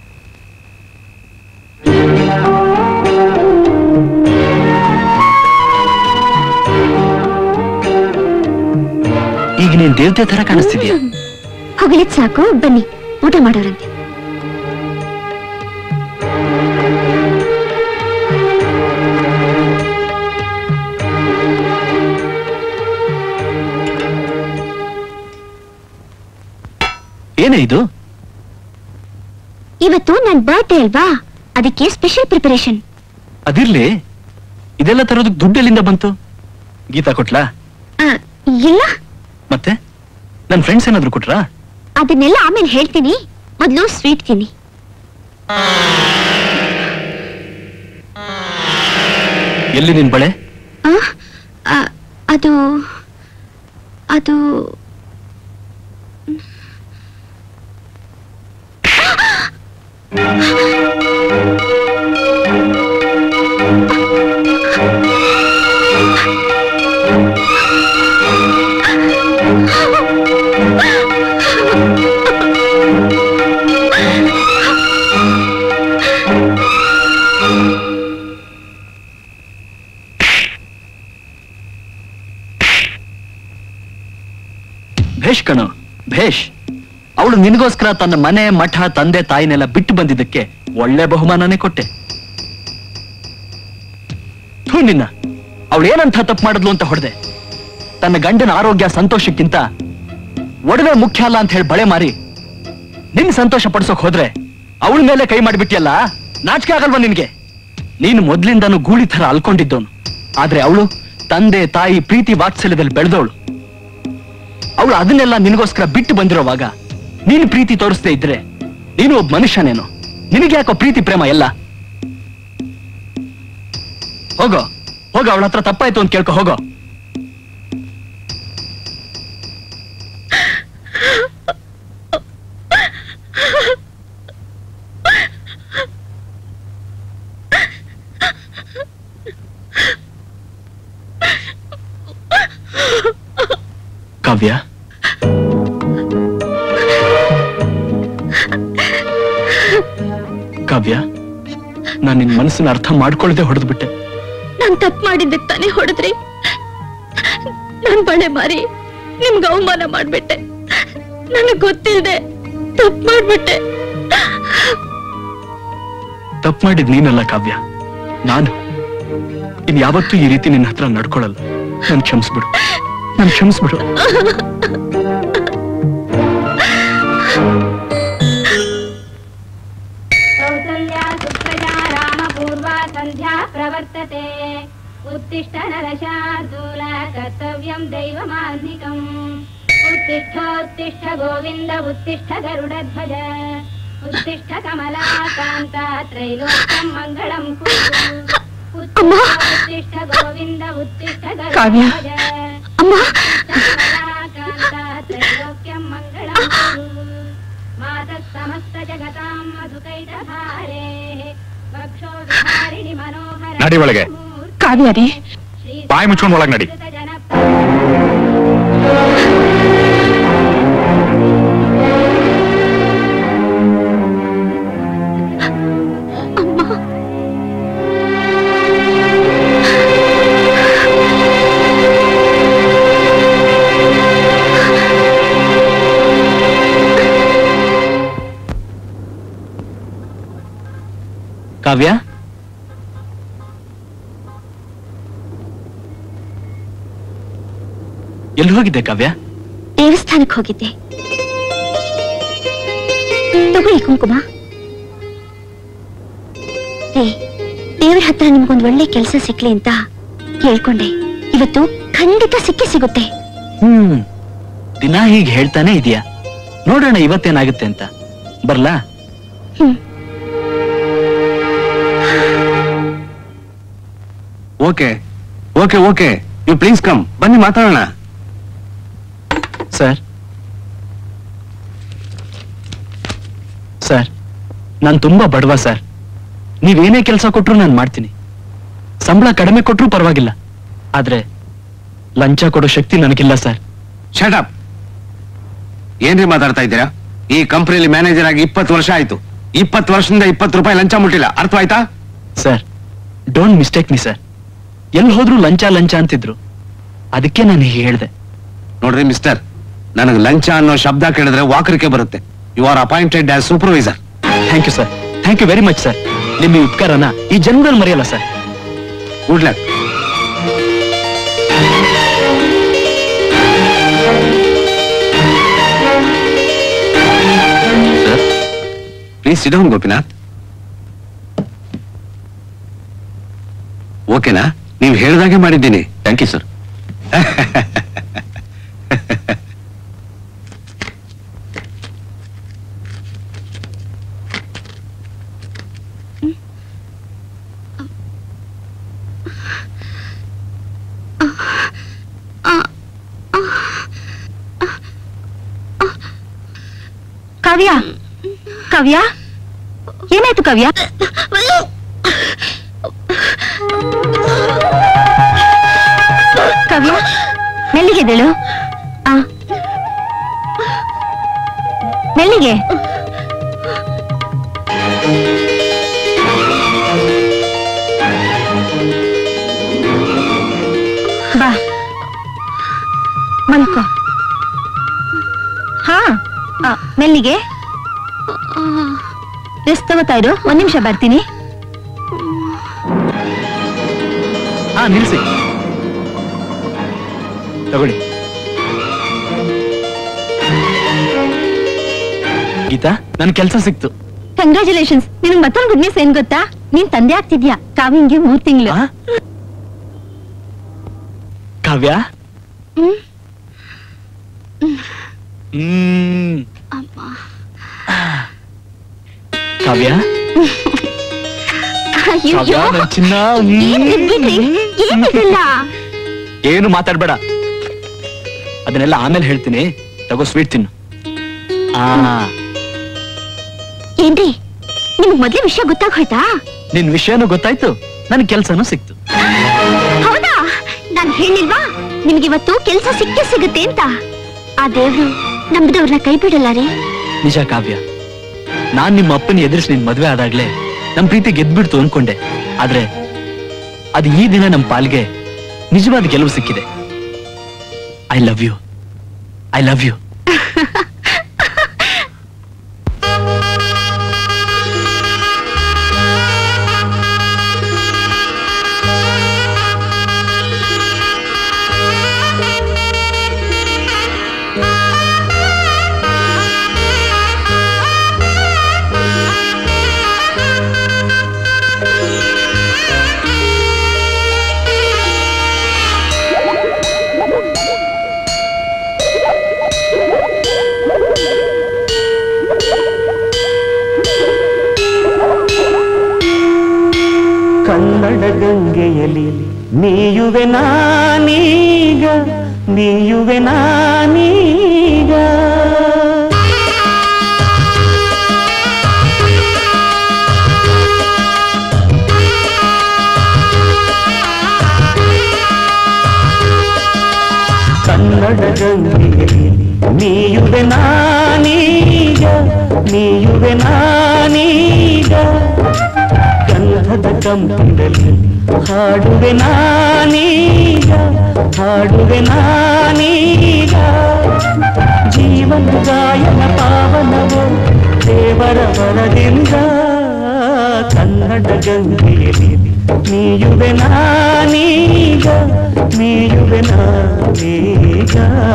Speaker 4: ಈಗ ನೀನ್ ದೇವತೆ ತರ ಕಾಣಿಸ್ತಿದ್ಯಾ
Speaker 3: ಹೊಗಳಿದ್ ಸಾಕು ಬನ್ನಿ ಊಟ ಮಾಡೋರಂತೆ
Speaker 4: ಏನೇ ಇದು
Speaker 3: ಇವತ್ತು ನನ್ ಬರ್ತ್ಡೇ ಅಲ್ವಾ ಅದಕ್ಕೆ ಸ್ಪೆಷಲ್ ಪ್ರಿಪರೇಷನ್
Speaker 4: ಅದಿರ್ಲಿ ಇದೆಲ್ಲ ತರೋದಕ್ಕೆ ದುಡ್ಡು ಎಲ್ಲಿಂದ ಬಂತು ಗೀತಾ ಕೊಟ್ಲಾ
Speaker 3: ಇಲ್ಲ
Speaker 4: ಮತ್ತೆ ನನ್ ಫ್ರೆಂಡ್ಸ್ ಏನಾದ್ರು ಕೊಟ್ರಾ
Speaker 3: ಅದನ್ನೆಲ್ಲ ಆಮೇಲೆ ಹೇಳ್ತೀನಿ ಮೊದಲು ಸ್ವೀಟ್ ತಿನ್ನಿ
Speaker 4: ಎಲ್ಲಿ ನಿನ್ ಬಳೆ
Speaker 3: ಆ? ಆ, ಅದು ಅದು
Speaker 4: ಭೇಷ್ ಕಣು ಭೇಷ್ ಅವಳು ನಿನಗೋಸ್ಕರ ತನ್ನ ಮನೆ ಮಠ ತಂದೆ ತಾಯಿನೆಲ್ಲ ಬಿಟ್ಟು ಬಂದಿದ್ದಕ್ಕೆ ಒಳ್ಳೆ ಬಹುಮಾನನೇ ಕೊಟ್ಟೆ ಥೂ ನಿನ್ನ ಅವಳು ಏನಂತ ತಪ್ಪು ಮಾಡಿದ್ಲು ಅಂತ ಹೊಡೆದೆ ತನ್ನ ಗಂಡನ ಆರೋಗ್ಯ ಸಂತೋಷಕ್ಕಿಂತ ಒಡವೆ ಮುಖ್ಯ ಅಲ್ಲ ಅಂತ ಹೇಳಿ ಬಳೆ ಮಾರಿ ನಿನ್ ಸಂತೋಷ ಪಡಿಸೋಕ್ ಹೋದ್ರೆ ಅವಳ ಮೇಲೆ ಕೈ ಮಾಡಿಬಿಟ್ಟಿಯಲ್ಲ ನಾಚಿಕೆ ಆಗಲ್ವಾ ನಿನ್ಗೆ ನೀನು ಮೊದ್ಲಿಂದಾನು ಗೂಳಿ ತರ ಅಲ್ಕೊಂಡಿದ್ದವನು ಆದ್ರೆ ಅವಳು ತಂದೆ ತಾಯಿ ಪ್ರೀತಿ ವಾತ್ಸಲ್ಯದಲ್ಲಿ ಬೆಳೆದವಳು ಅವಳು ಅದನ್ನೆಲ್ಲ ನಿನಗೋಸ್ಕರ ಬಿಟ್ಟು ಬಂದಿರೋವಾಗ ನೀನು ಪ್ರೀತಿ ತೋರಿಸ್ದೇ ಇದ್ರೆ ನೀನು ಒಬ್ಬ ಮನುಷ್ಯನೇನು ನಿನಗೆ ಯಾಕೋ ಪ್ರೀತಿ ಪ್ರೇಮ ಎಲ್ಲ ಹೋಗೋ ಹೋಗ ಅವಳ ಹತ್ರ ತಪ್ಪಾಯ್ತು ಅಂತ ಕೇಳ್ಕೊ ಹೋಗೋ ಕಾವ್ಯ ಕಾವ್ಯ ನಾನು ನಿನ್ ಮನಸ್ಸನ್ನ ಅರ್ಥ ಮಾಡ್ಕೊಳ್ದೆ ಹೊಡೆದ್ಬಿಟ್ಟೆ
Speaker 3: ನಾನ್ ತಪ್ಪು ಮಾಡಿದ್ದಕ್ಕೆ ತಾನೇ ಹೊಡೆದ್ರಿ ನಾನ್ ಬಳೆ ಮಾರಿ ನಿಮ್ಗೆ ಅವಮಾನ ಮಾಡ್ಬಿಟ್ಟೆ ನನಗ್ ಗೊತ್ತಿಲ್ದೆ ತಪ್ಪು ಮಾಡ್ಬಿಟ್ಟೆ
Speaker 4: ತಪ್ಪು ಮಾಡಿದ್ ನೀನಲ್ಲ ಕಾವ್ಯ ನಾನು ಇನ್ ಯಾವತ್ತೂ ಈ ರೀತಿ ನಿನ್ನ ಹತ್ರ ನಡ್ಕೊಳಲ್ಲ ನನ್ ಕ್ಷಮಿಸ್ಬಿಡು ನನ್ ಕ್ಷಮಿಸ್ಬಿಡು
Speaker 14: कौसल्या सुप्रजा रामपूर्वा सन्ध्या प्रवर्तते उत्तिष्ठ नरशार्दूल कर्तव्यं दैवमान्निकम् उत्तिष्ठोत्तिष्ठ गोविन्द उत्तिष्ठ गरुडध्वज उत्तिष्ठ कमलाकान्ता त्रैलोक्यं मङ्गलं कुरु उत्तिष्ठ गोविन्द उत्तिष्ठ
Speaker 9: ಕಾವ್ಯ.
Speaker 14: गरुडध्वज
Speaker 3: ಅಮ್ಮ
Speaker 14: कमलाकान्ता त्रैलोक्यं मङ्गलं कुरु मातः समस्त जगतां मधुकैटभारेः वक्षो विहारिणि मनोहर
Speaker 13: ನಡಿ ಒಳಗೆ
Speaker 9: ಕಾವ್ಯ ರೀ
Speaker 13: ಬಾಯಿ ಮುಚ್ಕೊಂಡು ಒಳಗ್ ನಡಿ
Speaker 4: ಕಾವ್ಯ ಎಲ್ಲಿ ಹೋಗಿದ್ದೆ ಕಾವ್ಯ
Speaker 3: ದೇವಸ್ಥಾನಕ್ಕೆ ಹೋಗಿದ್ದೆ ತಗೊಳ್ಳಿ ಕುಂಕುಮ ರೀ ದೇವ್ರ ಹತ್ರ ನಿಮ್ಗೊಂದ್ ಒಳ್ಳೆ ಕೆಲಸ ಸಿಕ್ಲಿ ಅಂತ ಕೇಳ್ಕೊಂಡೆ ಇವತ್ತು ಖಂಡಿತ ಸಿಕ್ಕೇ ಸಿಗುತ್ತೆ
Speaker 4: ಹ್ಮ್ ದಿನ ಹೀಗೆ ಹೇಳ್ತಾನೆ ಇದೆಯಾ ನೋಡೋಣ ಇವತ್ತೇನಾಗುತ್ತೆ ಅಂತ ಬರ್ಲಾ
Speaker 3: hmm
Speaker 6: okay okay okay you please come ಬನ್ನಿ ಮಾತಾಡೋಣ
Speaker 4: ಸರ್ ಸರ್ ನಾನು ತುಂಬಾ ಬಡವ ಸರ್ ನೀವೇನೇ ಕೆಲಸ ಕೊಟ್ರು ನಾನು ಮಾಡ್ತೀನಿ ಸಂಬಳ ಕಡಿಮೆ ಕೊಟ್ರೂ ಪರವಾಗಿಲ್ಲ ಆದ್ರೆ ಲಂಚ ಕೊಡೋ ಶಕ್ತಿ ನನಗಿಲ್ಲ ಸರ್
Speaker 6: ಶಟ್ ಅಪ್ ಏನ್ರಿ ಮಾತಾಡ್ತಾ ಇದ್ದೀರಾ ಈ ಕಂಪನಿಯಲ್ಲಿ ಮ್ಯಾನೇಜರ್ ಆಗಿ ಇಪ್ಪತ್ತು ವರ್ಷ ಆಯ್ತು ಇಪ್ಪತ್ತು ವರ್ಷದಿಂದ ಇಪ್ಪತ್ತು ರೂಪಾಯಿ ಲಂಚ ಮುಟ್ಟಿಲ್ಲ ಅರ್ಥ ಆಯ್ತಾ
Speaker 4: sir don't mistake me sir ಎಲ್ಲಿ ಹೋದ್ರು ಲಂಚ ಲಂಚ ಅಂತಿದ್ರು ಅದಕ್ಕೆ ನಾನು ಹೀಗೆ ಹೇಳ್ದೆ
Speaker 6: ನೋಡ್ರಿ ಮಿಸ್ಟರ್ ನನಗೆ ಲಂಚ ಅನ್ನೋ ಶಬ್ದ ಕೇಳಿದ್ರೆ ವಾಕರಿಕೆ ಬರುತ್ತೆ you are appointed as supervisor
Speaker 4: thank you sir thank you very much sir ನಿಮ್ಮ ಈ ಉಪಕಾರನ ಈ ಜನ್ಮದಲ್ಲಿ ಮರೆಯಲ್ಲ sir
Speaker 6: good luck
Speaker 11: sir
Speaker 6: please sit down Gopinath ಓಕೆನಾ ನೀವು ಹೇಳ್ದಾಗೆ ಮಾಡಿದ್ದೀನಿ
Speaker 11: thank you sir
Speaker 9: Kavya Kavya ಏನಾಯ್ತು ಕಾವ್ಯ ಕಾವ್ಯ ಮೆಲ್ಲಿಗೆದೇಳು ಆ ಮೆಲ್ಲಿಗೆ ಬಾ ಮಲ್ಕೋ ಹಾ ಆ, ಮೆಲ್ಲಿಗೆ ರೆಸ್ಟ್ ತಗೋತಾ ಇರು ಒಂದ್ ನಿಮಿಷ ಬರ್ತೀನಿ
Speaker 4: ಹಾ ನಿಲ್ಸಿ ತಗೊಳ್ಳಿ ಗೀತಾ ನನ್ ಕೆಲ್ಸ ಸಿಕ್ತು
Speaker 9: ಕಂಗ್ರ್ಯಾಚುಲೇಷನ್ಸ್ ನಿನಗ್ ಮತ್ತೊಂದು ಗುಡ್ ನ್ಯೂಸ್ ಏನ್ ಗೊತ್ತಾ ನೀನ್ ತಂದೆ ಆಗ್ತಿದ್ಯಾ ಕಾವಿಂಗೆ ಮೂರ್ ತಿಂಗಳು
Speaker 4: ಕಾವ್ಯ
Speaker 9: ಹ್ಮ್
Speaker 4: ಹ್ಮ್ ಕಾವ್ಯ
Speaker 9: ಅಯ್ಯೋ
Speaker 4: ಕಾವ್ಯ ನನ್ ಚಿನ್ನ
Speaker 9: ಏನ್ ಬಿಡ್ಬಿಟ್ರಿ? ಏನಿದೆಲ್ಲ?
Speaker 4: ಏನು ಮಾತಾಡ್ಬೇಡ ಅದನ್ನೆಲ್ಲ ಆಮೇಲೆ ಹೇಳ್ತೀನಿ ತಗೋ ಸ್ವೀಟ್ ತಿನ್ನು ಆ
Speaker 3: ಏನ್ರಿ ನಿಮ್ಗ್ ಮೊದ್ಲೇ ವಿಷಯ ಗೊತ್ತಾಗೋಯ್ತಾ
Speaker 4: ನಿನ್ ವಿಷಯನೂ ಗೊತ್ತಾಯ್ತು ನನ್ ಕೆಲ್ಸನೂ ಸಿಕ್ತು
Speaker 3: ಹೌದಾ ನಾನ್ ಹೇಳಿಲ್ವಾ ನಿಮ್ಗಿವತ್ತು ಕೆಲ್ಸ ಸಿಕ್ಕೇ ಸಿಗುತ್ತೆ ಅಂತ ಆ ದೇವ್ರು ನಂಬಿದವ್ರನ್ನ ಕೈ ಬಿಡಲ್ಲ ರೀ
Speaker 4: ನಿಜ ಕಾವ್ಯ ನಾನ್ ನಿಮ್ಮ ಅಪ್ಪನ ಎದುರಿಸಿ ನಿನ್ ಮದ್ವೆ ಆದಾಗ್ಲೇ ನಮ್ ಪ್ರೀತಿ ಗೆದ್ಬಿಡ್ತು ಅನ್ಕೊಂಡೆ ಆದ್ರೆ ಅದು ಈ ದಿನ ನಮ್ ಪಾಲ್ಗೆ ನಿಜವಾದ ಗೆಲುವು ಸಿಕ್ಕಿದೆ I love you I love you
Speaker 12: Kannada ಗಂಗೆಯಲಿ ನೀಯುವೆ ನಾನೀಗ ನೀಯುವೆ ನಾನೀಗ ಕನ್ನಡ ಗಂಗೆಯಲಿ ನೀಯುವೆ ನಾನೀಗ ನೀಯುವೆ ನಾನೀಗ ಗಂಧದ ಕಂಪಿನಲ್ಲಿ ಹಾಡುವೆ ನಾನೀಗ ಹಾಡುವೆ ನಾನೀಗ ಜೀವನ ಗಾಯನ ಪಾವನವು ದೇವರ ವರದಿಂದ ಕನ್ನಡ ಗಂಗೆಯಲ್ಲಿ ನೀಯುವೆ ನಾನೀಗ ನೀಯುವೆ ನಾನೀಗ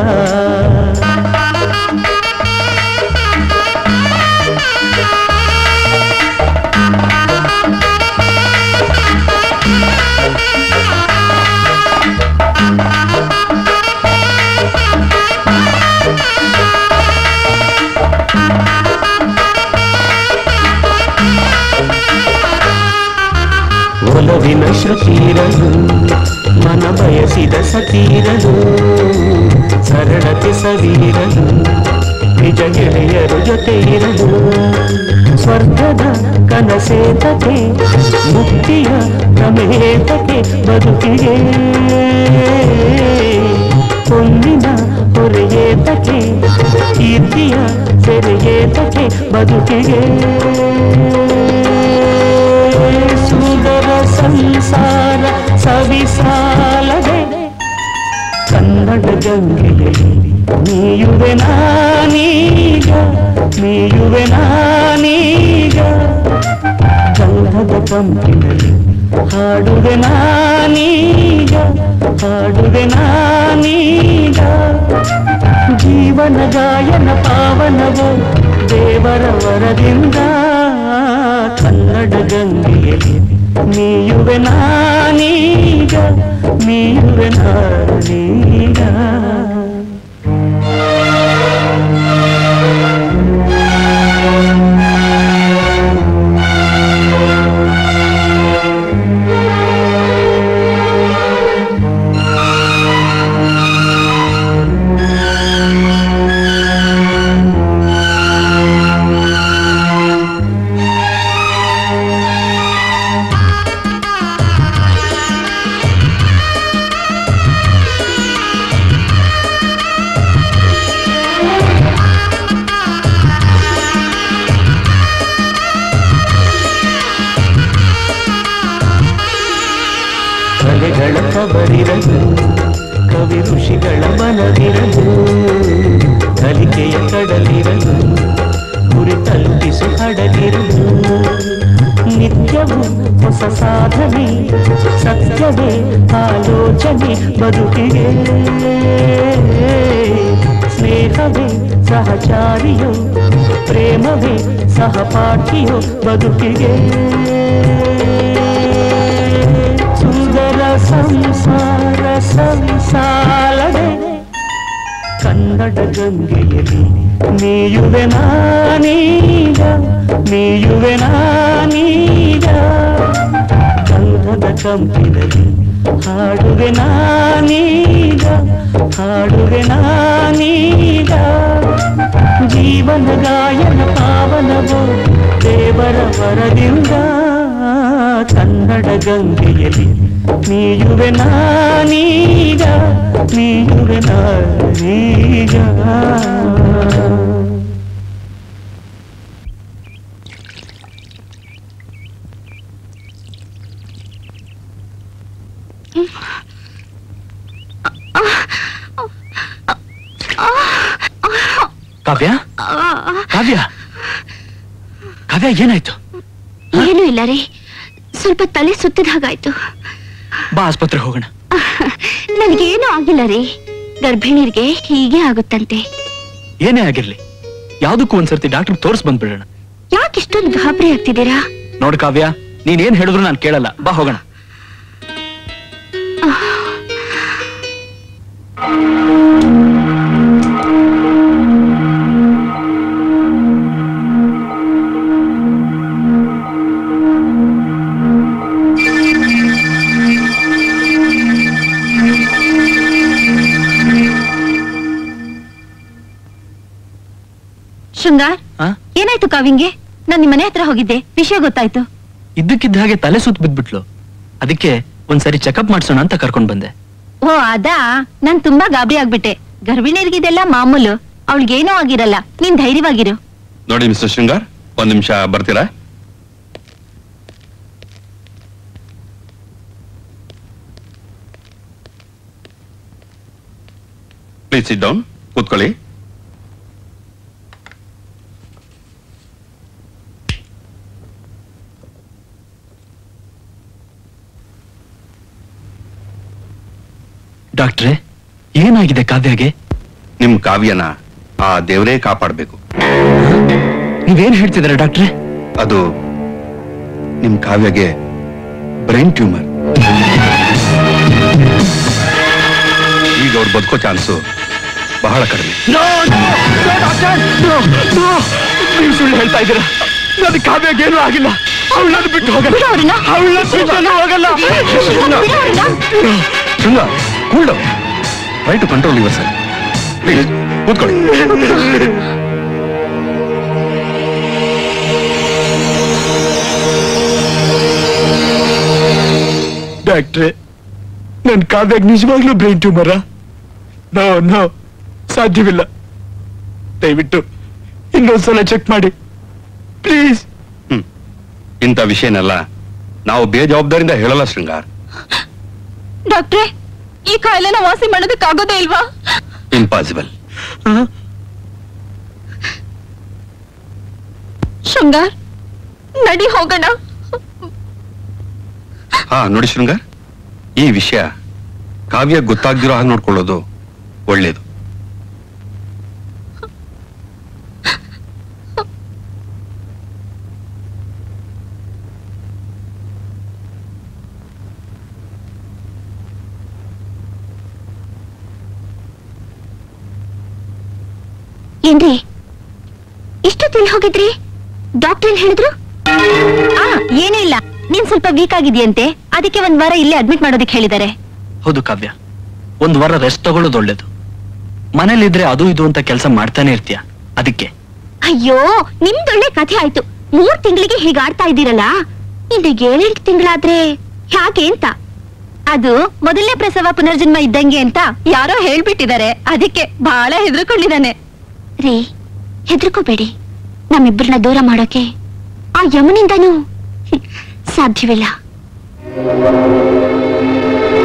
Speaker 12: ಒಲವಿನ ಶ್ರುತಿರಲು ಮನ ಬಯಸಿದ ಸತೀರಲು ಸರಳತೆ ಸವೀರಲು ನಿಜ ಗೆಳೆಯರು ಜೊತೆ ಇರಲು ಸ್ವರ್ಗದ ಕನಸೇತಕ್ಕೆ ಮುಕ್ತಿಯ ಪ್ರಮೇತಕ್ಕೆ ಬದುಕಿಗೆ ಹೊನ್ನಿನ ಹೊರೆಯೇತಕ್ಕೆ ಕೀರ್ತಿಯ ಸೆರೆಯೇತಕ್ಕೆ ಬದುಕಿಗೆ ಸುಂದರ ಸಂಸಾರ ಸವಿಸಾಲದೆ ಕನ್ನಡ ಗಂಗೆಯಲ್ಲಿ ನೀಯುವೆ ನಾನೀಗ ನೀಯುವೆ ನಾನೀಗ ಗಂಧದ ಪಂಪಿನಲ್ಲಿ ಹಾಡುವೆ ನಾನೀಗ ಹಾಡುವೆ ನಾನೀಗ ಜೀವನ ಗಾಯನ ಪಾವನವು ದೇವರ ವರದಿಂದ ಕನ್ನಡ ಗಂಗೆಯಲ್ಲಿ ನೀಯುವೆ ನಾನೀಗ ನೀಯುವೆ ನಾನೀಗ ಕಲೆಗಳ ತವರಿರಲು ಕವಿ ಋಷಿಗಳ ಮನವಿರಲು ಕಲಿಕೆಯ ಕಡಲಿರಲು ಗುರಿ ತಲುಪಿಸು ಹಡಲಿರಲು ನಿತ್ಯವೂ ಹೊಸ ಸಾಧನೆ ಸತ್ಯವೇ ಆಲೋಚನೆ ಬದುಕಿಗೆ ಸ್ನೇಹವೇ ಸಹಚಾರಿಯೋ ಪ್ರೇಮವೇ ಸಹಪಾಠಿಯೋ ಬದುಕಿಗೆ ಸುಂದರ ಸಂಸಾರ ಸಂಸಾರವೇ ಕನ್ನಡ ಗಂಗೆಯಲ್ಲಿ ನೀಯುವೆ ನಾನೀಗ ನೀಯುವೆ ನಾನೀಗ ಗಂಧದ ಕಂಪಿನಲ್ಲಿ ಹಾಡುವೆ ನಾನೀಗ ಹಾಡುವೆ ನಾನೀಗ ಜೀವನ ಗಾಯನ ಪಾವನವೋ ದೇವರ ವರದಿಂದ ಕನ್ನಡ ಗಂಗೆಯಲ್ಲಿ ನೀಯುವೆ ನಾನೀಗ ನೀಯುವೆ ನಾನೀಗ
Speaker 4: ಕಾವ್ಯ ಕಾವ್ಯ ಕಾವ್ಯ ಏನಾಯ್ತು
Speaker 3: ಏನೂ ಇಲ್ಲ ರೀ ಸ್ವಲ್ಪ ತಲೆ ಸುತ್ತದ ಹಾಗಾಯ್ತು
Speaker 4: ಬಾ ಆಸ್ಪತ್ರೆ ಹೋಗೋಣ
Speaker 3: ನನಗೇನೂ ಆಗಿಲ್ಲ ರೀ ಗರ್ಭಿಣಿಯರಿಗೆ ಹೀಗೆ ಆಗುತ್ತಂತೆ
Speaker 4: ಏನೇ ಆಗಿರ್ಲಿ ಯಾವ್ದಕ್ಕೂ ಒಂದ್ಸರ್ತಿ ಡಾಕ್ಟರ್ ತೋರ್ಸ್ ಬಂದ್ಬಿಡೋಣ
Speaker 3: ಯಾಕೆ ಇಷ್ಟೊಂದು ಗಾಬರಿ ಆಗ್ತಿದ್ದೀರಾ
Speaker 4: ನೋಡ್ ಕಾವ್ಯ ನೀನ್ ಏನ್ ಹೇಳಿದ್ರು ನಾನು ಕೇಳಲ್ಲ ಬಾ ಹೋಗೋಣ
Speaker 9: ಶೃಂಗಾರ್
Speaker 4: ಆ?
Speaker 9: ಏನಾಯ್ತು ಕಾವಿಂಗೆ ನಾನ್ ನಿಮ್ ಮನೆ ಹತ್ರ ಹೋಗಿದ್ದೆ ವಿಷಯ ಗೊತ್ತಾಯ್ತು
Speaker 4: ಇದ್ದಕ್ಕಿದ್ದ ಹಾಗೆ ತಲೆ ಸುತ್ತ ಬಿದ್ಬಿಟ್ಲು ಅದಕ್ಕೆ ಒಂದ್ಸರಿ ಚೆಕಪ್ ಮಾಡ್ಸೋಣ ಅಂತ ಕರ್ಕೊಂಡ್ ಬಂದೆ
Speaker 9: ಓ ಅದಾ ನಾನ್ ತುಂಬಾ ಗಾಬರಿ ಆಗ್ಬಿಟ್ಟೆ ಗರ್ಭಿಣಿಯರಿಗಿದೆಲ್ಲ ಮಾಮೂಲು ಅವಳಿಗೇನೂ ಆಗಿರಲ್ಲ ನೀನ್ ಧೈರ್ಯವಾಗಿರು
Speaker 15: ನೋಡಿ ಮಿಸ್ಟರ್ ಶೃಂಗಾರ್ ಒಂದ್ ನಿಮಿಷ ಬರ್ತೀರಾ ಪ್ಲೀಸ್ ಸಿಟ್ ಡೌನ್ ಕೂತ್ಕೊಳ್ಳಿ
Speaker 4: ಡಾಕ್ಟ್ರೆ ಏನಾಗಿದೆ ಕಾವ್ಯಗೆ
Speaker 15: ನಿಮ್ ಕಾವ್ಯನ ಆ ದೇವರೇ ಕಾಪಾಡ್ಬೇಕು
Speaker 4: ನೀವೇನ್ ಹೇಳ್ತಿದಾರೆ ಡಾಕ್ಟ್ರೆ
Speaker 15: ಅದು ನಿಮ್ ಕಾವ್ಯಗೆ ಬ್ರೈನ್ ಟ್ಯೂಮರ್ ಈಗ ಅವ್ರು ಬದುಕೋ ಚಾನ್ಸು ಬಹಳ ಕಡಿಮೆ
Speaker 4: ನೀವು ಸುಳ್ಳು ಹೇಳ್ತಾ ಇದ್ದೀರಾ ನನ್ನ ಕಾವ್ಯಗೆ ಏನೂ ಆಗಿಲ್ಲ ಅವಳನ್ನ ಬಿಟ್ಟು ಹೋಗಲ್ಲ ಅವಳನ್ನ ಬಿಟ್ಟು ನಾನು ಹೋಗಲ್ಲ
Speaker 15: Shringar cool down try to control your self please ಕೂತ್ಕೊಳ್ಳಿ
Speaker 4: ಡಾಕ್ಟ್ರೆ ನನ್ ಕಾವ್ಯಾಗ ನಿಜವಾಗ್ಲೂ ಬ್ರೈನ್ ಟ್ಯೂಮರ ನೋ ನೋ ಸಾಧ್ಯವಿಲ್ಲ ದಯವಿಟ್ಟು ಇನ್ನೊಂದ್ಸಲ ಚೆಕ್ ಮಾಡಿ ಪ್ಲೀಸ್
Speaker 15: ಇಂಥ ವಿಷಯನೆಲ್ಲ ನಾವು ಬೇಜವಾಬ್ದಾರಿಯಿಂದ ಹೇಳಲ್ಲ ಶೃಂಗಾರ್
Speaker 9: ಡಾಕ್ಟ್ರೆ ಈ ಕಾಯಿಲೆನ ವಾಸಿ ಮಾಡೋದಕ್ಕಾಗೋದೇ ಇಲ್ವಾ
Speaker 15: ಇಂಪಾಸಿಬಲ್
Speaker 9: ಶೃಂಗಾರ್ ನಡಿ ಹೋಗೋಣ
Speaker 15: ಹಾ ನೋಡಿ ಶೃಂಗಾರ್ ಈ ವಿಷಯ ಕಾವ್ಯ ಗೊತ್ತಾಗ್ದಿರೋ ಹಾಗೆ ನೋಡ್ಕೊಳ್ಳೋದು ಒಳ್ಳೇದು
Speaker 3: ಏನ್ರಿ ಇಷ್ಟೊತ್ತಿಲ್ ಹೋಗಿದ್ರಿ ಡಾಕ್ಟರ್ ಏನ್ ಹೇಳಿದ್ರು
Speaker 9: ಆ ಏನೂ ಇಲ್ಲ ನೀನ್ ಸ್ವಲ್ಪ ವೀಕ್ ಆಗಿದ್ಯಂತೆ ಅದಕ್ಕೆ ಒಂದ್ ವಾರ ಇಲ್ಲೇ ಅಡ್ಮಿಟ್ ಮಾಡೋದಕ್ಕೆ ಹೇಳಿದ್ದಾರೆ
Speaker 4: ಹೌದು ಕಾವ್ಯ ಒಂದ್ ವಾರ ರೆಸ್ಟ್ ತಗೊಳ್ಳೋದು ಒಳ್ಳೇದು ಮನೇಲಿದ್ರೆ ಅದು ಇದು ಅಂತ ಕೆಲಸ ಮಾಡ್ತಾನೆ ಇರ್ತೀಯ ಅದಕ್ಕೆ
Speaker 3: ಅಯ್ಯೋ ನಿಮ್ದೊಳ್ಳೆ ಕಥೆ ಆಯ್ತು ಮೂರ್ ತಿಂಗಳಿಗೆ ಹೀಗೆ ಆಡ್ತಾ ಇದ್ದೀರಲ್ಲ ಇನ್ನು ಏಳೆಂಟು ತಿಂಗಳಾದ್ರೆ ಯಾಕೆ ಅಂತ
Speaker 9: ಅದು ಮೊದಲನೇ ಪ್ರಸವ ಪುನರ್ಜನ್ಮ ಇದ್ದಂಗೆ ಅಂತ ಯಾರೋ ಹೇಳ್ಬಿಟ್ಟಿದ್ದಾರೆ ಅದಕ್ಕೆ ಬಹಳ ಹೆದರ್ಕೊಂಡಿದ್ದಾನೆ
Speaker 3: ರೀ ಹೆದರ್ಕೋಬೇಡಿ ನಮ್ಮಿಬ್ಬರನ್ನ ದೂರ ಮಾಡೋಕೆ ಆ ಯಮನಿಂದನೂ ಹ್ಮ್, ಸಾಧ್ಯವಿಲ್ಲ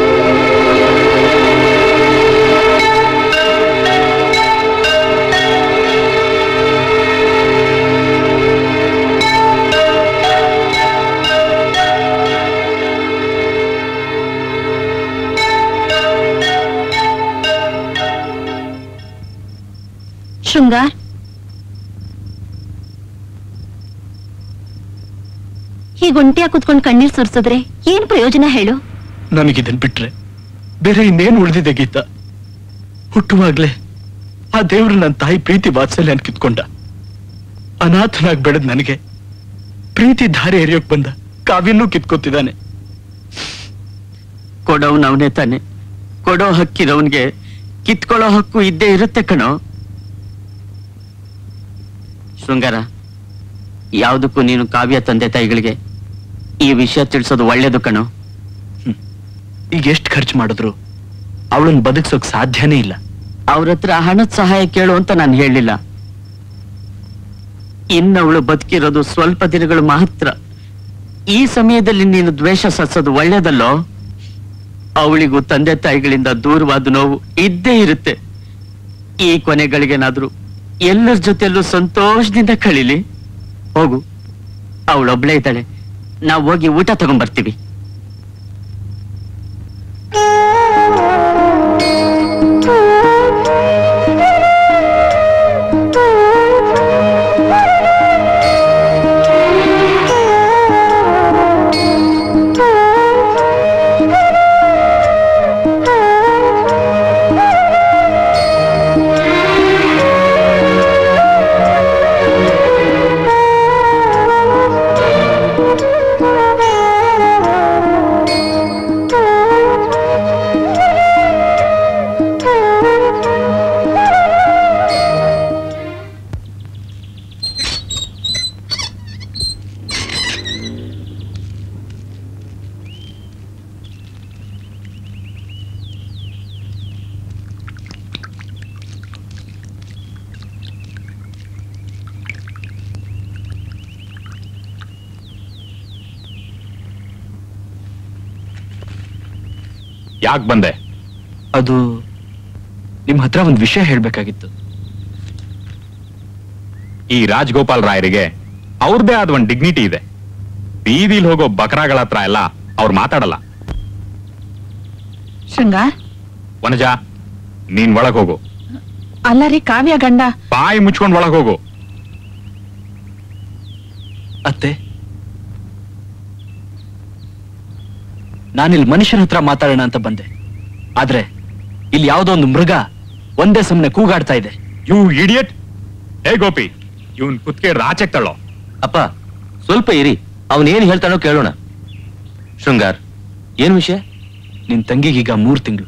Speaker 3: ಶೃಂಗಾರ್ ಹೀಗ್ ಒಂಟಿಯಾಗಿ ಕುತ್ಕೊಂಡು ಕಣ್ಣೀರ್ ಸುರಿಸಿದ್ರೆ ಏನ್ ಪ್ರಯೋಜನ ಹೇಳು
Speaker 4: ನನಗಿದನ್ ಬಿಟ್ರೆ ಬೇರೆ ಇನ್ನೇನು ಉಳಿದಿದೆ ಗೀತಾ ಹುಟ್ಟುವಾಗ್ಲೇ ಆ ದೇವ್ರು ನನ್ನ ತಾಯಿ ಪ್ರೀತಿ ವಾತ್ಸಲ್ಯ ಕಿತ್ಕೊಂಡ ಅನಾಥನಾಗಿ ಬೆಳೆದ್ ನನಗೆ ಪ್ರೀತಿ ದಾರಿ ಎರಿಯೋಕ್ ಬಂದ ಕಾವ್ಯನೂ ಕಿತ್ಕೊತಿದ್ದಾನೆ
Speaker 5: ಕೊಡೋನ್ ಅವನೇ ತಾನೆ ಕೊಡೋ ಹಕ್ಕಿರೋನ್ಗೆ ಕಿತ್ಕೊಳ್ಳೋ ಹಕ್ಕು ಇದ್ದೇ ಇರುತ್ತೆ ಕಣೋ ಶೃಂಗಾರ ಯಾವುದಕ್ಕೂ ನೀನು ಕಾವ್ಯ ತಂದೆ ತಾಯಿಗಳಿಗೆ ಈ ವಿಷಯ ತಿಳಿಸೋದು ಒಳ್ಳೇದು ಕಣೋ
Speaker 4: ಈಗ ಎಷ್ಟು ಖರ್ಚು ಮಾಡಿದ್ರು ಅವಳನ್ನ ಬದುಕ್ಸೋಕ್ ಸಾಧ್ಯನೇ ಇಲ್ಲ
Speaker 5: ಅವ್ರ ಹತ್ರ ಹಣದ ಸಹಾಯ ಕೇಳು ಅಂತ ನಾನು ಹೇಳಿಲ್ಲ ಇನ್ನವಳು ಬದುಕಿರೋದು ಸ್ವಲ್ಪ ದಿನಗಳು ಮಾತ್ರ ಈ ಸಮಯದಲ್ಲಿ ನೀನು ದ್ವೇಷ ಸತ್ಸೋದು ಒಳ್ಳೇದಲ್ಲೋ ಅವಳಿಗೂ ತಂದೆ ತಾಯಿಗಳಿಂದ ದೂರವಾದ ನೋವು ಇದ್ದೇ ಇರುತ್ತೆ ಈ ಕೊನೆಗಳಿಗೇನಾದ್ರೂ ಎಲ್ಲರ ಜೊತೆಯಲ್ಲೂ ಸಂತೋಷದಿಂದ ಕಳೀಲಿ ಹೋಗು ಅವಳೊಬ್ಳೇ ಇದ್ದಾಳೆ ನಾವು ಹೋಗಿ ಊಟ ತಗೊಂಡ್ಬರ್ತೀವಿ
Speaker 13: ಯಾಕೆ ಬಂದೆ
Speaker 4: ಅದು ನಿಮ್ ಹತ್ರ ಒಂದ್ ವಿಷಯ ಹೇಳ್ಬೇಕಾಗಿತ್ತು
Speaker 13: ಈ ರಾಜ್ಗೋಪಾಲ್ ರಾಯರಿಗೆ ಅವ್ರದೇ ಆದ ಒಂದ್ ಡಿಗ್ನಿಟಿ ಇದೆ ಬೀದಿಲ್ ಹೋಗೋ ಬಕರಾಗಳ ಹತ್ರ ಎಲ್ಲ ಅವ್ರು ಮಾತಾಡಲ್ಲ
Speaker 9: ಶೃಂಗಾರ್
Speaker 13: ವನಜ ನೀನ್ ಒಳಗ್ ಹೋಗು
Speaker 9: ಅಲ್ಲ ರೀ ಕಾವ್ಯ ಗಂಡ
Speaker 13: ಬಾಯಿ ಮುಚ್ಕೊಂಡ್ ಒಳಗ್ ಹೋಗು
Speaker 4: ಅತ್ತೆ ನಾನಿಲ್ಲಿ ಮನುಷ್ಯನ ಹತ್ರ ಮಾತಾಡೋಣ ಅಂತ ಬಂದೆ ಆದ್ರೆ ಇಲ್ಲಿ ಯಾವ್ದೋ ಒಂದು ಮೃಗ ಒಂದೇ ಸಮನೆ ಕೂಗಾಡ್ತಾ ಇದೆ
Speaker 13: ಯು ಇಡಿಯಟ್ ಹೇ ಗೋಪಿ ಇವನ್ ಕುತ್ಕೆ ರಾಚೆಕ್ ತಳ್ಳೋ
Speaker 11: ಅಪ್ಪ ಸ್ವಲ್ಪ ಇರಿ ಅವನೇನ್ ಹೇಳ್ತಾನೋ ಕೇಳೋಣ ಶೃಂಗಾರ್ ಏನ್ ವಿಷಯ
Speaker 4: ನಿನ್ ತಂಗಿಗೀಗ ಮೂರ್ ತಿಂಗಳು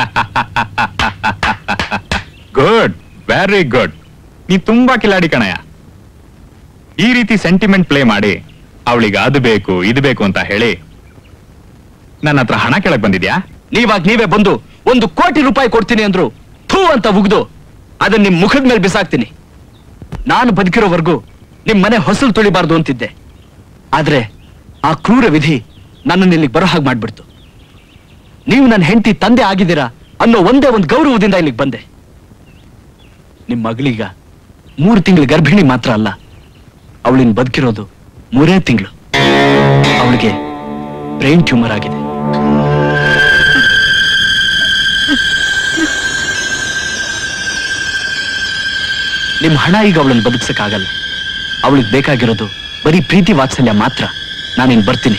Speaker 13: ಗುಡ್ ವೆರಿ ಗುಡ್ ನೀ ತುಂಬಾ ಕಿಲಾಡಿ ಕಣಯ್ಯ ಈ ರೀತಿ ಸೆಂಟಿಮೆಂಟ್ ಪ್ಲೇ ಮಾಡಿ ಅವಳಿಗೆ ಅದು ಬೇಕು ಇದು ಬೇಕು ಅಂತ ಹೇಳಿ ನನ್ನ ಹತ್ರ ಹಣ ಕೆಳಗ್ ಬಂದಿದ್ಯಾ
Speaker 4: ನೀವಾಗ ನೀವೇ ಬಂದು ಒಂದು ಕೋಟಿ ರೂಪಾಯಿ ಕೊಡ್ತೀನಿ ಅಂದ್ರು ಥೂ ಅಂತ ಉಗ್ದು ಅದನ್ನ ನಿಮ್ ಮುಖದ ಮೇಲೆ ಬಿಸಾಕ್ತೀನಿ ನಾನು ಬದುಕಿರೋವರೆಗೂ ನಿಮ್ ಮನೆ ಹೊಸಲು ತುಳಿಬಾರ್ದು ಅಂತಿದ್ದೆ ಆದ್ರೆ ಆ ಕ್ರೂರ ವಿಧಿ ನನ್ನನ್ನು ಇಲ್ಲಿಗೆ ಬರೋ ಹಾಗೆ ಮಾಡ್ಬಿಡ್ತು ನೀವು ನನ್ನ ಹೆಂಡತಿ ತಂದೆ ಆಗಿದ್ದೀರಾ ಅನ್ನೋ ಒಂದೇ ಒಂದು ಗೌರವದಿಂದ ಇಲ್ಲಿಗೆ ಬಂದೆ ನಿಮ್ ಮಗಳೀಗ ಮೂರು ತಿಂಗಳ ಗರ್ಭಿಣಿ ಮಾತ್ರ ಅಲ್ಲ ಅವಳಿನ್ ಬದುಕಿರೋದು ಮೂರೇ ತಿಂಗಳು ಅವಳಿಗೆ ಬ್ರೈನ್ ಟ್ಯೂಮರ್ ಆಗಿದೆ ನಿಮ್ ಹಣ ಈಗ ಅವಳನ್ನು ಬದುಕ್ಸಕ್ಕಾಗಲ್ಲ ಅವಳಿಗೆ ಬೇಕಾಗಿರೋದು ಬರೀ ಪ್ರೀತಿ ವಾತ್ಸಲ್ಯ ಮಾತ್ರ ನಾನಿನ್ ಬರ್ತೀನಿ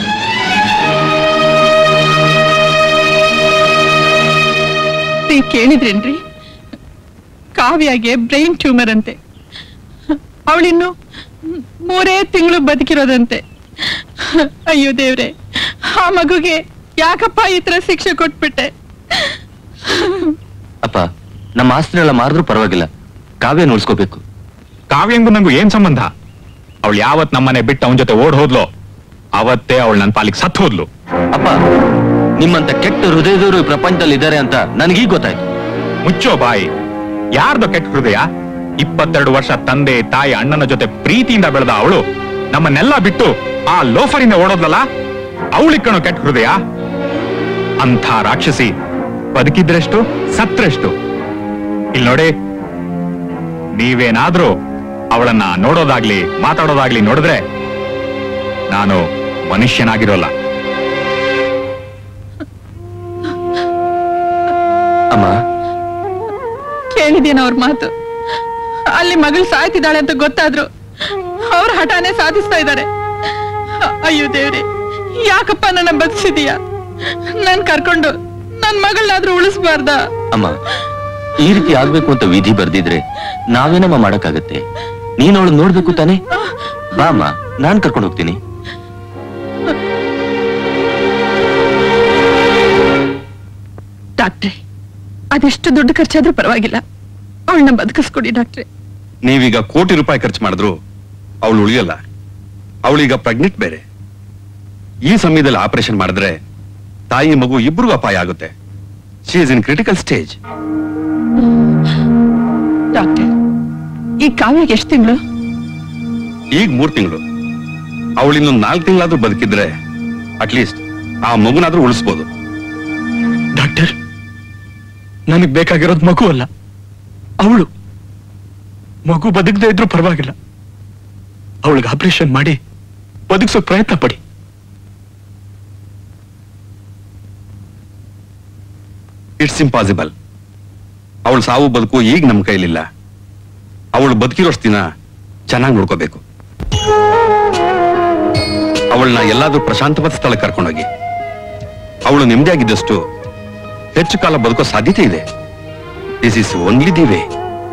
Speaker 9: ನೀವ್ ಕೇಳಿದ್ರೇನ್ರಿ ಕಾವ್ಯಾಗೆ ಬ್ರೈನ್ ಟ್ಯೂಮರ್ ಅಂತೆ ಅವಳಿನ್ನು ಮೂರೇ ತಿಂಗಳು ಬದುಕಿರೋದಂತೆ ಅಯ್ಯೋ ದೇವ್ರೆ ಆ ಮಗುಗೆ ಯಾಕಪ್ಪ ಈ ತರ ಶಿಕ್ಷೆ ಕೊಟ್ಬಿಟ್ಟೆ
Speaker 11: ಅಪ್ಪ ನಮ್ಮ ಆಸ್ತಿನೆಲ್ಲ ಮಾರಿದ್ರೂ ಪರವಾಗಿಲ್ಲ ಕಾವ್ಯ ನೋಡ್ಸ್ಕೋಬೇಕು
Speaker 13: ಕಾವ್ಯಂಗೂ ನಂಗೂ ಏನ್ ಸಂಬಂಧ ಅವಳು ಯಾವತ್ ನಮ್ಮನೆ ಬಿಟ್ಟು ಅವನ ಜೊತೆ ಓಡ್ ಹೋದ್ಲೋ ಅವತ್ತೇ ಅವಳು ನನ್ನ ಪಾಲಿಗೆ ಸತ್ ಹೋದ್ಲು
Speaker 11: ಅಪ್ಪ ನಿಮ್ಮಂತ ಕೆಟ್ಟ ಹೃದಯದವರು ಈ ಪ್ರಪಂಚದಲ್ಲಿ ಇದ್ದಾರೆ ಅಂತ ನನಗೀಗ ಗೊತ್ತಾಯ್ತು
Speaker 13: ಮುಚ್ಚೋ ಬಾಯಿ ಯಾರ್ದು ಕೆಟ್ಟ ಹೃದಯ ಇಪ್ಪತ್ತೆರಡು ವರ್ಷ ತಂದೆ ತಾಯಿ ಅಣ್ಣನ ಜೊತೆ ಪ್ರೀತಿಯಿಂದ ಬೆಳೆದ ಅವಳು ನಮ್ಮನ್ನೆಲ್ಲ ಬಿಟ್ಟು ಆ ಲೋಫರಿಂದ ಓಡೋದ್ಲಲ್ಲ ಅವಳಿಗೆ ಕಣೋ ಕೆಟ್ಟ ಹೃದಯ ಅಂಥ ರಾಕ್ಷಸಿ ಬದುಕಿದ್ರೆಷ್ಟು ಸತ್ರೆಷ್ಟು ಇಲ್ಲಿ ನೋಡಿ ನೀವೇನಾದ್ರೂ ಅವಳನ್ನ ನೋಡೋದಾಗ್ಲಿ ಮಾತಾಡೋದಾಗ್ಲಿ ನೋಡಿದ್ರೆ ನಾನು ಮನುಷ್ಯನಾಗಿರೋಲ್ಲ
Speaker 11: ಅಮ್ಮ
Speaker 9: ಕೇಳಿದೇನ ಅವ್ರ ಮಾತು ಅಲ್ಲಿ ಮಗಳು ಸಾಯ್ತಿದ್ದಾಳೆ ಅಂತ ಗೊತ್ತಾದ್ರು ಅವ್ರ ಹಠಾನೇ ಸಾಧಿಸ್ತಾ ಇದ್ದಾರೆ ಅಯ್ಯೋ ದೇವ್ರಿ ಯಾಕಪ್ಪ ನನ್ನ ಬದುಕಿಸಿದೀಯ ನನ್ ಕರ್ಕೊಂಡು ನನ್ ಮಗಳನ್ನಾದ್ರೂ ಉಳಿಸ್ಬಾರ್ದ
Speaker 11: ಅಮ್ಮ ಈ ರೀತಿ ಆಗ್ಬೇಕು ಅಂತ ವಿಧಿ ಬರ್ದಿದ್ರೆ ನಾವೇನಮ್ಮ ಮಾಡಕ್ಕಾಗತ್ತೆ ನೀನ್ ಅವಳು ನೋಡ್ಬೇಕು ತಾನೆ ಬಾ ಅಮ್ಮ ನಾನ್ ಕರ್ಕೊಂಡು ಹೋಗ್ತೀನಿ
Speaker 9: ಡಾಕ್ಟ್ರೆ ಅದೆಷ್ಟು ದುಡ್ಡು ಖರ್ಚಾದ್ರೂ ಪರವಾಗಿಲ್ಲ ಅವಳನ್ನ ಬದುಕಿಸ್ಕೊಡಿ ಡಾಕ್ಟ್ರೆ
Speaker 15: ನೀವೀಗ ಕೋಟಿ ರೂಪಾಯಿ ಖರ್ಚು ಮಾಡಿದ್ರು ಅವಳು ಉಳಿಯಲ್ಲ ಅವಳೀಗ ಪ್ರೆಗ್ನೆಂಟ್ ಬೇರೆ ಈ ಸಮಯದಲ್ಲಿ ಆಪರೇಷನ್ ಮಾಡಿದ್ರೆ ತಾಯಿ ಮಗು ಇಬ್ರಿಗೂ ಅಪಾಯ ಆಗುತ್ತೆ she is in critical stage
Speaker 9: doctor ಈ ಕಾವ್ಯಗೆ ಎಷ್ಟು ತಿಂಗಳು
Speaker 15: ಈಗ ಮೂರ್ ತಿಂಗಳು ಅವಳು ಇನ್ನೊಂದು ನಾಲ್ಕು ತಿಂಗಳಾದ್ರೂ ಬದುಕಿದ್ರೆ ಅಟ್ಲೀಸ್ಟ್ ಆ ಮಗುನಾದ್ರೂ ಉಳಿಸ್ಬೋದು
Speaker 4: ಡಾಕ್ಟರ್ ನನಗ್ ಬೇಕಾಗಿರೋದು ಮಗು ಅಲ್ಲ ಅವಳು ಮಗು ಬದುಕದೇ ಇದ್ರೂ ಪರವಾಗಿಲ್ಲ ಅವಳಿಗೆ ಆಪರೇಷನ್ ಮಾಡಿ ಬದುಕ್ಸೋ ಪ್ರಯತ್ನ ಪಡಿ
Speaker 15: ಇಟ್ಸ್ ಇಂಪಾಸಿಬಲ್ ಅವಳು ಸಾವು ಬದುಕು ಈಗ ನಮ್ಮ ಕೈಲಿಲ್ಲ ಅವಳು ಬದುಕಿರೋಷ್ಟು ದಿನ ಚೆನ್ನಾಗಿ ನೋಡ್ಕೋಬೇಕು ಅವಳನ್ನ ಎಲ್ಲಾದ್ರೂ ಪ್ರಶಾಂತವಾದ ಸ್ಥಳಕ್ಕೆ ಕರ್ಕೊಂಡೋಗಿ ಅವಳು ನೆಮ್ಮದಿಯಾಗಿದ್ದಷ್ಟು ಹೆಚ್ಚು ಕಾಲ ಬದುಕೋ ಸಾಧ್ಯತೆ ಇದೆ this is only the way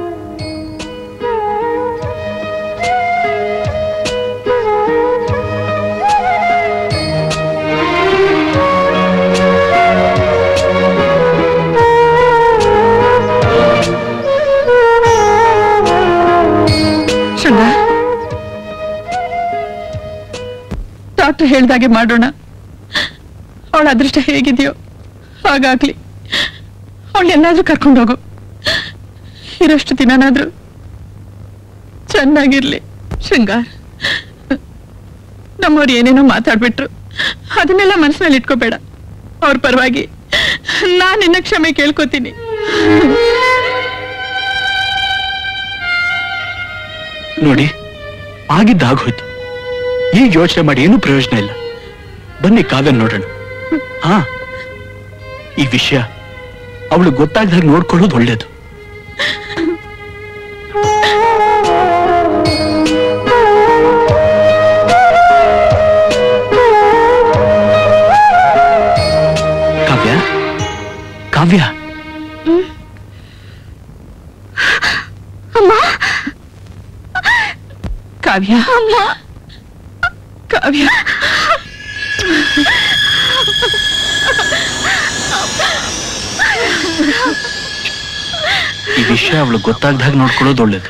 Speaker 9: Shringa doctor ಹೇಳ್ದಾಗೆ ಮಾಡೋಣ ಅವಳ ಅದೃಷ್ಟ ಹೇಗಿದೆಯೋ ಹಾಗಾಗ್ಲಿ ಅವಳನ್ನೆಲ್ಲಾದ್ರೂ ಕರ್ಕೊಂಡು ಹೋಗು ಇರೋಷ್ಟು ದಿನನಾದ್ರೂ ಚೆನ್ನಾಗಿರ್ಲಿ ಶೃಂಗಾರ್ ನಮ್ಮವ್ರು ಏನೇನೋ ಮಾತಾಡ್ಬಿಟ್ರು ಅದನ್ನೆಲ್ಲ ಮನಸ್ಸಿನಲ್ಲಿ ಇಟ್ಕೋಬೇಡ ಅವ್ರ ಪರವಾಗಿ ನಾನು ನಿನ್ನ ಕ್ಷಮೆ ಕೇಳ್ಕೊತೀನಿ
Speaker 4: ನೋಡಿ ಆಗಿದ್ದಾಗೋಯ್ತು ಈಗ ಯೋಚನೆ ಮಾಡಿ ಏನೂ ಪ್ರಯೋಜನ ಇಲ್ಲ ಬನ್ನಿ ಕಾವ್ಯ ನೋಡೋಣ ಹಾ ಈ ವಿಷಯ ಅವಳು ಗೊತ್ತಾಗ್ದಾಗ ನೋಡ್ಕೊಳ್ಳೋದು ಒಳ್ಳೇದು ಕಾವ್ಯ ಕಾವ್ಯ
Speaker 9: ಕಾವ್ಯ ಕಾವ್ಯ
Speaker 4: ಈ ವಿಷಯ ಅವಳು ಗೊತ್ತಾಗ್ದಾಗ ನೋಡ್ಕೊಳ್ಳೋದು ಒಳ್ಳೇದು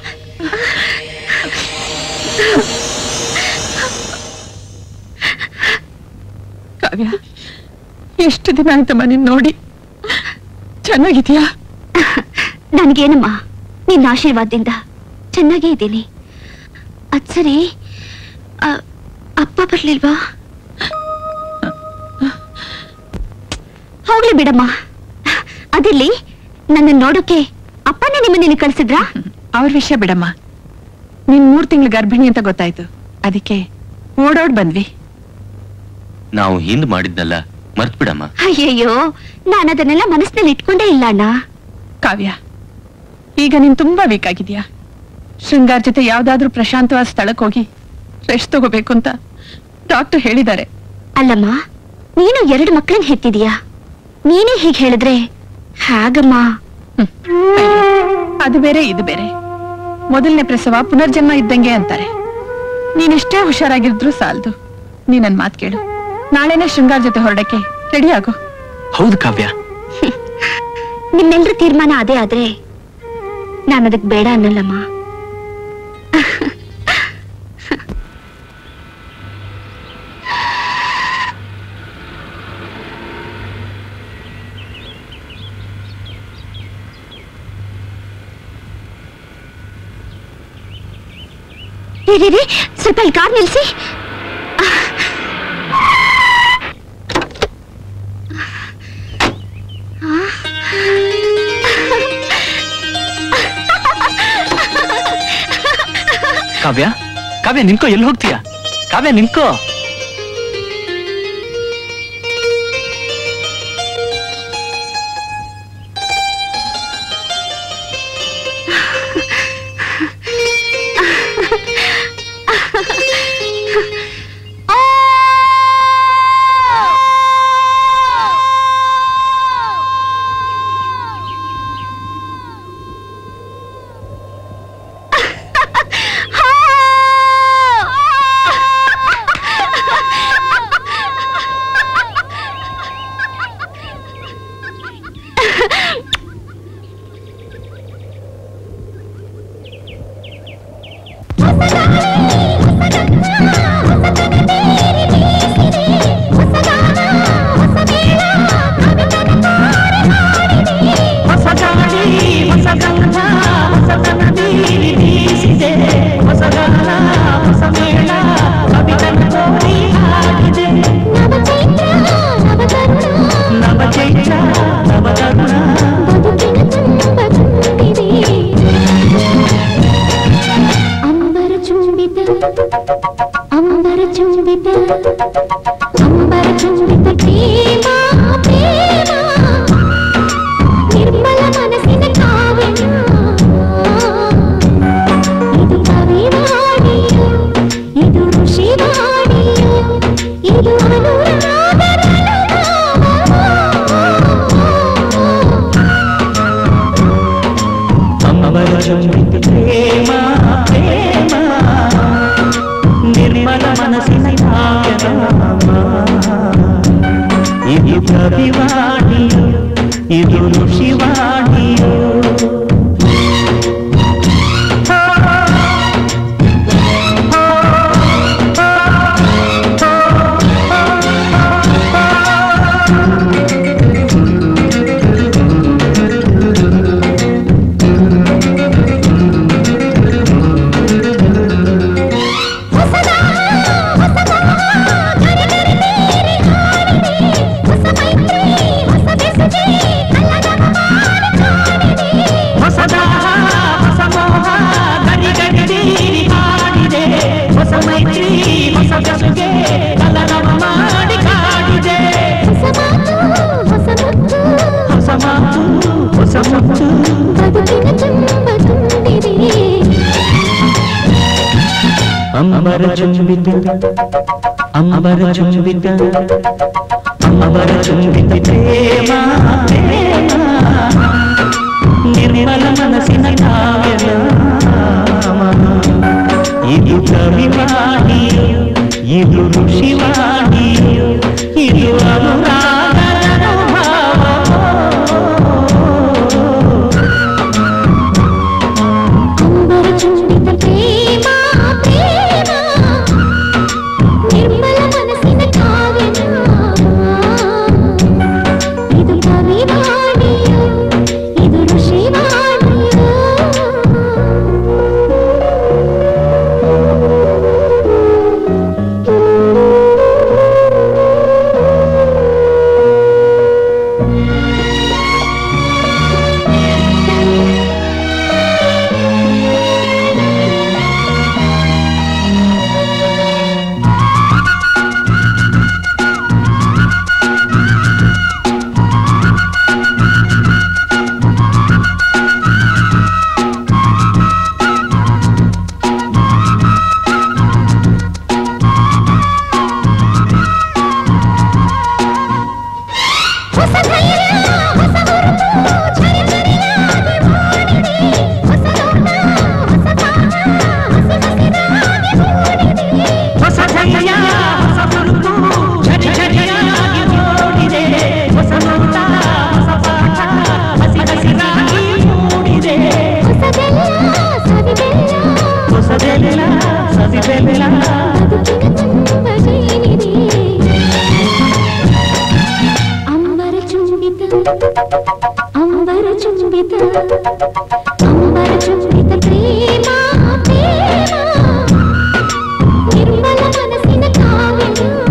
Speaker 9: ಕಾವ್ಯ ಎಷ್ಟು ದಿನ ಆಯ್ತಮ್ಮ ನೀನ್ ನೋಡಿ ಚೆನ್ನಾಗಿದ್ಯಾ
Speaker 3: ನನ್ಗೇನಮ್ಮ ನಿನ್ನ ಆಶೀರ್ವಾದದಿಂದ ಚೆನ್ನಾಗೇ ಇದ್ದೀನಿ ಅದ್ ಸರಿ ಆ, ಅಪ್ಪ ಬರ್ಲಿಲ್ವಾ ಹೋಗ್ಲಿ ಬಿಡಮ್ಮ ಅದಿರ್ಲಿ ನನ್ನ ನೋಡೋಕೆ ಅಪ್ಪನೇ ನಿಮ್ಮನ್ನ ಕಳ್ಸಿದ್ರಾ
Speaker 9: ಅವ್ರ ವಿಷಯ ಬಿಡಮ್ಮ ನೀನ್ ಮೂರ್ ತಿಂಗಳು ಗರ್ಭಿಣಿ ಅಂತ ಗೊತ್ತಾಯ್ತು ಅದಕ್ಕೆ ಓಡೋಡ್ ಬಂದ್ವಿ
Speaker 11: ನಾವು ಹಿಂದ್ ಮಾಡಿದ್ನಲ್ಲ ಮರ್ತ್ ಬಿಡಮ್ಮ
Speaker 3: ಅಯ್ಯಯ್ಯೋ ನಾನು ಅದನ್ನೆಲ್ಲ ಮನಸ್ಸಿನಲ್ಲಿ ಇಟ್ಕೊಂಡೇ ಇಲ್ಲ ಅಣ್ಣ
Speaker 9: ಕಾವ್ಯ ಈಗ ನೀನ್ ತುಂಬಾ ವೀಕ್ ಆಗಿದ್ಯಾ ಶೃಂಗಾರ್ ಜೊತೆ ಯಾವ್ದಾದ್ರೂ ಪ್ರಶಾಂತವಾದ ಸ್ಥಳಕ್ಕೆ ಹೋಗಿ ರೆಸ್ಟ್ ತಗೋಬೇಕು ಅಂತ ಡಾಕ್ಟರ್ ಹೇಳಿದ್ದಾರೆ
Speaker 3: ಅಲ್ಲಮ್ಮ ನೀನು ಎರಡು ಮಕ್ಕಳನ್ನ ಹೆತ್ತಿದೀಯಾ ನೀನೇ ಹೀಗೆ ಹೇಳಿದ್ರೆ ಹಾಗಮ್ಮ
Speaker 9: ಅದು ಬೇರೆ ಇದು ಬೇರೆ ಮೊದಲನೇ ಪ್ರಸವ ಪುನರ್ಜನ್ಮ ಇದ್ದಂಗೆ ಅಂತಾರೆ ನೀನೆಷ್ಟೇ ಹುಷಾರಾಗಿದ್ರು ಸಾಲದು ನೀ ನನ್ ಮಾತ್ ಕೇಳು ನಾಳೆನೆ ಶೃಂಗಾರ್ ಜೊತೆ ಹೊರಡಕ್ಕೆ ರೆಡಿ ಆಗು
Speaker 4: ಹೌದು ಕಾವ್ಯ
Speaker 3: ನಿಮ್ಮೆಲ್ರ ತೀರ್ಮಾನ ಅದೇ ಆದ್ರೆ ನಾನು ಅದಕ್ಕೆ ಬೇಡ ಅನ್ನಲ್ಲಮ್ಮ ರೀ, ರೀ, ರೀ, ಸ್ವಲ್ಪ ಇಲ್ಲಿ ಕಾರ್ ನಿಲ್ಸಿ
Speaker 4: ಕಾವ್ಯ ಕಾವ್ಯ ನಿನ್ಕೋ ಎಲ್ಲಿ ಹೋಗ್ತೀಯಾ ಕಾವ್ಯ ನಿನ್ಕೋ
Speaker 14: ಅಂಬರ ಚುಂಬಿತ ಪ್ರೇಮ ಪ್ರೇಮ ನಿರ್ಮಲ ಮನಸ್ಸಿನ ಕಾವ್ಯ ಇದು ಕವಿವಾಣಿಯೋ ಇದು ಋಷಿವಾಣಿಯೋ ಇದು ಅನುರಾಗದ
Speaker 12: ಅಂಬರ ಚುಂಬಿತ ಪ್ರೇಮ ಪ್ರೇಮ ನಿರ್ಮಲ ಮನಸ್ಸಿನ ಕಾವ್ಯನಾಮ ಇದು ಕವಿವಾಣಿಯೋ ಇದು ಋಷಿವಾಣಿಯೋ ಹೊಸದ ಹೊಸ ಮೋಹ ಗರಿ ಗರಿ ಬೀರಿ ಹಾಡಿದೆ ಹೊಸ ಮೈತ್ರಿ ಹೊಸ ಬೆಸುಗೆ ಕಲರವ ಮಾಡಿ ಕಾಡಿದೆ ಹೊಸ ಮಾತು ಹೊಸ ಮುತ್ತು
Speaker 14: ಬದುಕಿನ ತುಂಬ ತುಂಬಿದೆ
Speaker 12: ಅಂಬರ ಚುಂಬಿತ ಅಂಬರ ಚುಂಬಿತ ಅಂಬರ ಚುಂಬಿತ ಪ್ರೇಮ ಪ್ರೇಮ ನಿರ್ಮಲ ಮನಸ್ಸಿನ ಕಾವ್ಯನಾಮ ಇದು ಕವಿವಾಣಿಯೋ ಇದು ಋಷಿವಾಣಿಯೋ ಇದು ಅನುರಾಗದ ಅನುಭವ
Speaker 14: ಅಂಬರ ಚುಂಬಿತ ಪ್ರೇಮ ಪ್ರೇಮ ನಿರ್ಮಲ ಮನಸ್ಸಿನ ಕಾವ್ಯ ಇದು ಕವಿವಾಣಿಯೋ ಇದು ಋಷಿವಾಣಿಯೋ ಹೊಸ ಧೈರ್ಯ ಹೊಸ ಹುರುಪು ಝರಿ ಝರಿಯಾಗಿ ಮೂಡಿದೆ ಹೊಸ ಲೋಕ ಹೊಸ ಕಾಲ ಹಸಿ ಹಸಿರಾಗಿ ಮೂಡಿದೆ
Speaker 12: ಹೊಸ ಧೈರ್ಯ ಹೊಸ ಹುರುಪು ಝರಿ ಝರಿಯಾಗಿ ಓಡಿದೆ ಹೊಸ ನೋಟ ಹೊಸ ಪಾಠ ಹಸಿ ಹಸಿರಾಗಿ ಮೂಡಿದೆ
Speaker 14: ಹೊಸದೆಲ್ಲ ಸವಿದೆಲ್ಲ
Speaker 12: ಹೊಸದೆಲ್ಲ ಸವಿದೆಲ್ಲ
Speaker 14: ಬದುಕಿನ ತುಂಬ ಜೇನಿದೆ ಅಂಬರ ಚುಂಬಿತ ಅಂಬರ ಚುಂಬಿತ ಅಂಬರ ಚುಂಬಿತ ಪ್ರೇಮ ಪ್ರೇಮ ನಿರ್ಮಲ ಮನಸ್ಸಿನ ಕಾವ್ಯ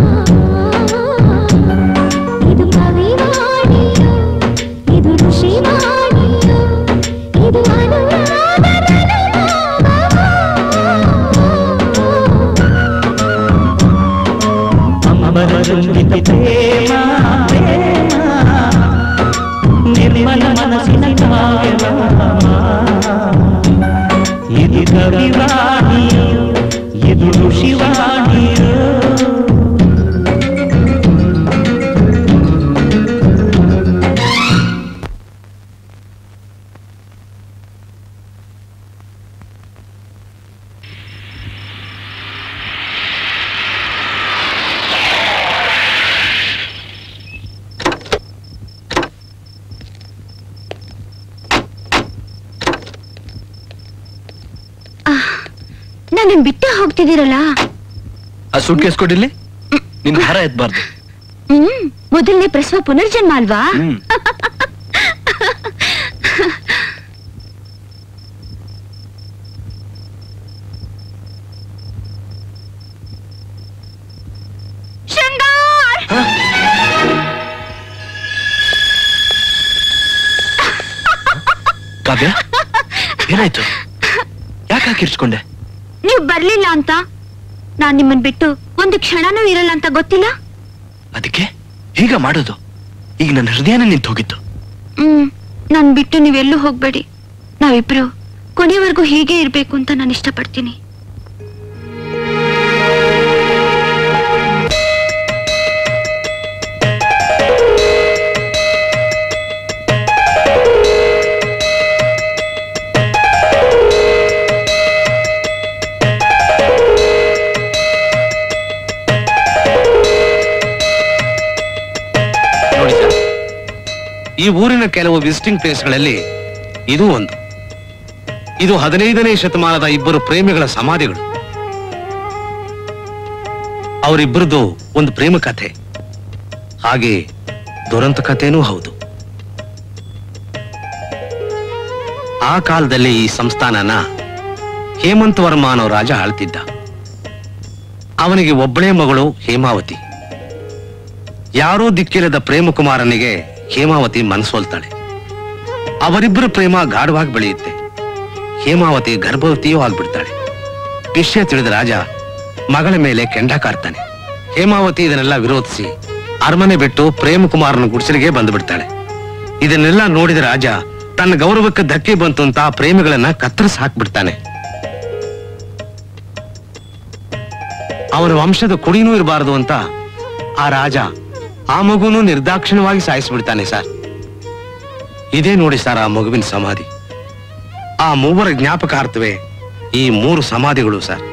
Speaker 14: ಇದು ಕವಿವಾಣಿಯೋ ಇದು ಋಷಿವಾಣಿಯೋ ಇದು ಅನುರಾಗದ
Speaker 12: ಅಂಬರ ಚುಂಬಿತ ಪ್ರೇಮ ಪ್ರೇಮ ನಿರ್ಮಲ ಮನಸ್ಸಿನ ಕಾವ್ಯನಾಮ ಇದು ಕವಿವಾಣಿಯೋ ಇದು ಋಷಿವಾಣಿಯೋ
Speaker 3: ನನ್ನ ಬಿಟ್ಟೆ ಹೋಗ್ತಿದ್ದೀರಲ್ಲ
Speaker 4: ಆ ಸೂಟ್ ಕೇಸ್ ಕೊಡಿಲ್ಲಿ ನಿನ್ ಹಾರ ಎತ್ಬಾರ್ದು
Speaker 3: ಹ್ಮ್ ಮೊದಲನೇ ಪ್ರಸವ ಪುನರ್ಜನ್ಮ ಅಲ್ವಾ
Speaker 4: ಹ್ಮ್
Speaker 3: ಶೃಂಗಾರ್
Speaker 4: ಕಾವ್ಯ ಏನಾಯ್ತು ಯಾಕೆ ಹಾಕಿರ್ಸ್ಕೊಂಡೆ
Speaker 3: ನೀವು ಬರ್ಲಿಲ್ಲ ಅಂತ ನಾನ್ ನಿಮ್ಮನ್ ಬಿಟ್ಟು ಒಂದು ಕ್ಷಣನೂ ಇರಲ್ಲ ಅಂತ ಗೊತ್ತಿಲ್ಲ
Speaker 4: ಅದಕ್ಕೆ ಹೀಗ ಮಾಡೋದು ಈಗ ನನ್ನ ಹೃದಯನೇ ನಿಂತು ಹೋಗಿತ್ತು
Speaker 3: ಹ್ಮ್ ನನ್ ಬಿಟ್ಟು ನೀವೆಲ್ಲೂ ಹೋಗ್ಬೇಡಿ ನಾವಿಬ್ರು ಕೊನೆವರೆಗೂ ಹೀಗೆ ಇರ್ಬೇಕು ಅಂತ ನಾನು ಇಷ್ಟಪಡ್ತೀನಿ
Speaker 6: ನೋಡಿ ಸರ್ ಈ ಊರಿನ ಕೆಲವು ವಿಸಿಟಿಂಗ್ ಪ್ಲೇಸ್ಗಳಲ್ಲಿ ಇದು ಒಂದು ಇದು ಹದಿನೈದನೇ ಶತಮಾನದ ಇಬ್ಬರು ಪ್ರೇಮಿಗಳ ಸಮಾಧಿಗಳು ಅವರಿಬ್ಬರದು ಒಂದು ಪ್ರೇಮ ಕಥೆ ಹಾಗೆ ದುರಂತ ಕಥೆನೂ ಹೌದು ಆ ಕಾಲದಲ್ಲಿ ಈ ಸಂಸ್ಥಾನನ ಹೇಮಂತ್ ವರ್ಮ ಅನ್ನೋ ರಾಜ ಆಳ್ತಿದ್ದ ಅವನಿಗೆ ಒಬ್ಬಳೇ ಮಗಳು ಹೇಮಾವತಿ ಯಾರೂ ದಿಕ್ಕಿಲ್ಲದ ಪ್ರೇಮಕುಮಾರನಿಗೆ ಹೇಮಾವತಿ ಮನಸೋಲ್ತಾಳೆ ಅವರಿಬ್ಬರ ಪ್ರೇಮ ಗಾಢವಾಗಿ ಬೆಳೆಯುತ್ತೆ ಹೇಮಾವತಿ ಗರ್ಭವತಿಯೂ ಆಗ್ಬಿಡ್ತಾಳೆ ವಿಷಯ ತಿಳಿದ ರಾಜ ಮಗಳ ಮೇಲೆ ಕೆಂಡ ಕಾರ್ತಾನೆ ಹೇಮಾವತಿ ಇದನ್ನೆಲ್ಲ ವಿರೋಧಿಸಿ ಅರಮನೆ ಬಿಟ್ಟು ಪ್ರೇಮಕುಮಾರನ ಗುಡಿಸಲಿಗೆ ಬಂದು ಬಿಡ್ತಾಳೆ ಇದನ್ನೆಲ್ಲ ನೋಡಿದ ರಾಜ ತನ್ನ ಗೌರವಕ್ಕೆ ಧಕ್ಕೆ ಬಂತು ಅಂತ ಆ ಪ್ರೇಮಿಗಳನ್ನ ಕತ್ತರಿಸಿ ಹಾಕ್ಬಿಡ್ತಾನೆ ಅವನ ವಂಶದ ಕುಡಿನೂ ಇರಬಾರದು ಅಂತ ಆ ರಾಜ ಆ ಮಗುನು ನಿರ್ದಾಕ್ಷಿಣ್ಯವಾಗಿ ಸಾಯಿಸ್ಬಿಡ್ತಾನೆ ಸರ್ ಇದೇ ನೋಡಿ ಸರ್ ಆ ಮಗುವಿನ ಸಮಾಧಿ ಆ ಮೂವರ ಜ್ಞಾಪಕಾರ್ಥವೇ ಈ ಮೂರು ಸಮಾಧಿಗಳು ಸರ್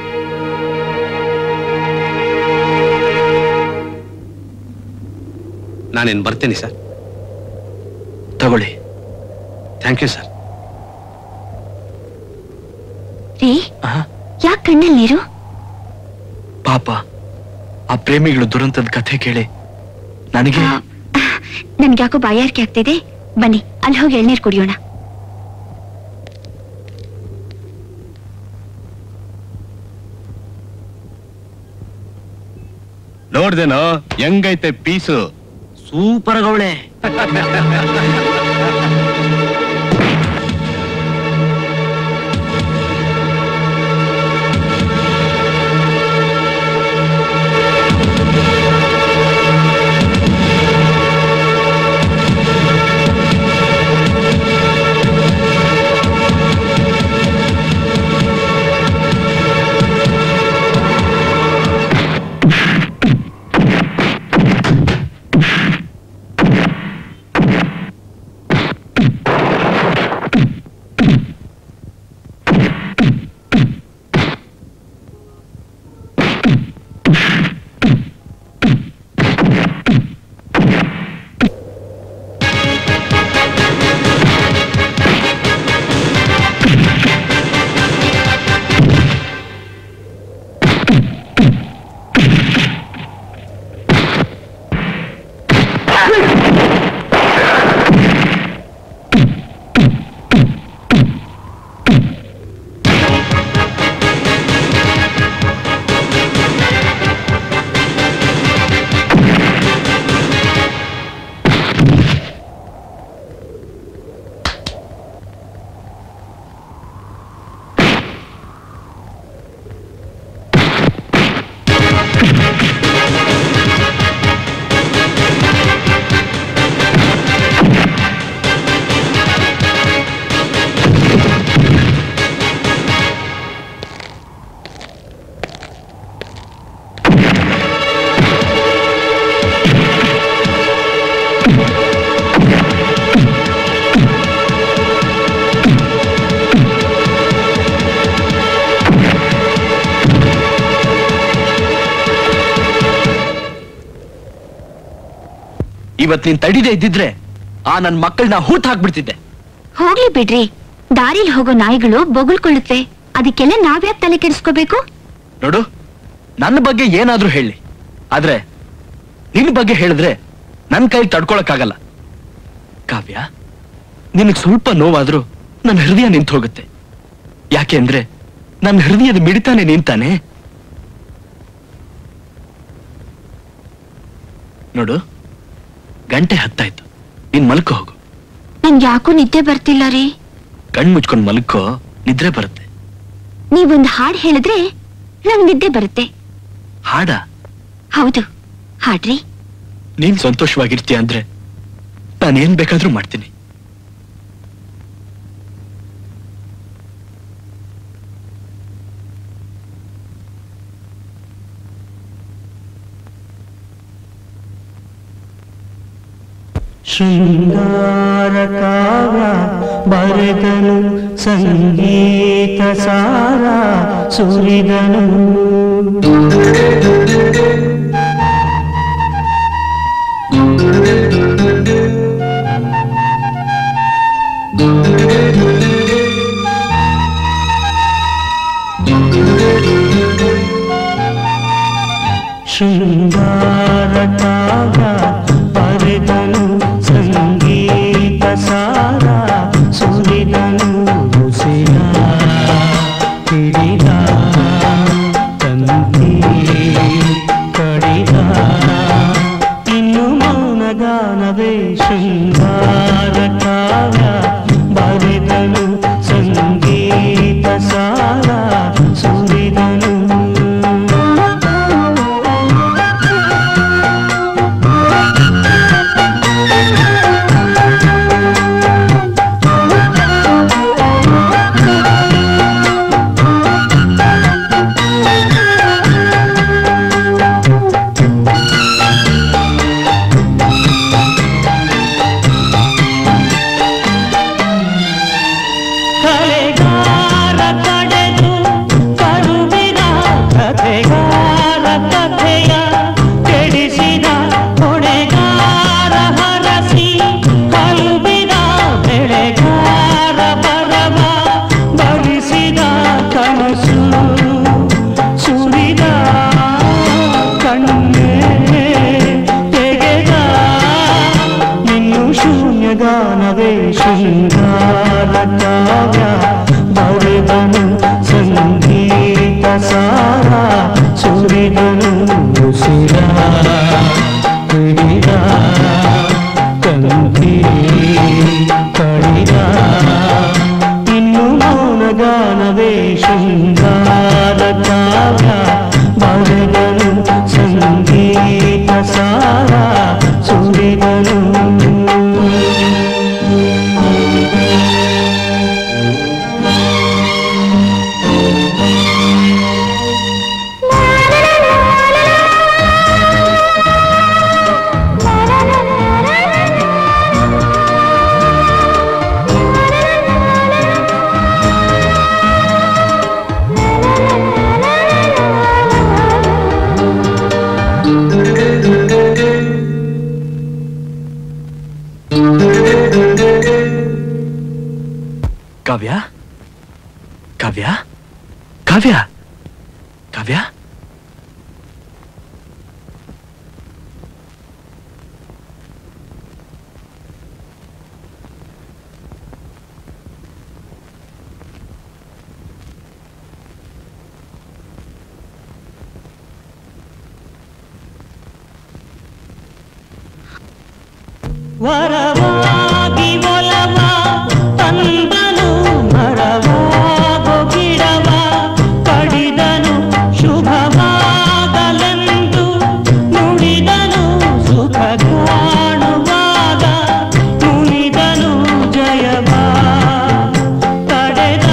Speaker 6: ನಾನೇನ್ ಬರ್ತೀನಿ ಸರ್
Speaker 4: ತಗೊಳ್ಳಿ
Speaker 6: ಥ್ಯಾಂಕ್ ಯು ಸರ್
Speaker 3: ರೀ ಯಾಕೆ ಕಣ್ಣಲ್ಲಿ ನೀರು
Speaker 4: ಪಾಪ ಆ ಪ್ರೇಮಿಗಳು ದುರಂತದ ಕಥೆ ಕೇಳಿ ನನಗೆ
Speaker 3: ನನ್ಗೆ ಯಾಕೋ ಬಾಯಾರಿಕೆ ಆಗ್ತಿದೆ ಬನ್ನಿ ಅಲ್ಲಿ ಹೋಗಿ ಎಳ್ನೀರು ಕುಡಿಯೋಣ
Speaker 1: ನೋಡ್ದೇನೋ ಹೆಂಗೈತೆ ಪೀಸು
Speaker 5: ಸೂಪರ್ ಗೌಳೆ
Speaker 4: ಇವತ್ ನೀನ್ ತಡಿದೇ ಇದ್ದಿದ್ರೆ ಆ ನನ್ ಮಕ್ಕಳನ್ನ ಹೂತ್ ಹಾಕ್ಬಿಡ್ತಿದ್ದೆ
Speaker 3: ಹೋಗ್ಲಿ ಬಿಡ್ರಿ ದಾರಿಲಿ ಹೋಗೋ ನಾಯಿಗಳು ಬೊಗಳ್ಕೊಳ್ಳುತ್ತೆ ಅದಕ್ಕೆಲ್ಲ ನಾವ್ಯಾಕ್ ತಲೆ ಕೆಡಿಸ್ಕೋಬೇಕು
Speaker 4: ನೋಡು ನನ್ನ ಬಗ್ಗೆ ಏನಾದ್ರೂ ಹೇಳಿ ಆದ್ರೆ ನಿನ್ ಬಗ್ಗೆ ಹೇಳಿದ್ರೆ ನನ್ ಕೈ ತಡ್ಕೊಳಕ್ಕಾಗಲ್ಲ ಕಾವ್ಯ ನಿನಗ್ ಸ್ವಲ್ಪ ನೋವಾದ್ರೂ ನನ್ನ ಹೃದಯ ನಿಂತು ಹೋಗುತ್ತೆ ಯಾಕೆ ಅಂದ್ರೆ ನನ್ನ ಹೃದಯದ ಮಿಡಿತಾನೆ ನಿಂತಾನೆ ನೋಡು ಗಂಟೆ ಹತ್ತಾಯ್ತು ನೀನ್ ಮಲ್ಕೋ ಹೋಗು
Speaker 3: ನನ್ಗೆ ಯಾಕೋ ನಿದ್ದೆ ಬರ್ತಿಲ್ಲ ರೀ
Speaker 4: ಕಣ್ ಮುಚ್ಕೊಂಡ್ ಮಲ್ಕೋ ನಿದ್ರೆ ಬರುತ್ತೆ
Speaker 3: ನೀವೊಂದು ಹಾಡ್ ಹೇಳಿದ್ರೆ ನಂಗ್ ನಿದ್ದೆ ಬರುತ್ತೆ
Speaker 4: ಹಾಡ
Speaker 3: ಹೌದು ಹಾಡ್ರಿ
Speaker 4: ನೀನ್ ಸಂತೋಷವಾಗಿರ್ತೀಯ ಅಂದ್ರೆ ನಾನೇನ್ ಬೇಕಾದ್ರೂ ಮಾಡ್ತೀನಿ
Speaker 12: ಶೃಂಗಾರ ಕಾವ್ಯ ಬರೆದನು ಸಂಗೀತ ಸಾರ ಸುರಿದನು ಶೃಂಗಾರ ಕಾವ್ಯ ಬರೆದನು ಸಂಗೀತ ಸಾರ ಸುರಿದನು ಉಸಿರ ಹಿಡಿದ ತಂತಿ ಕಡಿದ ಇನ್ನು ಮೌನಗಾನವೇ ಶೃಂಗಾರ ಕಾವ್ಯ ಬರೆದನು ಸಂಗೀತ ಸಾರ ಸುರಿದನು ಕಲೆಗಾರ ಕಡೆದು ಕರುವಿನ ಕಥೆಗಾರ ಕಥೆಯ ಕೆಡಿಸಿದ ಹೊಣೆಗಾರ ಹರಸಿ ಕಲುಬಿನ ಬೆಳೆಗಾರ ಬರವ ಬರಿಸಿದ ಕನಸು ಸುರಿದ ಕಣ್ಣೆ ತೆಗೆದ ಇನ್ನು ಶೂನ್ಯಗಾನವೇ ಶೃಂಗಾರ ಕಾವ್ಯ ಬರೆದನು ಸಂಗೀತ ಸಾರ ಸುರಿದನು ಉಸಿರ ಹಿಡಿದ ಕಂತಿ ಕಡಿದ ಇನ್ನು ಮೌನಗಾನವೇ ಶೃಂಗಾರ ಕಾವ್ಯ ಬರೆದನು ಸಂಗೀತ ಸಾರ ಸುರಿದನು
Speaker 4: ಕಾವ್ಯ ಕಾವ್ಯ ಕಾವ್ಯ ಕಾವ್ಯ
Speaker 12: ವರವಾಗಿ ಒಲವ ತಂದನು ಮರವಾಗೋ ಗಿಡವ ಕಡಿದನು ಶುಭವಾಗಲೆಂದು ನುಡಿದನು ಸುಖ ಕಾಣುವಾಗ ಮುನಿದನು ಜಯವ ತಡೆದ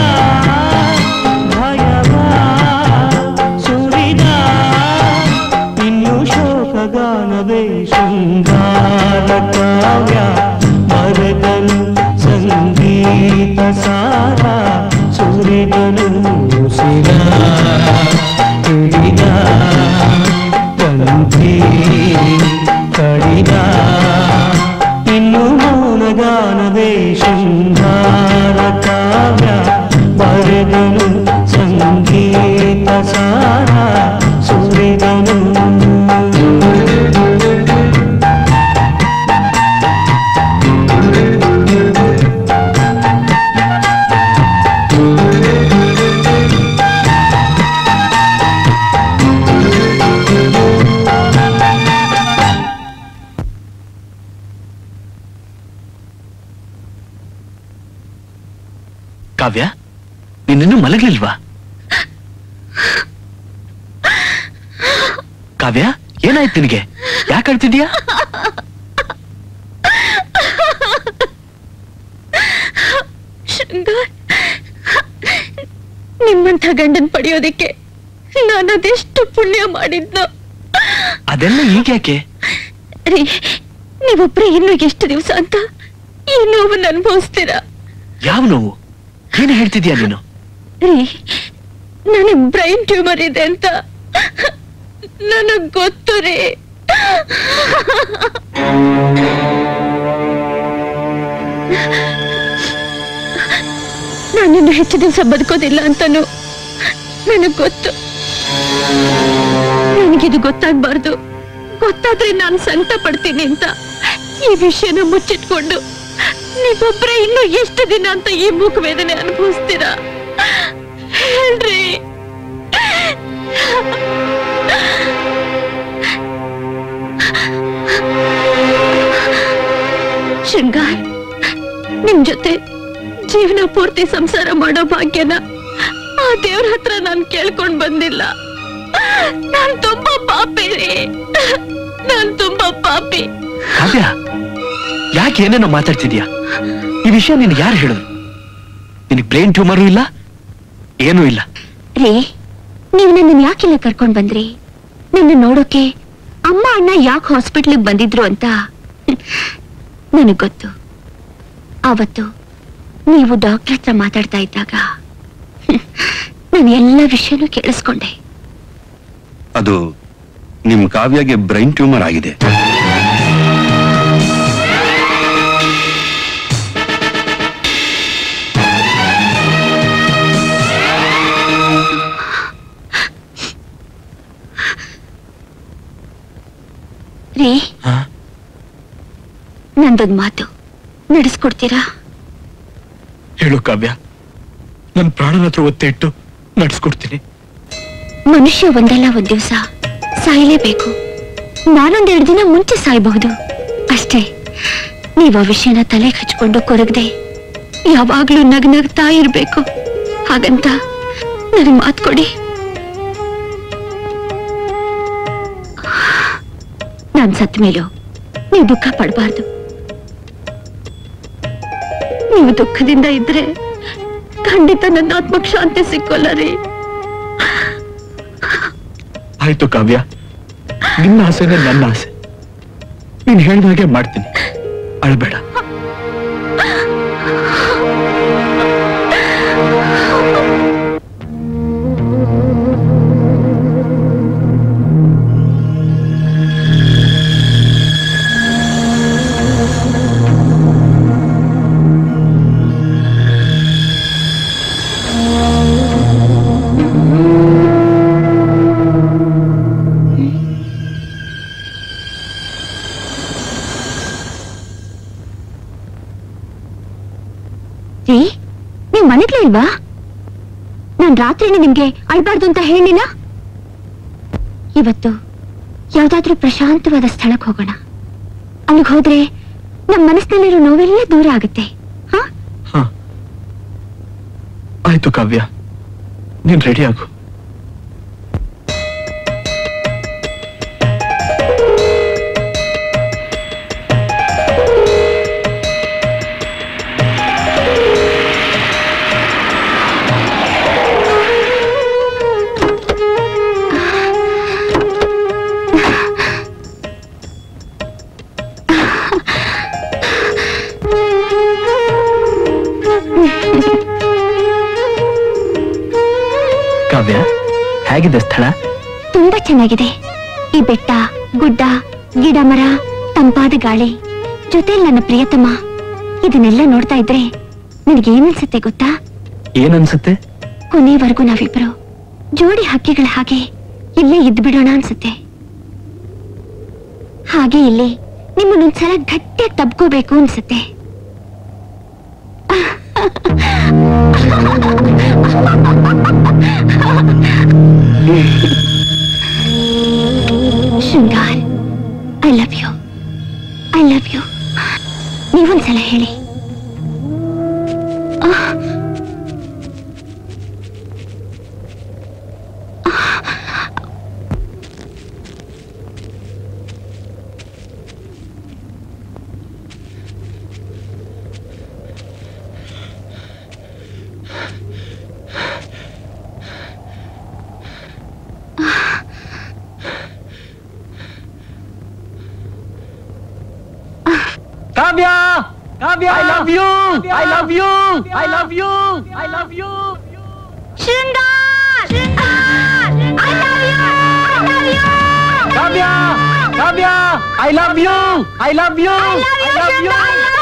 Speaker 12: ಭಯವ ಸುರಿದ ಇನ್ನು ಶೋಕಗಾನವೇ ಶೃಂಗಾರ ಕಾವ್ಯ ಬರೆದನು ಸಂಗೀತ ಸಾರ ಸುರಿದನು ಉಸಿರ ಹಿಡಿದ ತಂತಿ ಕಡಿದ ಇನ್ನು ಮೌನಗಾನವೇ ಶೃಂಗಾರ ಕಾವ್ಯ ಬರೆದನು ಸಂಗೀತ ಸಾರ ಸುರಿದನು
Speaker 4: ಕಾವ್ಯ ನೀನಿನ್ನೂ ಮಲಗ್ಲಿಲ್ವಾ ಕಾವ್ಯ ಏನಾಯ್ತು ನಿನಗೆ ಯಾಕೆ ಅಳ್ತಿದ್ಯಾ
Speaker 9: ಶೃಂಗಾರ್ ನಿಮ್ಮಂಥ ಗಂಡನ್ ಪಡೆಯೋದಿಕ್ಕೆ ನಾನು ಅದೆಷ್ಟು ಪುಣ್ಯ ಮಾಡಿದ್ನೋ
Speaker 4: ಅದೆಲ್ಲ ಈಗ ಯಾಕೆ
Speaker 9: ರೀ ನೀವೊಬ್ರೆ ಇನ್ನು ಎಷ್ಟು ದಿವಸ ಅಂತ ಈ ನೋವನ್ನ ಅನುಭವಿಸ್ತೀರಾ
Speaker 4: ಯಾವ ನೋವು ಏನ್ ಹೇಳ್ತಿದ್ಯಾ ನೀನು
Speaker 9: ರೀ ನನಗ್ ಬ್ರೈನ್ ಟ್ಯೂಮರ್ ಇದೆ ಅಂತ ನನಗ್ ಗೊತ್ತು ರೀ ನಾನಿನ್ನು ಹೆಚ್ಚು ದಿವಸ ಬದುಕೋದಿಲ್ಲ ಅಂತನೂ ನನಗ್ ಗೊತ್ತು ನನಗಿದು ಗೊತ್ತಾಗ್ಬಾರ್ದು ಗೊತ್ತಾದ್ರೆ ನಾನು ಸಂಕಟ ಪಡ್ತೀನಿ ಅಂತ ಈ ವಿಷಯನ ಮುಚ್ಚಿಟ್ಕೊಂಡು ನೀವೊಬ್ರೆ ಇನ್ನು ಎಷ್ಟು ದಿನ ಅಂತ ಈ ಮೂಕ ವೇದನೆ ಅನುಭವಿಸ್ತೀರಾ ಹೇಳ್ರಿ ಶೃಂಗಾರ್ ನಿಮ್ ಜೊತೆ ಜೀವನ ಪೂರ್ತಿ ಸಂಸಾರ ಮಾಡೋ ಭಾಗ್ಯನ ಆ ದೇವ್ರ ಹತ್ರ ನಾನ್ ಕೇಳ್ಕೊಂಡ್ ಬಂದಿಲ್ಲ ನಾನ್ ತುಂಬಾ ಪಾಪಿ ರೀ ನಾನ್ ತುಂಬಾ ಪಾಪಿ
Speaker 4: ಕಾವ್ಯ ಯಾಕೆ ಏನೇನೋ ಮಾತಾಡ್ತಿದ್ಯಾ ಈ ವಿಷಯ ನಿನ್ಗೆ ಯಾರು ಹೇಳಿದ್ರು ನಿನಗೆ ಬ್ರೈನ್ ಟ್ಯೂಮರು ಇಲ್ಲ ಏನೂ ಇಲ್ಲ
Speaker 3: ರೀ ನೀವು ನನ್ನನ್ನು ಯಾಕಿಲ್ಲ ಕರ್ಕೊಂಡ್ ಬಂದ್ರಿ ನನ್ನ ನೋಡೋಕೆ ಅಮ್ಮ ಅಣ್ಣ ಯಾಕೆ ಹಾಸ್ಪಿಟ್ಲಿಗೆ ಬಂದಿದ್ರು ಅಂತ ನನಗ್ ಗೊತ್ತು ಆವತ್ತು ನೀವು ಡಾಕ್ಟರ್ ಹತ್ರ ಮಾತಾಡ್ತಾ ಇದ್ದಾಗ ನಾನು ಎಲ್ಲ ವಿಷಯನೂ ಕೇಳಿಸ್ಕೊಂಡೆ
Speaker 15: ಅದು ನಿಮ್ ಕಾವ್ಯಗೆ ಬ್ರೈನ್ ಟ್ಯೂಮರ್ ಆಗಿದೆ
Speaker 3: ರೀ ನಂದೊಂದ್ ಮಾತು ನಡೆಸ್ಕೊಡ್ತೀರಾ
Speaker 13: ಹೇಳು ಕಾವ್ಯ ನನ್ನ ಪ್ರಾಣನ ಹತ್ರ ಒತ್ತೆ ಇಟ್ಟು ನಡ್ಸ್ಕೊಡ್ತೀನಿ
Speaker 3: ಮನುಷ್ಯ ಒಂದಲ್ಲ ಒಂದ್ ದಿವಸ ಸಾಯಲೇಬೇಕು ನಾನೊಂದೆರಡು ದಿನ ಮುಂಚೆ ಸಾಯಬಹುದು ಅಷ್ಟೇ ನೀವು ಆ ವಿಷಯನ ತಲೆ ಹಚ್ಕೊಂಡು ಕೊರಗದೆ ಯಾವಾಗ್ಲೂ ನಗ್ ನಗ್ತಾ ಇರ್ಬೇಕು ಹಾಗಂತ ನನಗೆ ಮಾತು ಕೊಡಿ ನಾನ್ ಸತ್ ಮೇಲೂ ನೀವು ದುಃಖ ಪಡಬಾರ್ದು ನೀವು ದುಃಖದಿಂದ ಇದ್ರೆ ಖಂಡಿತ ನನ್ನ ಆತ್ಮಕ್ ಶಾಂತಿ ಸಿಕ್ಕೋಲ್ಲ ರೀ
Speaker 13: ಆಯ್ತು ಕಾವ್ಯ ನಿನ್ನ ಆಸೆನೇ ನನ್ನ ಆಸೆ ನೀನ್ ಹೇಳ್ದಾಗೆ ಮಾಡ್ತೀನಿ ಅಳ್ಬೇಡ
Speaker 3: ರೀ ನೀವು ಮನೆಗ್ಲೇ ಇಲ್ವಾ ನಾನ್ ರಾತ್ರಿನೇ ನಿಮ್ಗೆ ಅಳ್ಬಾರ್ದು ಅಂತ ಹೇಳಿಲ್ಲ ಇವತ್ತು ಯಾವ್ದಾದ್ರೂ ಪ್ರಶಾಂತವಾದ ಸ್ಥಳಕ್ಕೆ ಹೋಗೋಣ ಅಲ್ಲಿಗೆ ಹೋದ್ರೆ ನಮ್ ಮನಸ್ಸಿನಲ್ಲಿರೋ ನೋವೆಲ್ಲ ದೂರ ಆಗುತ್ತೆ ಹಾ
Speaker 13: ಆಯ್ತು ಕಾವ್ಯ ನೀನ್ ರೆಡಿ ಆಗು ಕಾವ್ಯ ಹೇಗಿದೆ ಸ್ಥಳ
Speaker 3: ತುಂಬಾ ಚೆನ್ನಾಗಿದೆ ಈ ಬೆಟ್ಟ ಗುಡ್ಡ ಗಿಡ ಮರ ತಂಪಾದ ಗಾಳಿ ಜೊತೆಲಿ ನನ್ನ ಪ್ರಿಯತಮ ಇದನ್ನೆಲ್ಲ ನೋಡ್ತಾ ಇದ್ರೆ ನಿನಗೆ ಏನನ್ಸುತ್ತೆ ಗೊತ್ತಾ
Speaker 13: ಏನನ್ಸುತ್ತೆ
Speaker 3: ಕೊನೆವರೆಗೂ ನಾವಿಬ್ರು ಜೋಡಿ ಹಕ್ಕಿಗಳ ಹಾಗೆ ಇಲ್ಲೇ ಇದ್ದು ಬಿಡೋಣ ಅನ್ಸುತ್ತೆ ಹಾಗೆ ಇಲ್ಲಿ ನಿಮ್ಮನ್ನೊಂದ್ಸಲ ಗಟ್ಟಿಯಾಗಿ ತಬ್ಕೋಬೇಕು ಅನ್ಸುತ್ತೆ Shringar I love you I love you ನೀವೊಂದ್ಸಲ ಹೇಳಿ ಆಹ್.
Speaker 10: Kavya Kavya I love you I love you I love you I love you Kavya Kavya I love you I love you I love you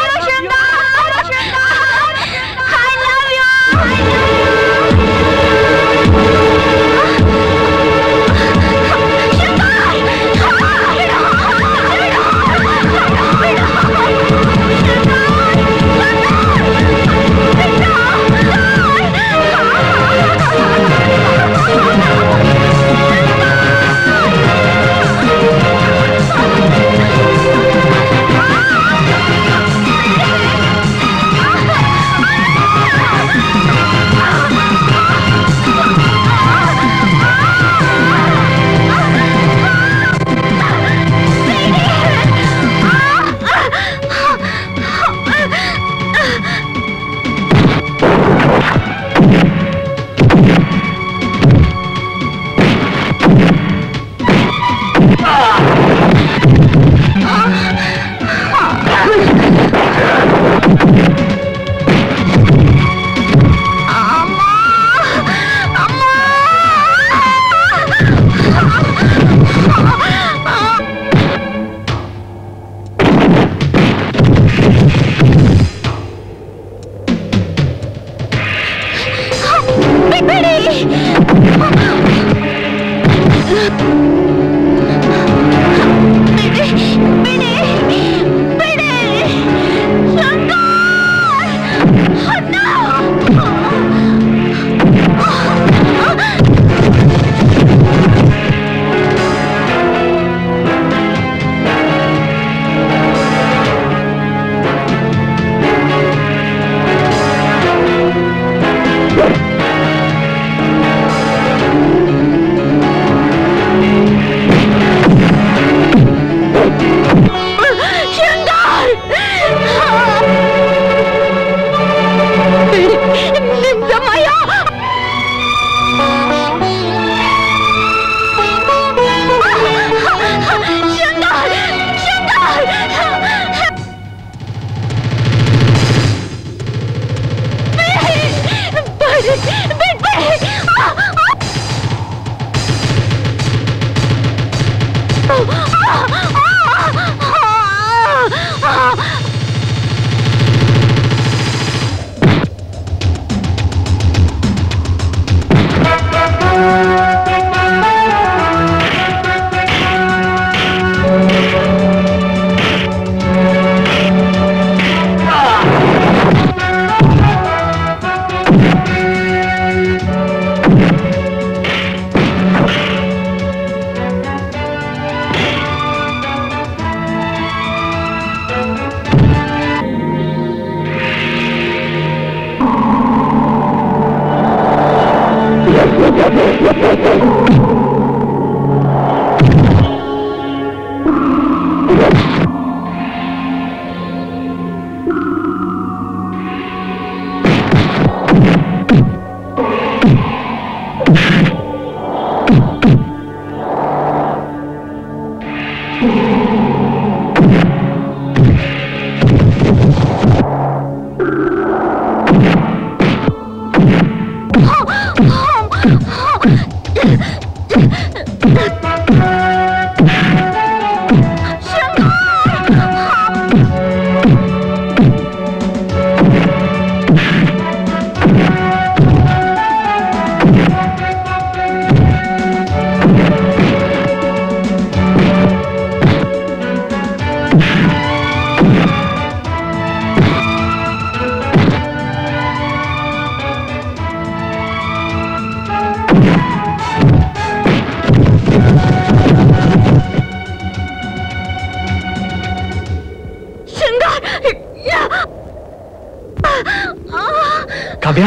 Speaker 4: Kavya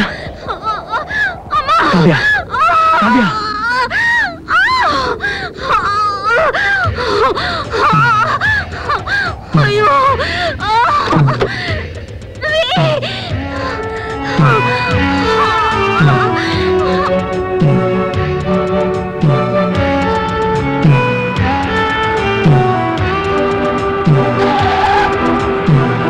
Speaker 4: Kavya Kavya
Speaker 14: ಅಯ್ಯೋ
Speaker 12: ಆ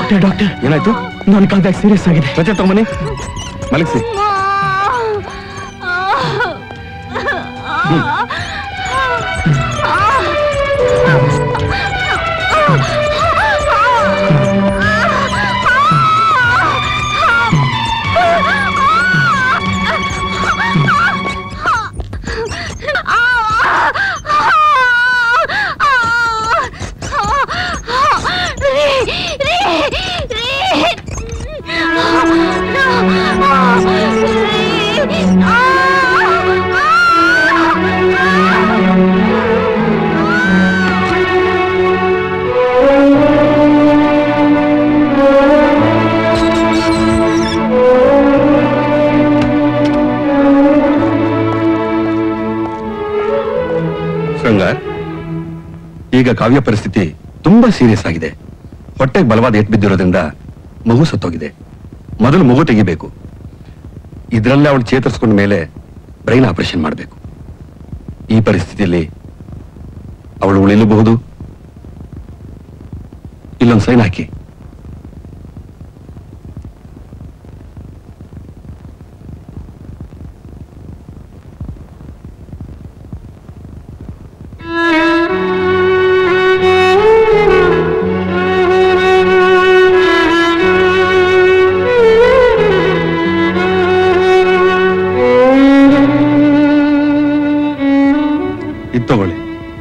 Speaker 4: ಡಾಕ್ಟರ್ ಡಾಕ್ಟರ್
Speaker 15: ಏನಾಯ್ತು
Speaker 4: ನನ್ನ ಕಾಲ್ದಾಗ ಸೀರಿಯಸ್ ಆಗಿದೆ
Speaker 15: ರಜೆ ತಗೊಂಬನ್ನಿ ಮಲಗಿಸಿ ಶೃಂಗಾರ್ ಈಗ ಕಾವ್ಯ ಪರಿಸ್ಥಿತಿ ತುಂಬಾ ಸೀರಿಯಸ್ ಆಗಿದೆ ಹೊಟ್ಟೆಗೆ ಬಲವಾದ ಏಟ್ ಬಿದ್ದಿರೋದ್ರಿಂದ ಮಗು ಸತ್ತೋಗಿದೆ ಮೊದಲು ಮಗು ತೆಗಿಬೇಕು ಇದರಲ್ಲೇ ಅವಳು ಚೇತರಿಸ್ಕೊಂಡ ಮೇಲೆ ಬ್ರೈನ್ ಆಪರೇಷನ್ ಮಾಡಬೇಕು ಈ ಪರಿಸ್ಥಿತಿಯಲ್ಲಿ ಅವಳು ಉಳಿಲಬಹುದು ಇಲ್ಲೊಂದು ಸೈನ್ ಹಾಕಿ ಇದು ತಗೊಳ್ಳಿ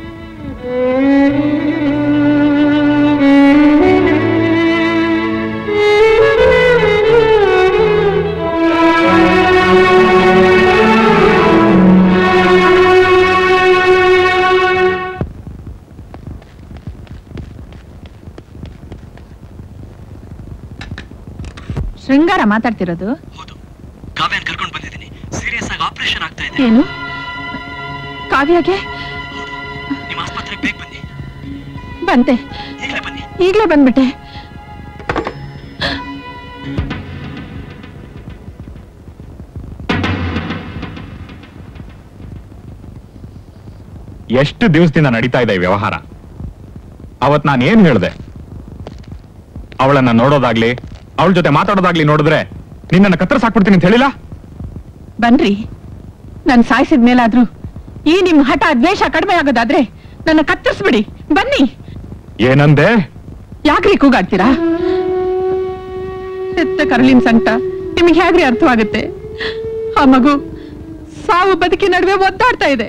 Speaker 9: ಶೃಂಗಾರ ಮಾತಾಡ್ತಿರೋದು
Speaker 4: ಕಾವ್ಯನ್ ಕರ್ಕೊಂಡು ಬಂದಿದ್ದೀನಿ ಸೀರಿಯಸ್ ಆಗಿ ಆಪರೇಷನ್ ಆಗ್ತಾ ಇದೆ
Speaker 9: ಏನು ಕಾವ್ಯಗೆ
Speaker 4: ನಿಮ್ಮ ಆಸ್ಪತ್ರೆಗೆ ಬೇಗ ಬನ್ನಿ
Speaker 9: ಬಂತೆ
Speaker 4: ಈಗಲೇ ಬನ್ನಿ
Speaker 9: ಈಗ್ಲೇ ಬಂದ್ಬಿಟ್ಟೆ
Speaker 13: ಎಷ್ಟು ದಿವಸದಿಂದ ನಡೀತಾ ಇದೆ ಈ ವ್ಯವಹಾರ ಅವತ್ ನಾನು ಏನ್ ಹೇಳ್ದೆ ಅವಳನ್ನ ನೋಡೋದಾಗ್ಲಿ ಅವಳ ಜೊತೆ ಮಾತಾಡೋದಾಗ್ಲಿ ನೋಡಿದ್ರೆ ನಿನ್ನನ್ನ ಕತ್ತರಿಸಾಕ್ಬಿಡ್ತೀನಿ ಅಂತ ಹೇಳಿಲ್ಲ
Speaker 9: ಬನ್ರಿ ನನ್ ಸಾಯಿಸಿದ ಮೇಲಾದ್ರೂ ಈ ನಿಮ್ ಹಠ ದ್ವೇಷ ಕಡಿಮೆ ಆಗೋದಾದ್ರೆ ನನ್ನ ಕತ್ತರಿಸ್ಬಿಡಿ ಬನ್ನಿ
Speaker 13: ಏನಂದೆ
Speaker 9: ಯಾಕ್ರಿ ಕೂಗಾಡ್ತೀರಾ ಹೆತ್ತ ಕರಳಿನ ಸಂಕಟ ನಿಮಗೆ ಹೇಗ್ರಿ ಅರ್ಥವಾಗುತ್ತೆ ಆ ಮಗು ಸಾವು ಬದುಕಿ ನಡುವೆ ಒದ್ದಾಡ್ತಾ ಇದೆ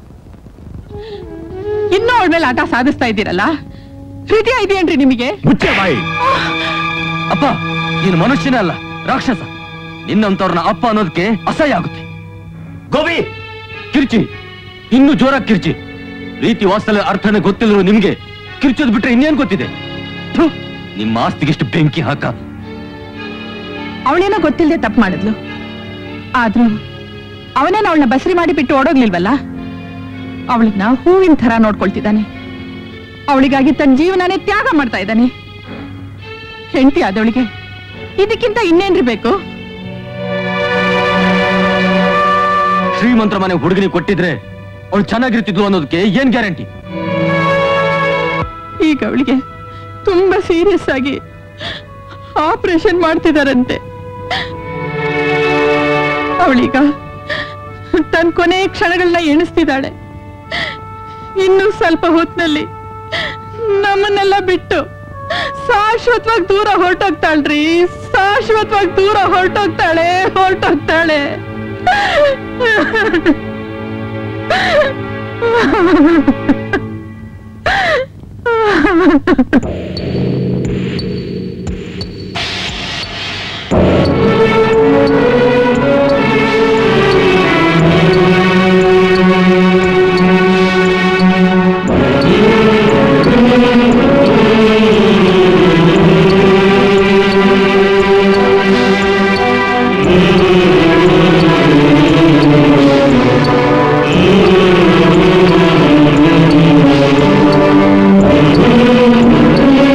Speaker 9: ಇನ್ನೂ ಅವಳ ಮೇಲೆ ಆಟ ಸಾಧಿಸ್ತಾ ಇದ್ದೀರಲ್ಲ ಹೃದಯ ಇದೆಯೇನ್ರಿ ನಿಮಗೆ
Speaker 13: ಮುಚ್ಚೆ ಬಾಯಿ
Speaker 11: ಅಪ್ಪ ನೀನು ಮನುಷ್ಯನೇ ಅಲ್ಲ ರಾಕ್ಷಸ ನಿನ್ನಂತವ್ರನ್ನ ಅಪ್ಪ ಅನ್ನೋದಕ್ಕೆ ಅಸಹ್ಯ ಆಗುತ್ತೆ ಗೋಬಿ ಕಿರ್ಚಿ ಇನ್ನು ಜೋರಾಗಿ ಕಿರ್ಚಿ ರೀತಿ ವಾಸ್ತವ್ಯ ಅರ್ಥನೇ ಗೊತ್ತಿಲ್ಲರು ನಿಮ್ಗೆ ಕಿರ್ಚೋದ್ ಬಿಟ್ರೆ ಇನ್ನೇನ್ ಗೊತ್ತಿದೆ ಥು, ನಿಮ್ಮ ಆಸ್ತಿಗಿಷ್ಟು ಬೆಂಕಿ ಹಾಕ
Speaker 9: ಅವಳೇನೋ ಗೊತ್ತಿಲ್ಲದೆ ತಪ್ಪು ಮಾಡಿದ್ಲು ಆದ್ರೂ ಅವನೇನ ಅವಳನ್ನ ಬಸರಿ ಮಾಡಿ ಬಿಟ್ಟು ಓಡೋಗ್ಲಿಲ್ವಲ್ಲ ಅವಳನ್ನ ಹೂವಿನ ಥರ ನೋಡ್ಕೊಳ್ತಿದ್ದಾನೆ ಅವಳಿಗಾಗಿ ತನ್ನ ಜೀವನನೇ ತ್ಯಾಗ ಮಾಡ್ತಾ ಇದ್ದಾನೆ ಹೆಂಡತಿ ಆದವಳಿಗೆ ಇದಕ್ಕಿಂತ ಇನ್ನೇನ್ರಿ ಬೇಕು
Speaker 11: ಶ್ರೀಮಂತರ ಮನೆ ಹುಡುಗನಿಗೆ ಕೊಟ್ಟಿದ್ರೆ ಅವಳು ಚೆನ್ನಾಗಿರ್ತಿದ್ಲು ಅನ್ನೋದಕ್ಕೆ ಏನ್ ಗ್ಯಾರಂಟಿ
Speaker 9: ಈಗ ಅವಳಿಗೆ ತುಂಬಾ ಸೀರಿಯಸ್ ಆಗಿ ಆಪರೇಷನ್ ಮಾಡ್ತಿದಾರಂತೆ ಅವಳೀಗ ತನ್ನ ಕೊನೆ ಕ್ಷಣಗಳನ್ನ ಎಣಿಸ್ತಿದ್ದಾಳೆ ಇನ್ನು ಸ್ವಲ್ಪ ಹೊತ್ತಿನಲ್ಲಿ ನಮ್ಮನ್ನೆಲ್ಲ ಬಿಟ್ಟು ಶಾಶ್ವತವಾಗಿ ದೂರ ಹೊರಟೋಗ್ತಾಳ್ರಿ ಶಾಶ್ವತವಾಗಿ ದೂರ ಹೊರಟೋಗ್ತಾಳೆ ಹೊರಟೋಗ್ತಾಳೆ
Speaker 14: Thank you.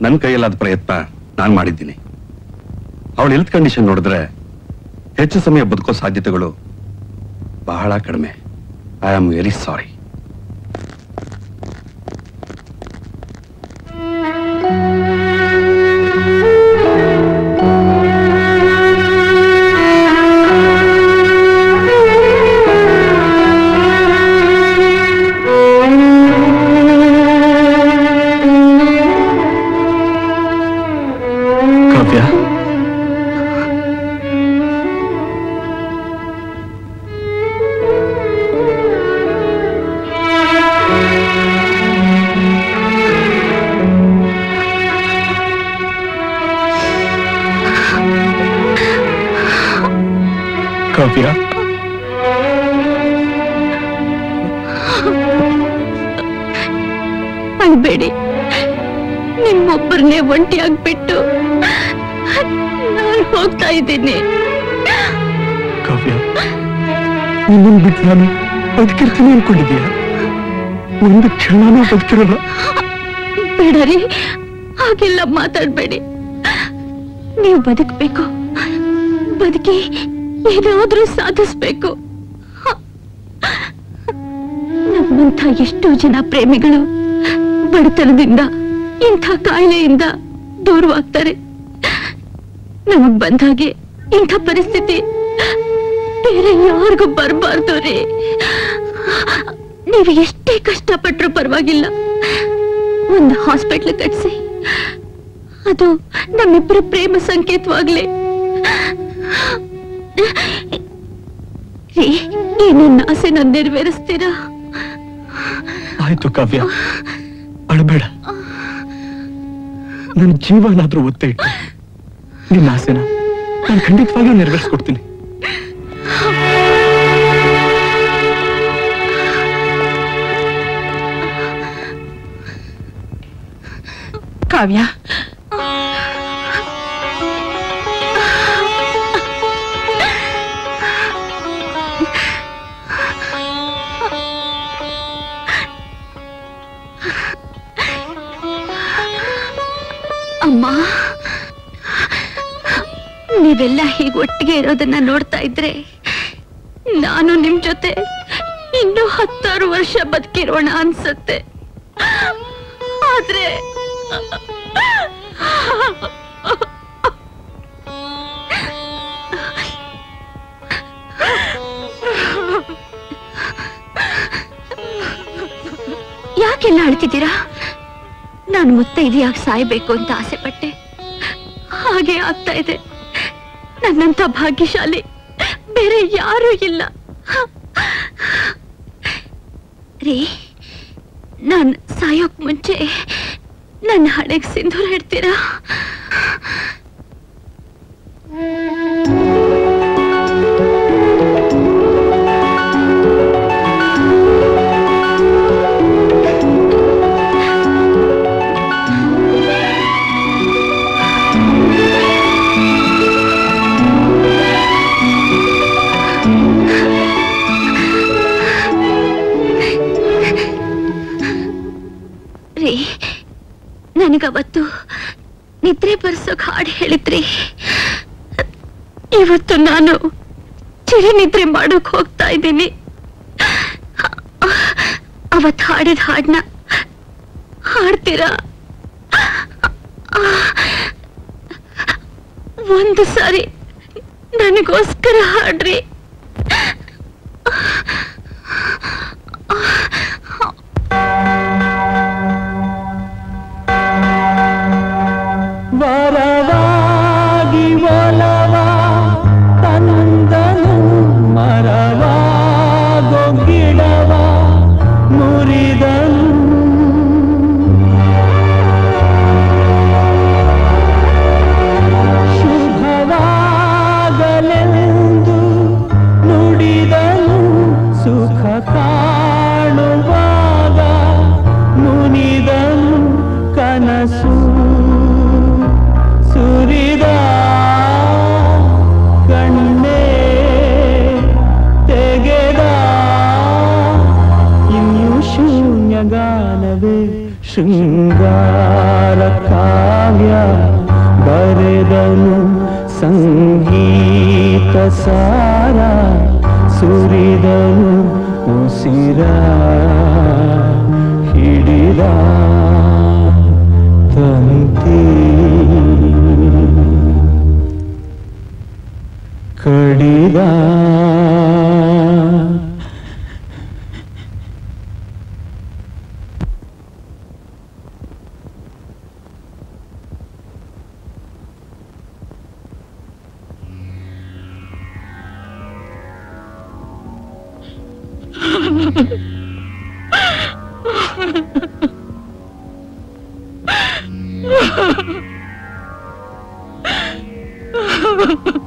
Speaker 15: ನನ್ನ ಕೈಯಲ್ಲಾದ ಪ್ರಯತ್ನ ನಾನು ಮಾಡಿದ್ದೀನಿ ಅವಳ ಹೆಲ್ತ್ ಕಂಡೀಷನ್ ನೋಡಿದ್ರೆ ಹೆಚ್ಚು ಸಮಯ ಬದುಕೋ ಸಾಧ್ಯತೆಗಳು ಬಹಳ ಕಡಿಮೆ I am very sorry
Speaker 4: Kavya Kavya
Speaker 3: ಅಳ್ಬೇಡಿ ನಿಮ್ಮೊಬ್ಬರನ್ನೇ ಒಂಟಿ ಆಗ್ಬಿಟ್ಟು ನಾನು ಹೋಗ್ತಾ ಇದ್ದೀನಿ
Speaker 4: ಕಾವ್ಯ ನಿನ್ನನ್ನು ಬಿಟ್ಟು ನಾನು ಬದುಕಿರ್ತೀನಿ ಅನ್ಕೊಂಡಿದ್ಯಾ ಒಂದು ಕ್ಷಣನೂ ಬದುಕಿರಲ್ಲ
Speaker 3: ಬೇಡರಿ ಹಾಗೆಲ್ಲ ಮಾತಾಡ್ಬೇಡಿ ನೀವು ಬದುಕಬೇಕು ಬದುಕಿ ಏನಾದ್ರೂ ಸಾಧಿಸ್ಬೇಕು ನಮ್ಮಂಥ ಎಷ್ಟೋ ಜನ ಪ್ರೇಮಿಗಳು ಬಡತನದಿಂದ ಇಂಥ ಕಾಯಿಲೆಯಿಂದ ದೂರವಾಗ್ತಾರೆ ನಮಗ್ ಬಂದಾಗೆ ಇಂಥ ಪರಿಸ್ಥಿತಿ ಬೇರೆ ಯಾರಿಗೂ ಬರಬಾರ್ದು ರೀ ನೀವು ಎಷ್ಟೇ ಕಷ್ಟಪಟ್ರೂ ಪರವಾಗಿಲ್ಲ ಒಂದು ಹಾಸ್ಪಿಟ್ಲ್ ಕಟ್ಸಿ ಅದು ನಮ್ಮಿಬ್ಬರ ಪ್ರೇಮ ಸಂಕೇತವಾಗ್ಲಿ ರೀ ಈ ನನ್ನ ಆಸೆನ ನೆರವೇರಿಸ್ತೀರಾ
Speaker 4: ಆಯ್ತು ಕಾವ್ಯ ಅಳಬೇಡ ನನ್ನ ಜೀವನಾದ್ರೂ ಒತ್ತೆ ಇಟ್ಟು ನಿನ್ನ ಆಸೆನ ನಾನು ಖಂಡಿತವಾಗಿಯೂ ನೆರವೇರಿಸ್ಕೊಡ್ತೀನಿ
Speaker 9: ಕಾವ್ಯ
Speaker 3: ಅಮ್ಮ ನೀವೆಲ್ಲ ಹೀಗೆ ಒಟ್ಟಿಗೆ ಇರೋದನ್ನ ನೋಡ್ತಾ ಇದ್ರೆ ನಾನು ನಿಮ್ ಜೊತೆ ಇನ್ನು ಹತ್ತಾರು ವರ್ಷ ಬದುಕಿರೋಣ ಅನ್ಸತ್ತೆ ಆದ್ರೆ ಯಾಕೆಲ್ಲ ಅಳ್ತಿದ್ದೀರಾ ನಾನು ಮುತ್ತೈದೆಯಾಗಿ ಸಾಯ್ಬೇಕು ಅಂತ ಆಸೆ ಪಟ್ಟೆ ಹಾಗೆ ಆಗ್ತಾ ಇದೆ ನನ್ನಂತ ಭಾಗ್ಯಶಾಲಿ ಬೇರೆ ಯಾರೂ ಇಲ್ಲ ರೀ ನಾನು ಸಾಯೋಕ್ ಮುಂಚೆ ನನ್ನ ಹಣೆಗೆ ಸಿಂಧೂರ ಇಡ್ತೀರಾ ರೀ ನನಗವತ್ತು ನಿದ್ರೆ ಬರ್ಸೋಕ್ ಹಾಡು ಹೇಳಿದ್ರಿ ಇವತ್ತು ನಾನು ಚಿರಿ ನಿದ್ರೆ ಮಾಡೋಕ್ ಹೋಗ್ತಾ ಇದ್ದೀನಿ ಅವತ್ ಹಾಡಿದ ಹಾಡ್ನ ಹಾಡ್ತೀರಾ ಒಂದು ಸಾರಿ ನನಗೋಸ್ಕರ ಹಾಡ್ರಿ
Speaker 12: ವರವಾಗಿ ಒಲವ ತಂದನು ಮರವಾಗೋ ಗಿಡವ ಮುರಿದನು ಶುಭವಾಗಲೆಂದು ನುಡಿದನು ಸುಖ ಕಾಣುವಾಗ ಮುನಿದನು ಕನಸು ಸುರಿದ ಕಣ್ಣೇ ತೆಗೆದ ಕಾವ್ಯ ಬರೆದನು ಸಂಗೀತ ಸಾರ ಸುರಿದನು ಉಸಿರ ಹಿಡಿದ ತಂತಿ ಕಡಿದ
Speaker 9: Ha ha ha.